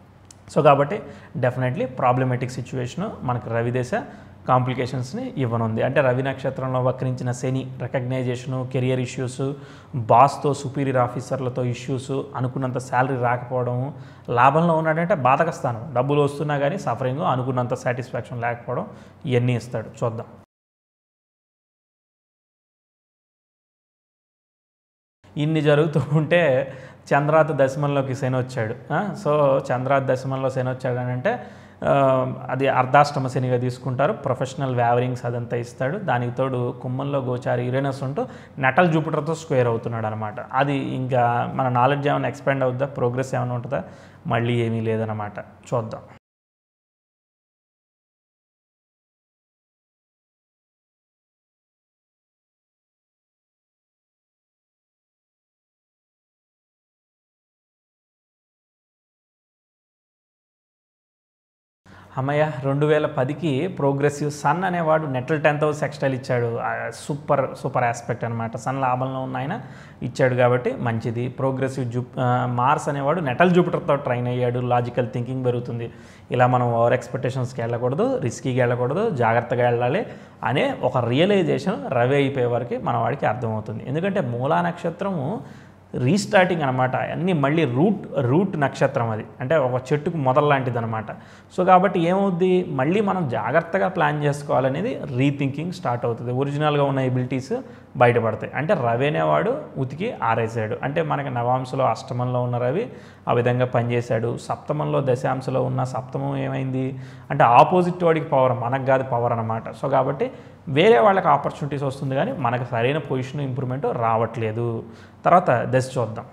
Speaker 1: సో కాబట్టి డెఫినెట్లీ ప్రాబ్లమేటిక్ సిచ్యువేషన్ మనకు రవిదేశ కాంప్లికేషన్స్ని ఇవ్వనుంది అంటే రవి నక్షత్రంలో వక్రించిన శని రికగ్నైజేషను కెరియర్ ఇష్యూస్ బాస్తో సుపీరియర్ ఆఫీసర్లతో ఇష్యూస్ అనుకున్నంత శాలరీ రాకపోవడం లాభంలో ఉన్నాడంటే బాధక స్థానం డబ్బులు వస్తున్నా కానీ సఫరింగ్ అనుకున్నంత సాటిస్ఫాక్షన్ లేకపోవడం ఇవన్నీ ఇస్తాడు చూద్దాం ఇన్ని జరుగుతూ ఉంటే చంద్రాత దశమంలోకి శని వచ్చాడు ఆ, సో చంద్రాత దశమంలో శని వచ్చాడు అని అంటే ఆ, అది అర్ధాష్టమ శనిగా తీసుకుంటారు ప్రొఫెషనల్ వ్యావరింగ్స్ అదంతా ఇస్తాడు దానికి తోడు కుమ్మంలో గోచారి యురేనస్ ఉంటూ నటల్ జూపిటర్తో స్క్వేర్ అవుతున్నాడు అనమాట అది ఇంకా మన నాలెడ్జ్ ఏమైనా ఎక్స్పాండ్ అవుద్దా ప్రోగ్రెస్ ఏమైనా ఉంటుందా మళ్ళీ ఏమీ లేదనమాట చూద్దాం అమ్మయ్య రెండు వేల పదికి ప్రోగ్రెసివ్ సన్ అనేవాడు నెటల్ టెన్త్ హౌస్ ఎక్స్టైల్ ఇచ్చాడు ఆ, సూపర్ సూపర్ ఆస్పెక్ట్ అనమాట సన్ లాభంలో ఉన్న ఆయన ఇచ్చాడు కాబట్టి మంచిది ప్రోగ్రెసివ్ జూ ఆ, మార్స్ అనేవాడు నెటల్ జూపిటర్తో ట్రైన్ అయ్యాడు లాజికల్ థింకింగ్ పెరుగుతుంది ఇలా మనం ఓవర్ ఎక్స్పెక్టేషన్స్కి వెళ్ళకూడదు రిస్కీగా వెళ్ళకూడదు జాగ్రత్తగా వెళ్ళాలి అనే ఒక రియలైజేషన్ రవి అయిపోయే వరకు మన వాడికి అర్థమవుతుంది ఎందుకంటే మూలా నక్షత్రము రీస్టార్టింగ్ అనమాట అన్నీ మళ్ళీ రూట్ రూట్ నక్షత్రం అది అంటే ఒక చెట్టుకు మొదలు లాంటిది అనమాట సో కాబట్టి ఏమవుద్ది మళ్ళీ మనం జాగ్రత్తగా ప్లాన్ చేసుకోవాలనేది రీథింకింగ్ స్టార్ట్ అవుతుంది ఒరిజినల్గా ఉన్న ఎబిలిటీస్ బయటపడతాయి అంటే రవి అనేవాడు ఉతికి ఆరేసాడు అంటే మనకి నవాంశలో అష్టమంలో ఉన్న రవి ఆ విధంగా పనిచేశాడు సప్తమంలో దశాంశలో ఉన్న సప్తమం ఏమైంది అంటే ఆపోజిట్ వాడికి పవర్ మనకు కాదు పవర్ అనమాట సో కాబట్టి వేరే వాళ్ళకి ఆపర్చునిటీస్ వస్తుంది కానీ మనకు సరైన పొజిషన్ ఇంప్రూవ్మెంట్ రావట్లేదు తర్వాత దశ చూద్దాం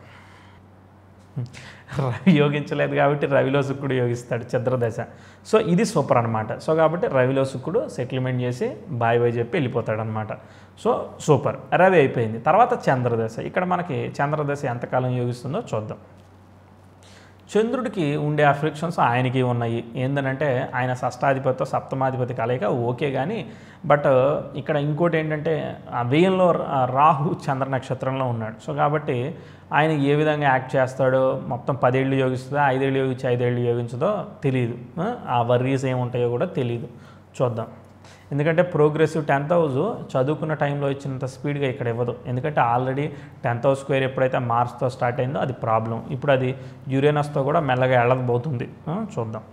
Speaker 1: రవి యోగించలేదు కాబట్టి రవిలో శుక్రుడు యోగిస్తాడు చంద్ర దశ సో ఇది సూపర్ అనమాట సో కాబట్టి రవిలో శుక్రుడు సెటిల్మెంట్ చేసి బాయ్ బాయ్ చెప్పి వెళ్ళిపోతాడు అనమాట సో సూపర్ రవి అయిపోయింది తర్వాత చంద్రదశ ఇక్కడ మనకి చంద్రదశ ఎంతకాలం యోగిస్తుందో చూద్దాం చంద్రుడికి ఉండే అఫ్లిక్షన్స్ ఆయనకి ఉన్నాయి ఏంటంటే ఆయన షష్టాధిపతితో సప్తమాధిపతి కలయిక ఓకే కానీ బట్ ఇక్కడ ఇంకోటి ఏంటంటే ఆ వ్యయంలో రా- రాహు చంద్ర నక్షత్రంలో ఉన్నాడు సో కాబట్టి ఆయన ఏ విధంగా యాక్ట్ చేస్తాడో మొత్తం పదేళ్ళు యోగిస్తుందో ఐదేళ్ళు యోగించి ఐదేళ్ళు యోగించదో తెలియదు ఆ, ఆ వర్రీస్ ఏముంటాయో కూడా తెలియదు చూద్దాం ఎందుకంటే ప్రోగ్రెసివ్ టెన్త్ హౌస్ చదువుకున్న టైంలో ఇచ్చినంత స్పీడ్గా ఇక్కడ ఇవ్వదు ఎందుకంటే ఆల్రెడీ టెన్త్ హౌస్ స్క్వేర్ ఎప్పుడైతే మార్క్స్తో స్టార్ట్ అయిందో అది ప్రాబ్లం ఇప్పుడు అది యురేనస్తో కూడా మెల్లగా వెళ్ళకపోతుంది ఆ, చూద్దాం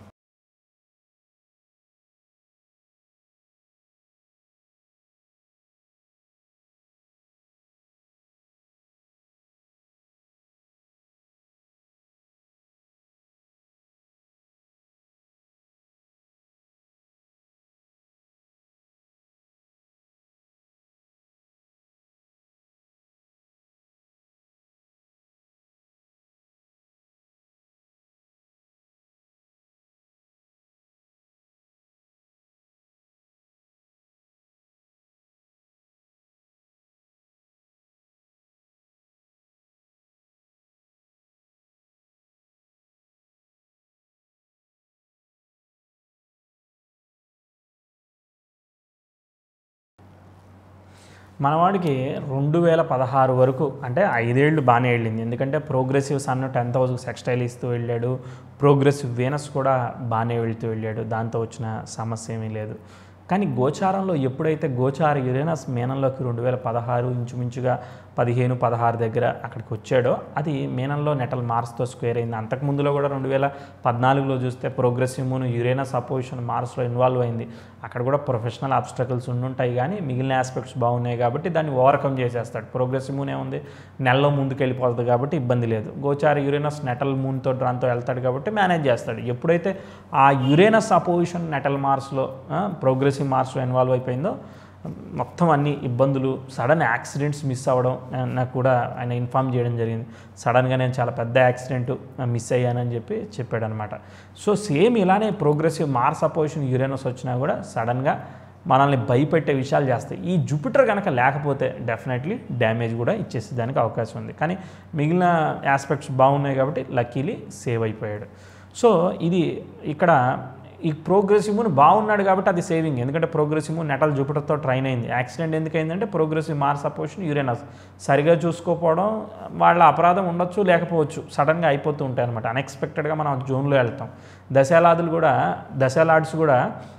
Speaker 1: మనవాడికి రెండు వేల పదహారు వరకు అంటే ఐదేళ్ళు బాగానే వెళ్ళింది ఎందుకంటే ప్రోగ్రెసివ్ సన్ టెన్త్ హౌస్కి సెక్స్టైల్ ఇస్తూ వెళ్ళాడు ప్రోగ్రెసివ్ వీనస్ కూడా బాగానే వెళ్తూ వెళ్ళాడు దాంతో వచ్చిన సమస్య ఏమీ లేదు కానీ గోచారంలో ఎప్పుడైతే గోచార యురేనస్ మీనంలోకి రెండు వేల పదహారు ఇంచుమించుగా పదిహేను పదహారు దగ్గర అక్కడికి వచ్చాడో అది మీనంలో నెటల్ మార్స్తో స్క్వేర్ అయింది అంతకుముందులో కూడా రెండు వేల పద్నాలుగులో చూస్తే ప్రోగ్రెసివ్ మూన్ యురేనస్ అపోజిషన్ మార్స్లో ఇన్వాల్వ్ అయింది అక్కడ కూడా ప్రొఫెషనల్ ఆబ్స్టకల్స్ ఉండుంటాయి కానీ మిగిలిన ఆస్పెక్ట్స్ బాగున్నాయి కాబట్టి దాన్ని ఓవర్కమ్ చేసేస్తాడు ప్రోగ్రెసివ్ మూన్ ఏముంది నెలలో ముందుకు వెళ్ళిపోతుంది కాబట్టి ఇబ్బంది లేదు గోచార యురేనస్ నెటల్ మూన్తో దాంతో వెళ్తాడు కాబట్టి మేనేజ్ చేస్తాడు ఎప్పుడైతే ఆ యురేనస్ అపోజిషన్ నెటల్ మార్స్లో ప్రోగ్రెసివ్ మార్స్లో ఇన్వాల్వ్ అయిపోయిందో మొత్తం అన్ని ఇబ్బందులు సడన్ యాక్సిడెంట్స్ మిస్ అవ్వడం ఆ, నాకు కూడా ఆయన ఇన్ఫామ్ చేయడం జరిగింది సడన్గా నేను చాలా పెద్ద యాక్సిడెంట్ మిస్ అయ్యానని చెప్పి చెప్పాడు అనమాట సో సేమ్ ఇలానే ప్రోగ్రెసివ్ మార్స్ అపోజిషన్ యురేనస్ వచ్చినా కూడా సడన్గా మనల్ని భయపెట్టే విషయాలు చేస్తాయి ఈ జూపిటర్ కనుక లేకపోతే డెఫినెట్లీ డ్యామేజ్ కూడా ఇచ్చేసేదానికి అవకాశం ఉంది కానీ మిగిలిన ఆస్పెక్ట్స్ బాగున్నాయి కాబట్టి లక్కీలీ సేవ్ అయిపోయాడు సో ఇది ఇక్కడ ఈ ప్రోగ్రెసివ్ మూన్ బాగున్నాడు కాబట్టి అది సేవింగ్ ఎందుకంటే ప్రోగ్రెసివ్ మూన్ నెటల్ జూపిటర్తో ట్రైన్ అయింది యాక్సిడెంట్ ఎందుకు అయిందంటే ప్రోగ్రెసివ్ మార్స్ అపోజిషన్ యురేనస్ సరిగా చూసుకోకపోవడం వాళ్ళ అపరాధం ఉండొచ్చు లేకపోవచ్చు సడన్గా అయిపోతూ ఉంటాయి అనమాట అన్ఎక్స్పెక్టెడ్గా మనం ఆ జోన్లో వెళ్తాం దశాలాదులు కూడా దశాలాడ్స్ కూడా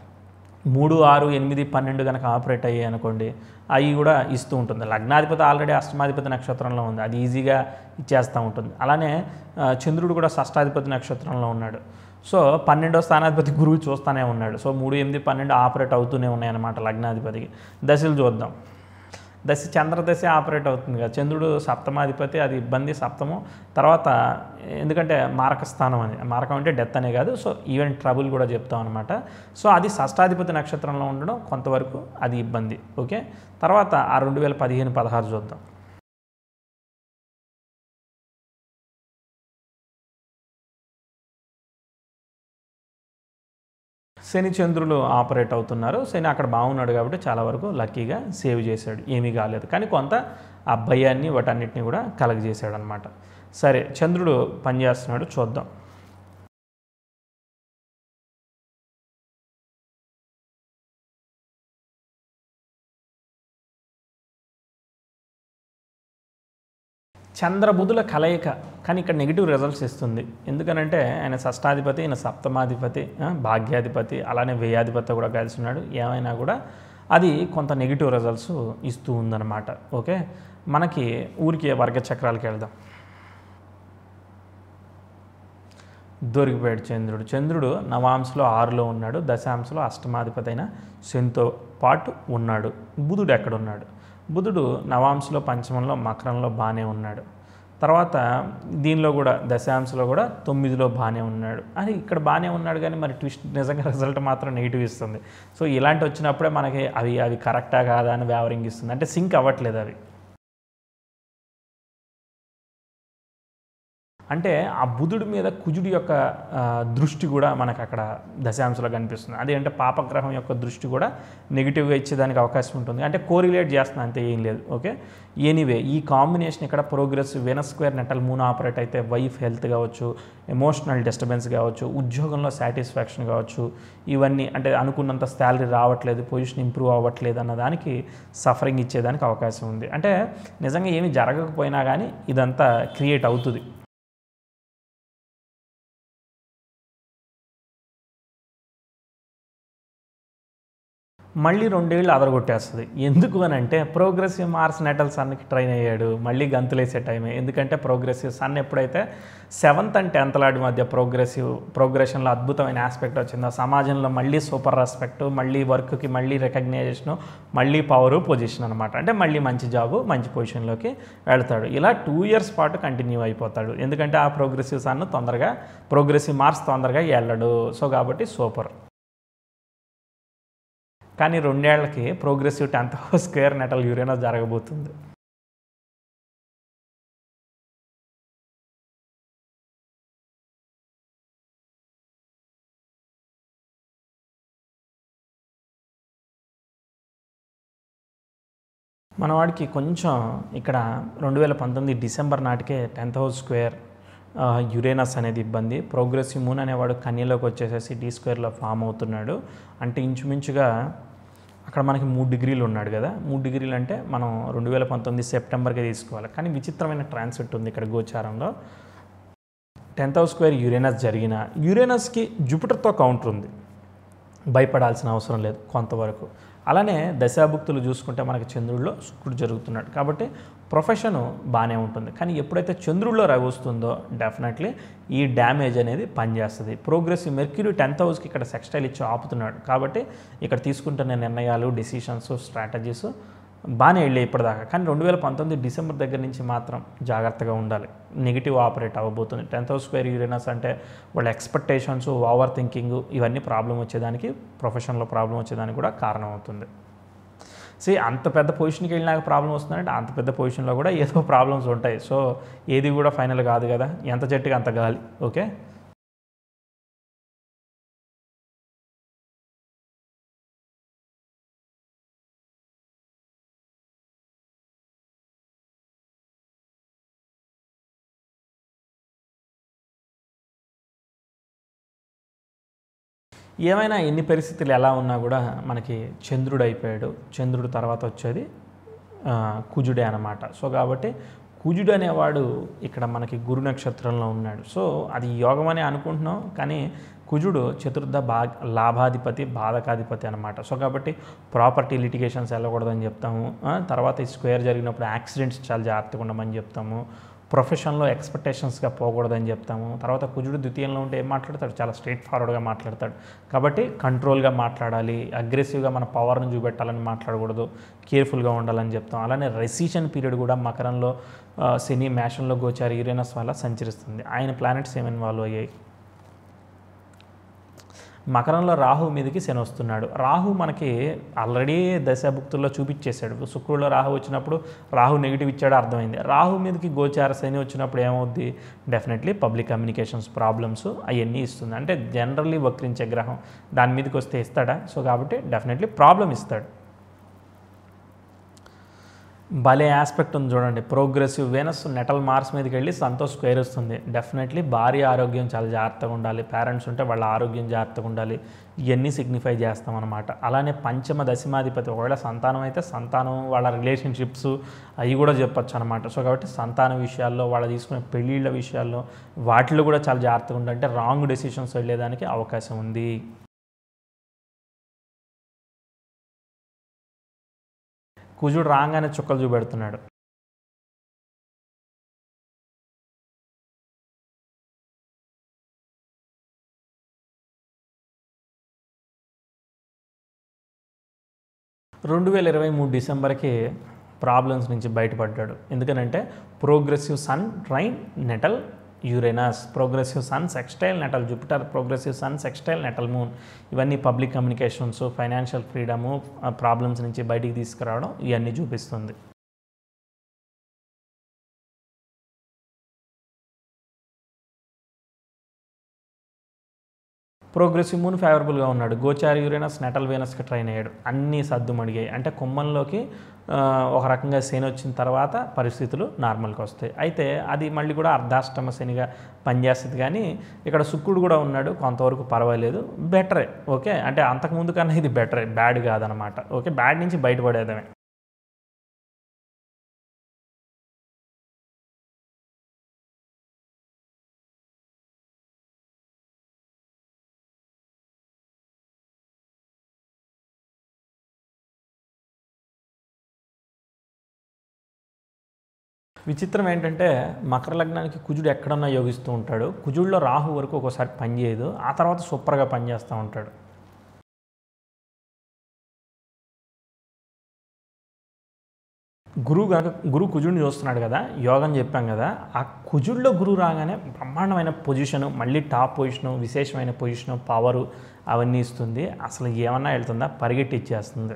Speaker 1: మూడు ఆరు ఎనిమిది పన్నెండు కనుక ఆపరేట్ అయ్యాయి అనుకోండి అవి కూడా ఇస్తూ ఉంటుంది లగ్నాధిపతి ఆల్రెడీ అష్టమాధిపతి నక్షత్రంలో ఉంది అది ఈజీగా ఇచ్చేస్తూ ఉంటుంది అలానే ఆ, చంద్రుడు కూడా షష్టాధిపతి నక్షత్రంలో ఉన్నాడు సో పన్నెండో స్థానాధిపతి గురువు చూస్తూనే ఉన్నాడు సో మూడు ఎనిమిది పన్నెండు ఆపరేట్ అవుతూనే ఉన్నాయి అన్నమాట లగ్నాధిపతికి దశలు చూద్దాం దశ చంద్రదశ ఆపరేట్ అవుతుంది కదా చంద్రుడు సప్తమాధిపతి అది ఇబ్బంది సప్తము తర్వాత ఎందుకంటే మారక స్థానం అని మారకం అంటే డెత్ అనే కాదు సో ఈవెన్ ట్రబుల్ కూడా చెప్తాం అనమాట సో అది షష్టాధిపతి నక్షత్రంలో ఉండడం కొంతవరకు అది ఇబ్బంది ఓకే తర్వాత ఆ రెండు వేల పదిహేను పదహారు చూద్దాం శని చంద్రులు ఆపరేట్ అవుతున్నారు శని అక్కడ బాగున్నాడు కాబట్టి చాలా వరకు లక్కీగా సేవ్ చేశాడు ఏమీ కాలేదు కానీ కొంత ఆ భయాన్ని వాటన్నిటిని కూడా కలగజేశాడు అనమాట సరే చంద్రుడు పనిచేస్తున్నాడు చూద్దాం చంద్రబుధుల కలయిక కానీ ఇక్కడ నెగిటివ్ రిజల్ట్స్ ఇస్తుంది ఎందుకనంటే ఆయన షష్టాధిపతి ఆయన సప్తమాధిపతి ఆ, భాగ్యాధిపతి అలానే వ్యయాధిపతి కూడా కలిసి ఉన్నాడు ఏమైనా కూడా అది కొంత నెగిటివ్ రిజల్ట్స్ ఇస్తూ ఉందన్నమాట ఓకే మనకి ఊరికి వర్గ చక్రాలకి వెళ్దాం దొరికిపోయాడు చంద్రుడు చంద్రుడు నవాంశలో ఆరులో ఉన్నాడు దశాంశలో అష్టమాధిపతి అయిన శనితో పాటు ఉన్నాడు బుధుడు ఎక్కడ ఉన్నాడు బుధుడు నవాంశలో పంచమంలో మకరంలో బాగానే ఉన్నాడు తర్వాత దీనిలో కూడా దశాంశలో కూడా తొమ్మిదిలో బాగానే ఉన్నాడు అది ఇక్కడ బాగానే ఉన్నాడు కానీ మరి ట్విస్ట్ నిజంగా రిజల్ట్ మాత్రం నెగిటివ్ ఇస్తుంది సో ఇలాంటి వచ్చినప్పుడే మనకి అవి అవి కరెక్టా కాదా అని వ్యావరింగ్ ఇస్తుంది అంటే సింక్ అవ్వట్లేదు అవి అంటే ఆ బుధుడి మీద కుజుడి యొక్క ఆ, దృష్టి కూడా మనకు అక్కడ దశాంశంలో కనిపిస్తుంది అదేంటే పాపగ్రహం యొక్క దృష్టి కూడా నెగిటివ్గా ఇచ్చేదానికి అవకాశం ఉంటుంది అంటే కోరిలేట్ చేస్తుంది అంతే ఏం లేదు ఓకే ఎనీవే ఈ కాంబినేషన్ ఇక్కడ progress Venus square natal moon operate అయితే వైఫ్ హెల్త్ కావచ్చు ఎమోషనల్ డిస్టర్బెన్స్ కావచ్చు ఉద్యోగంలో సాటిస్ఫాక్షన్ కావచ్చు ఇవన్నీ అంటే అనుకున్నంత శాలరీ రావట్లేదు పొజిషన్ ఇంప్రూవ్ అవ్వట్లేదు అన్న దానికి సఫరింగ్ ఇచ్చేదానికి అవకాశం ఉంది అంటే నిజంగా ఏమీ జరగకపోయినా కానీ ఇదంతా క్రియేట్ అవుతుంది మళ్ళీ రెండేళ్ళు అదరగొట్టేస్తుంది ఎందుకు అని అంటే ప్రోగ్రెసివ్ మార్స్ నెటల్ సన్కి ట్రైన్ అయ్యాడు మళ్ళీ గంతులేసే టైమే ఎందుకంటే ప్రోగ్రెసివ్ సన్ ఎప్పుడైతే సెవెంత్ అండ్ టెన్త్ లాంటి మధ్య ప్రోగ్రెసివ్ ప్రోగ్రెషన్లో అద్భుతమైన ఆస్పెక్ట్ వచ్చిందో సమాజంలో మళ్ళీ సూపర్ రెస్పెక్ట్ మళ్ళీ వర్క్కి మళ్ళీ రికగ్నైజేషను మళ్ళీ పవరు పొజిషన్ అనమాట అంటే మళ్ళీ మంచి జాబు మంచి పొజిషన్లోకి వెళ్తాడు ఇలా టూ ఇయర్స్ పాటు కంటిన్యూ అయిపోతాడు ఎందుకంటే ఆ ప్రోగ్రెసివ్ సన్ తొందరగా ప్రోగ్రెసివ్ మార్క్స్ తొందరగా వెళ్ళడు సో కాబట్టి సూపర్ కానీ రెండేళ్లకి progressive tenth house square natal Uranus జరగబోతుంది మన వాడికి కొంచెం ఇక్కడ రెండు వేల పంతొమ్మిది డిసెంబర్ నాటికే టెన్త్ హౌస్ స్క్వేర్ ఆ, యురేనస్ అనేది ఇబ్బంది ప్రోగ్రెసివ్ మూన్ అనేవాడు కన్యలోకి వచ్చేసేసి డి స్క్వేర్లో ఫామ్ అవుతున్నాడు అంటే ఇంచుమించుగా అక్కడ మనకి మూడు డిగ్రీలు ఉన్నాడు కదా మూడు డిగ్రీలు అంటే మనం రెండు వేల పంతొమ్మిది సెప్టెంబర్కే తీసుకోవాలి కానీ విచిత్రమైన ట్రాన్సిట్ ఉంది ఇక్కడ గోచారంలో టెన్త్ హౌస్ స్క్వేర్ యురేనస్ జరిగిన యురేనస్కి జూపిటర్తో కౌంటర్ ఉంది భయపడాల్సిన అవసరం లేదు కొంతవరకు అలానే దశాభుక్తులు చూసుకుంటే మనకి చంద్రుడిలో శుక్రుడు జరుగుతున్నాడు కాబట్టి ప్రొఫెషన్ బాగానే ఉంటుంది కానీ ఎప్పుడైతే చంద్రుడిలో రవి వస్తుందో డెఫినెట్లీ ఈ డ్యామేజ్ అనేది పనిచేస్తుంది ప్రోగ్రెసివ్ మెర్క్యూరీ టెన్త్ హౌస్కి ఇక్కడ సెక్స్టైల్ ఇచ్చి ఆపుతున్నాడు కాబట్టి ఇక్కడ తీసుకుంటున్న నిర్ణయాలు డిసిషన్స్ స్ట్రాటజీస్ బాగానే వెళ్ళాయి ఇప్పటిదాకా కానీ రెండు వేల పంతొమ్మిది డిసెంబర్ దగ్గర నుంచి మాత్రం జాగ్రత్తగా ఉండాలి నెగిటివ్ ఆపరేట్ అవ్వబోతుంది టెన్త్ హౌస్ స్క్వేర్ యూరేనస్ అంటే వాళ్ళ ఎక్స్పెక్టేషన్స్ ఓవర్ థింకింగ్ ఇవన్నీ ప్రాబ్లం వచ్చేదానికి ప్రొఫెషన్లో ప్రాబ్లం వచ్చేదానికి కూడా కారణం అవుతుంది సి అంత పెద్ద పొజిషన్కి వెళ్ళినాక ప్రాబ్లం వస్తుందంటే అంత పెద్ద పొజిషన్లో కూడా ఏదో ప్రాబ్లమ్స్ ఉంటాయి సో ఏది కూడా ఫైనల్ కాదు కదా ఎంత చెట్టుకి అంత గాలి ఓకే ఏమైనా ఎన్ని పరిస్థితులు ఎలా ఉన్నా కూడా మనకి చంద్రుడు అయిపోయాడు చంద్రుడు తర్వాత వచ్చేది ఆ, కుజుడే అన్నమాట సో కాబట్టి కుజుడు అనేవాడు ఇక్కడ మనకి గురు నక్షత్రంలో ఉన్నాడు సో అది యోగం అని అనుకుంటున్నాం కానీ కుజుడు చతుర్థ భా లాభాధిపతి బాధకాధిపతి అనమాట సో కాబట్టి ప్రాపర్టీ లిటిగేషన్స్ వెళ్ళకూడదని చెప్తాము ఆ, తర్వాత ఈ స్క్వేర్ జరిగినప్పుడు యాక్సిడెంట్స్ చాలా జాగ్రత్తగా ఉండమని చెప్తాము ప్రొఫెషన్లో ఎక్స్పెక్టేషన్స్గా పోకూడదని చెప్తాము తర్వాత కుజుడు ద్వితీయంలో ఉంటే ఏం మాట్లాడతాడు చాలా స్ట్రైట్ ఫార్వర్డ్గా మాట్లాడతాడు కాబట్టి కంట్రోల్గా మాట్లాడాలి అగ్రెసివ్గా మన పవర్ని చూపెట్టాలని మాట్లాడకూడదు కేర్ఫుల్గా ఉండాలని చెప్తాం అలానే రెసిషన్ పీరియడ్ కూడా మకరంలో ఆ, శని మేషంలో గోచారి యురేనస్ వల్ల సంచరిస్తుంది ఆయన ప్లానెట్స్ ఏమి ఇన్వాల్వ్ అయ్యాయి మకరంలో రాహు మీదకి శని వస్తున్నాడు రాహు మనకి ఆల్రెడీ దశాభుక్తుల్లో చూపించేశాడు శుక్రుడిలో రాహు వచ్చినప్పుడు రాహు నెగిటివ్ ఇచ్చాడు అర్థమైంది రాహు మీదకి గోచార శని వచ్చినప్పుడు ఏమవుద్ది డెఫినెట్లీ పబ్లిక్ కమ్యూనికేషన్స్ ప్రాబ్లమ్స్ అవన్నీ ఇస్తుంది అంటే జనరల్లీ వక్రించే గ్రహం దాని మీదకి వస్తే ఇస్తాడా సో కాబట్టి డెఫినెట్లీ ప్రాబ్లం ఇస్తాడు భలే ఆస్పెక్ట్ ఉంది చూడండి ప్రోగ్రెసివ్ వేనస్ నెటల్ మార్స్ మీదకి వెళ్ళి సంతోష్ స్క్వేర్ వస్తుంది డెఫినెట్లీ భార్య ఆరోగ్యం చాలా జాగ్రత్తగా ఉండాలి పేరెంట్స్ ఉంటే వాళ్ళ ఆరోగ్యం జాగ్రత్తగా ఉండాలి ఇవన్నీ సిగ్నిఫై చేస్తామన్నమాట అలానే పంచమ దశమాధిపతి ఒకవేళ సంతానం అయితే సంతానం వాళ్ళ రిలేషన్షిప్స్ అవి కూడా చెప్పొచ్చు అనమాట సో కాబట్టి సంతాన విషయాల్లో వాళ్ళ తీసుకునే పెళ్ళిళ్ళ విషయాల్లో వాటిలో కూడా చాలా జాగ్రత్తగా ఉండాలంటే రాంగ్ డెసిషన్స్ వెళ్ళేదానికి అవకాశం ఉంది కుజుడు రాగానే చుక్కలు చూపెడుతున్నాడు రెండు వేల ఇరవై మూడు డిసెంబర్కి ప్రాబ్లమ్స్ నుంచి బయటపడ్డాడు ఎందుకనంటే progressive sun trine natal Uranus progressive sun sextile natal Jupiter progressive sun sextile natal moon ఇవన్నీ public communications financial freedom problems నుంచి బయటికి తీసుకురావడం ఇవన్నీ చూపిస్తుంది ప్రోగ్రెసివ్ మూన్ ఫేవరబుల్గా ఉన్నాడు గోచారి యురేనస్ నెటల్ వేనస్కి ట్రైన్ అయ్యాడు అన్నీ సర్దుమడిగాయి అంటే కుంభంలోకి ఆ, ఒక రకంగా శని వచ్చిన తర్వాత పరిస్థితులు నార్మల్కి వస్తాయి అయితే అది మళ్ళీ కూడా అర్ధాష్టమ శనిగా పనిచేస్తుంది కానీ ఇక్కడ శుక్రుడు కూడా ఉన్నాడు కొంతవరకు పర్వాలేదు బెటరే ఓకే అంటే అంతకుముందు కన్నా ఇది బెటరే బ్యాడ్ కాదనమాట ఓకే బ్యాడ్ నుంచి బయటపడేదమే విచిత్రం ఏంటంటే మకర లగ్నానికి కుజుడు ఎక్కడన్నా యోగిస్తూ ఉంటాడు కుజుడిలో రాహు వరకు ఒక్కోసారి పనిచేయదు ఆ తర్వాత సూపర్గా పనిచేస్తూ ఉంటాడు గురువు కనుక గురువు కుజుడిని చూస్తున్నాడు కదా యోగం చెప్పాం కదా ఆ కుజుడిలో గురువు రాగానే బ్రహ్మాండమైన పొజిషను మళ్ళీ టాప్ పొజిషను విశేషమైన పొజిషను పవరు అవన్నీ ఇస్తుంది అసలు ఏమన్నా వెళ్తుందా పరిగెట్టి ఇచ్చేస్తుంది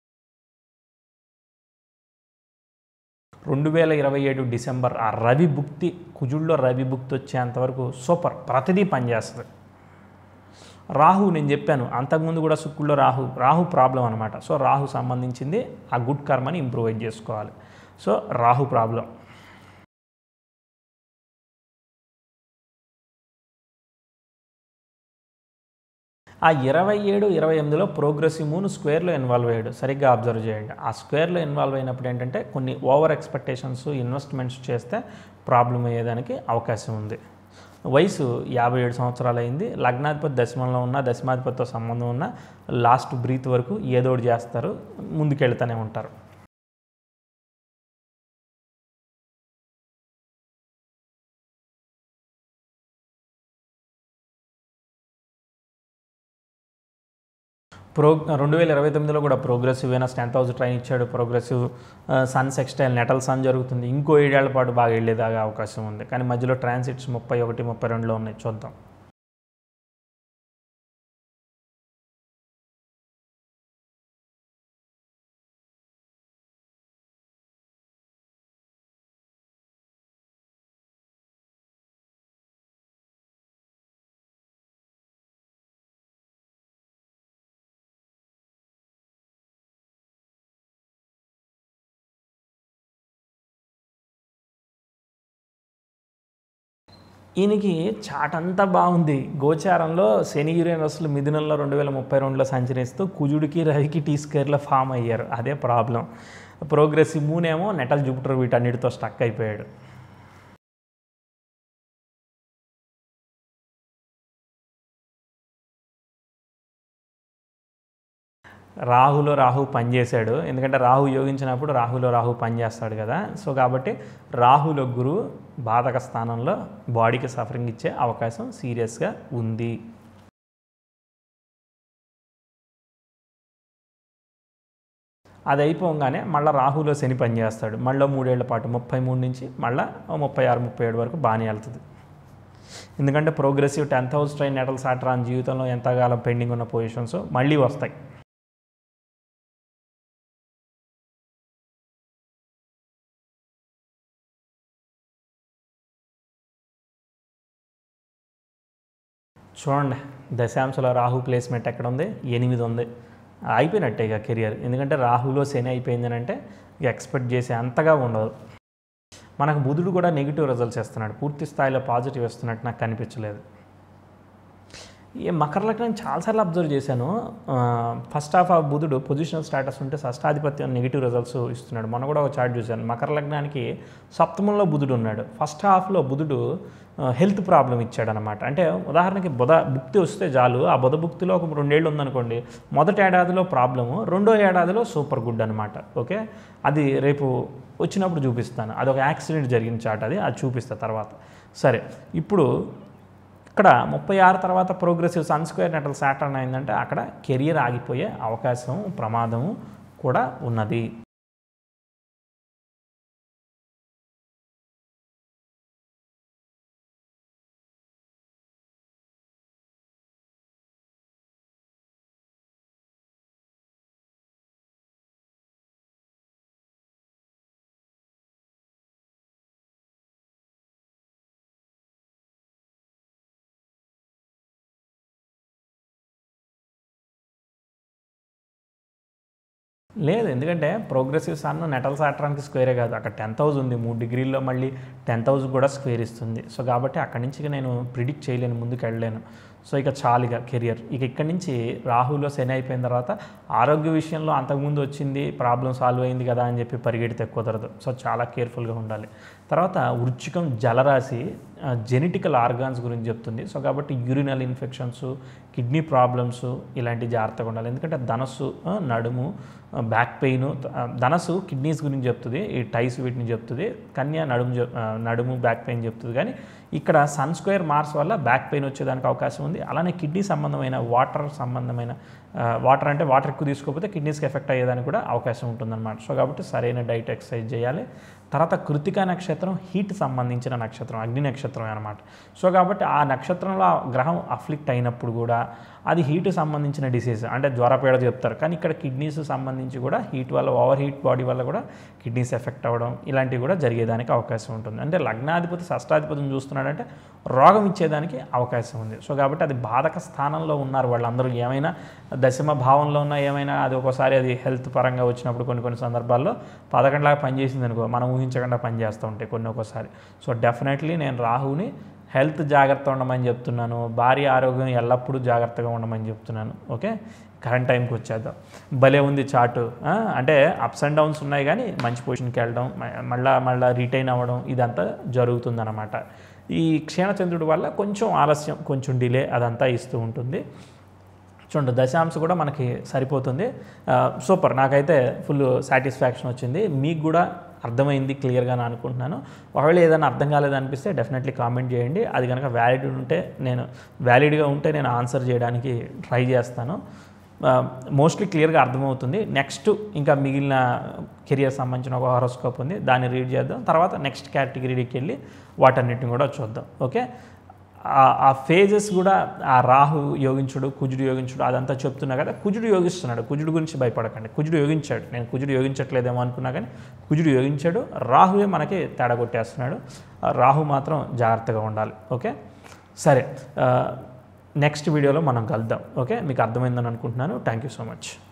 Speaker 1: రెండు వేల ఇరవై ఏడు డిసెంబర్ ఆ రవి భుక్తి కుజుల్లో రవి భుక్తి వచ్చేంతవరకు సూపర్ ప్రతిదీ పనిచేస్తుంది రాహు నేను చెప్పాను అంతకుముందు కూడా శుక్రుల్లో రాహు రాహు ప్రాబ్లం అనమాట సో రాహు సంబంధించింది ఆ గుడ్ కర్మని ఇంప్రూవైజ్ చేసుకోవాలి సో రాహు ప్రాబ్లం ఆ ఇరవై ఏడు ఇరవై ఎనిమిదిలో ప్రోగ్రెసివ్ మూన్ స్క్వేర్లో ఇన్వాల్వ్ అయ్యాడు సరిగ్గా అబ్జర్వ్ చేయండి ఆ స్క్వేర్లో ఇన్వాల్వ్ అయినప్పుడు ఏంటంటే కొన్ని ఓవర్ ఎక్స్పెక్టేషన్స్ ఇన్వెస్ట్మెంట్స్ చేస్తే ప్రాబ్లం అయ్యేదానికి అవకాశం ఉంది వయసు యాభై ఏడు సంవత్సరాలు అయింది లగ్నాధిపతి దశమంలో ఉన్న దశమాధిపతితో సంబంధం ఉన్న లాస్ట్ బ్రీత్ వరకు ఏదో ఒకటి చేస్తారు ముందుకెళ్తూనే ఉంటారు ప్రో రెండు వేల ఇరవై తొమ్మిదిలో కూడా ప్రోగ్రెసివ్ అయినా టెన్త్ హౌస్ ట్రైన్ ఇచ్చాడు progressive sun sextile natal sun జరుగుతుంది ఇంకో ఏడేళ్ల పాటు బాగా వెళ్ళేదాగా అవకాశం ఉంది కానీ మధ్యలో ట్రాన్సిట్స్ ముప్పై ఒకటి ముప్పై రెండులో ఉన్నాయి చూద్దాం ఈయనకి చాట్ అంతా బాగుంది గోచారంలో శని యురేనస్లు మిథునంలో రెండు వేల ముప్పై రెండులో సంచరిస్తూ కుజుడికి రవికి టీ స్క్వేర్లో ఫామ్ అయ్యారు అదే ప్రాబ్లం ప్రోగ్రెసివ్ మూనేమో నెటల్ జూపిటర్ వీటన్నిటితో స్టక్ అయిపోయాడు రాహులో రాహు పనిచేశాడు ఎందుకంటే రాహు యోగించినప్పుడు రాహులో రాహు పనిచేస్తాడు కదా సో కాబట్టి రాహులో గురువు బాధక స్థానంలో బాడీకి సఫరింగ్ ఇచ్చే అవకాశం సీరియస్గా ఉంది అది అయిపోగానే మళ్ళీ రాహులో శని పనిచేస్తాడు మళ్ళీ మూడేళ్ల పాటు ముప్పై మూడు నుంచి మళ్ళీ ముప్పై ఆరు ముప్పై ఏడు వరకు బాగానే వెళ్తుంది ఎందుకంటే progressive tenth house trine natal Saturn జీవితంలో ఎంతకాలం పెండింగ్ ఉన్న పొజిషన్స్ మళ్ళీ వస్తాయి చూడండి దశాంశలో రాహు ప్లేస్మెంట్ ఎక్కడ ఉంది ఎనిమిది ఉంది అయిపోయినట్టే ఇక కెరియర్ ఎందుకంటే రాహులో శని అయిపోయిందని అంటే ఇక ఎక్స్పెక్ట్ చేసే అంతగా ఉండదు మనకు బుధుడు కూడా నెగిటివ్ రిజల్ట్స్ ఇస్తున్నాడు పూర్తి స్థాయిలో పాజిటివ్ ఇస్తున్నట్టు నాకు కనిపించలేదు ఈ మకర లగ్నం చాలాసార్లు అబ్జర్వ్ చేశాను ఫస్ట్ హాఫ్ ఆఫ్ బుధుడు పొజిషనల్ స్టేటస్ ఉంటే షష్టాధిపత్యం నెగిటివ్ రిజల్ట్స్ ఇస్తున్నాడు మొన్న కూడా ఒక చార్ట్ చూశాను మకర లగ్నానికి సప్తమంలో బుధుడు ఉన్నాడు ఫస్ట్ హాఫ్లో బుధుడు హెల్త్ ప్రాబ్లం ఇచ్చాడనమాట అంటే ఉదాహరణకి బుధ భుక్తి వస్తే చాలు ఆ బుధ భుక్తిలో ఒక రెండేళ్ళు ఉందనుకోండి మొదటి ఏడాదిలో ప్రాబ్లము రెండో ఏడాదిలో సూపర్ గుడ్ అనమాట ఓకే అది రేపు వచ్చినప్పుడు చూపిస్తాను అది ఒక యాక్సిడెంట్ జరిగిన చాట్ అది అది చూపిస్తా తర్వాత సరే ఇప్పుడు ఇక్కడ ముప్పై ఆరు తర్వాత progressive sun square natal Saturn అయిందంటే అక్కడ కెరియర్ ఆగిపోయే అవకాశం ప్రమాదము కూడా ఉన్నది లేదు ఎందుకంటే ప్రోగ్రెసివ్ సన్ నెటల్ సాటరానికి స్క్వేరే కాదు అక్కడ టెన్త్ హౌస్ ఉంది మూడు డిగ్రీల్లో మళ్ళీ టెన్త్ హౌస్ కూడా స్క్వేర్ ఇస్తుంది సో కాబట్టి అక్కడి నుంచి ఇక నేను ప్రిడిక్ట్ చేయలేను ముందుకు వెళ్ళలేను సో ఇక చాలుగా కెరియర్ ఇక ఇక్కడి నుంచి రాహులో శని అయిపోయిన తర్వాత ఆరోగ్య విషయంలో అంతకుముందు వచ్చింది ప్రాబ్లం సాల్వ్ అయింది కదా అని చెప్పి పరిగెడితే కుదరదు సో చాలా కేర్ఫుల్గా ఉండాలి తర్వాత వృచ్చికం జలరాశి జెనెటికల్ ఆర్గాన్స్ గురించి చెప్తుంది సో కాబట్టి యూరినల్ ఇన్ఫెక్షన్స్ కిడ్నీ ప్రాబ్లమ్స్ ఇలాంటి జాగ్రత్తగా ఉండాలి ఎందుకంటే ధనస్సు ఆ, నడుము బ్యాక్ పెయిన్ ధనస్సు కిడ్నీస్ గురించి చెప్తుంది ఈ టైస్ వీటిని చెప్తుంది కన్యా నడుము చెప్- ఆ, నడుము బ్యాక్ పెయిన్ చెప్తుంది కానీ ఇక్కడ సన్ స్క్వేర్ మార్స్ వల్ల బ్యాక్ పెయిన్ వచ్చేదానికి అవకాశం ఉంది అలానే కిడ్నీ సంబంధమైన వాటర్ సంబంధమైన ఆ, వాటర్ అంటే వాటర్ ఎక్కువ తీసుకోకపోతే కిడ్నీస్కి ఎఫెక్ట్ అయ్యేదానికి కూడా అవకాశం ఉంటుందన్నమాట సో కాబట్టి సరైన డైట్ ఎక్సర్సైజ్ చేయాలి తర్వాత కృతికా నక్షత్రం హీట్ సంబంధించిన నక్షత్రం అగ్ని నక్షత్రం అనమాట సో కాబట్టి ఆ నక్షత్రంలో ఆ గ్రహం అఫ్లిక్ట్ అయినప్పుడు కూడా అది హీట్ సంబంధించిన డిసీజ్ అంటే జ్వరపేడ చెప్తారు కానీ ఇక్కడ కిడ్నీస్ సంబంధించి కూడా హీట్ వల్ల ఓవర్ హీట్ బాడీ వల్ల కూడా కిడ్నీస్ ఎఫెక్ట్ అవ్వడం ఇలాంటివి కూడా జరిగేదానికి అవకాశం ఉంటుంది అంటే లగ్నాధిపతి షష్టాధిపతిని చూస్తున్నాడంటే రోగం ఇచ్చేదానికి అవకాశం ఉంది సో కాబట్టి అది బాధక స్థానంలో ఉన్నారు వాళ్ళందరూ ఏమైనా దశమ భావంలో ఉన్న ఏమైనా అది ఒక్కోసారి అది హెల్త్ పరంగా వచ్చినప్పుడు కొన్ని కొన్ని సందర్భాల్లో పదకొండులాగా పనిచేసింది అనుకో మనం ఊహించకుండా పనిచేస్తూ ఉంటాయి కొన్ని ఒక్కోసారి సో డెఫినెట్లీ నేను రాహుని హెల్త్ జాగ్రత్త ఉండమని చెప్తున్నాను భార్య ఆరోగ్యం ఎల్లప్పుడూ జాగ్రత్తగా ఉండమని చెప్తున్నాను ఓకే కరెంట్ టైంకి వచ్చేద్దాం భలే ఉంది చార్టు ఆ, అంటే అప్స్ అండ్ డౌన్స్ ఉన్నాయి కానీ మంచి పొజిషన్కి వెళ్ళడం మ- మళ్ళా మళ్ళా రిటైన్ అవ్వడం ఇదంతా జరుగుతుందన్నమాట ఈ క్షీణచంద్రుడి వల్ల కొంచెం ఆలస్యం కొంచెం డిలే అదంతా ఇస్తూ ఉంటుంది చూడండి దశాంశ కూడా మనకి సరిపోతుంది ఆ, సూపర్ నాకైతే ఫుల్ సాటిస్ఫాక్షన్ వచ్చింది మీకు కూడా అర్థమైంది క్లియర్గా అని అనుకుంటున్నాను ఒకవేళ ఏదైనా అర్థం కాలేదనిపిస్తే డెఫినెట్లీ కామెంట్ చేయండి అది కనుక వ్యాలిడ్ ఉంటే నేను వ్యాలిడ్గా ఉంటే నేను ఆన్సర్ చేయడానికి ట్రై చేస్తాను మోస్ట్లీ క్లియర్గా అర్థమవుతుంది నెక్స్ట్ ఇంకా మిగిలిన కెరియర్ సంబంధించిన ఒక హారోస్కోప్ ఉంది దాన్ని రీడ్ చేద్దాం తర్వాత నెక్స్ట్ కేటగిరీకి వెళ్ళి వాటన్నిటిని కూడా చూద్దాం ఓకే ఆ- ఆ ఫేజెస్ కూడా ఆ రాహు యోగించుడు కుజుడు యోగించుడు అదంతా చెప్తున్నా కదా కుజుడు యోగిస్తున్నాడు కుజుడు గురించి భయపడకండి కుజుడు యోగించాడు నేను కుజుడు యోగించట్లేదేమో అనుకున్నా కానీ కుజుడు యోగించాడు రాహువే మనకి తేడా కొట్టేస్తున్నాడు ఆ రాహు మాత్రం జాగ్రత్తగా ఉండాలి ఓకే సరే నెక్స్ట్ వీడియోలో మనం కలుద్దాం ఓకే మీకు అర్థమైందని అనుకుంటున్నాను థ్యాంక్ యూ సో మచ్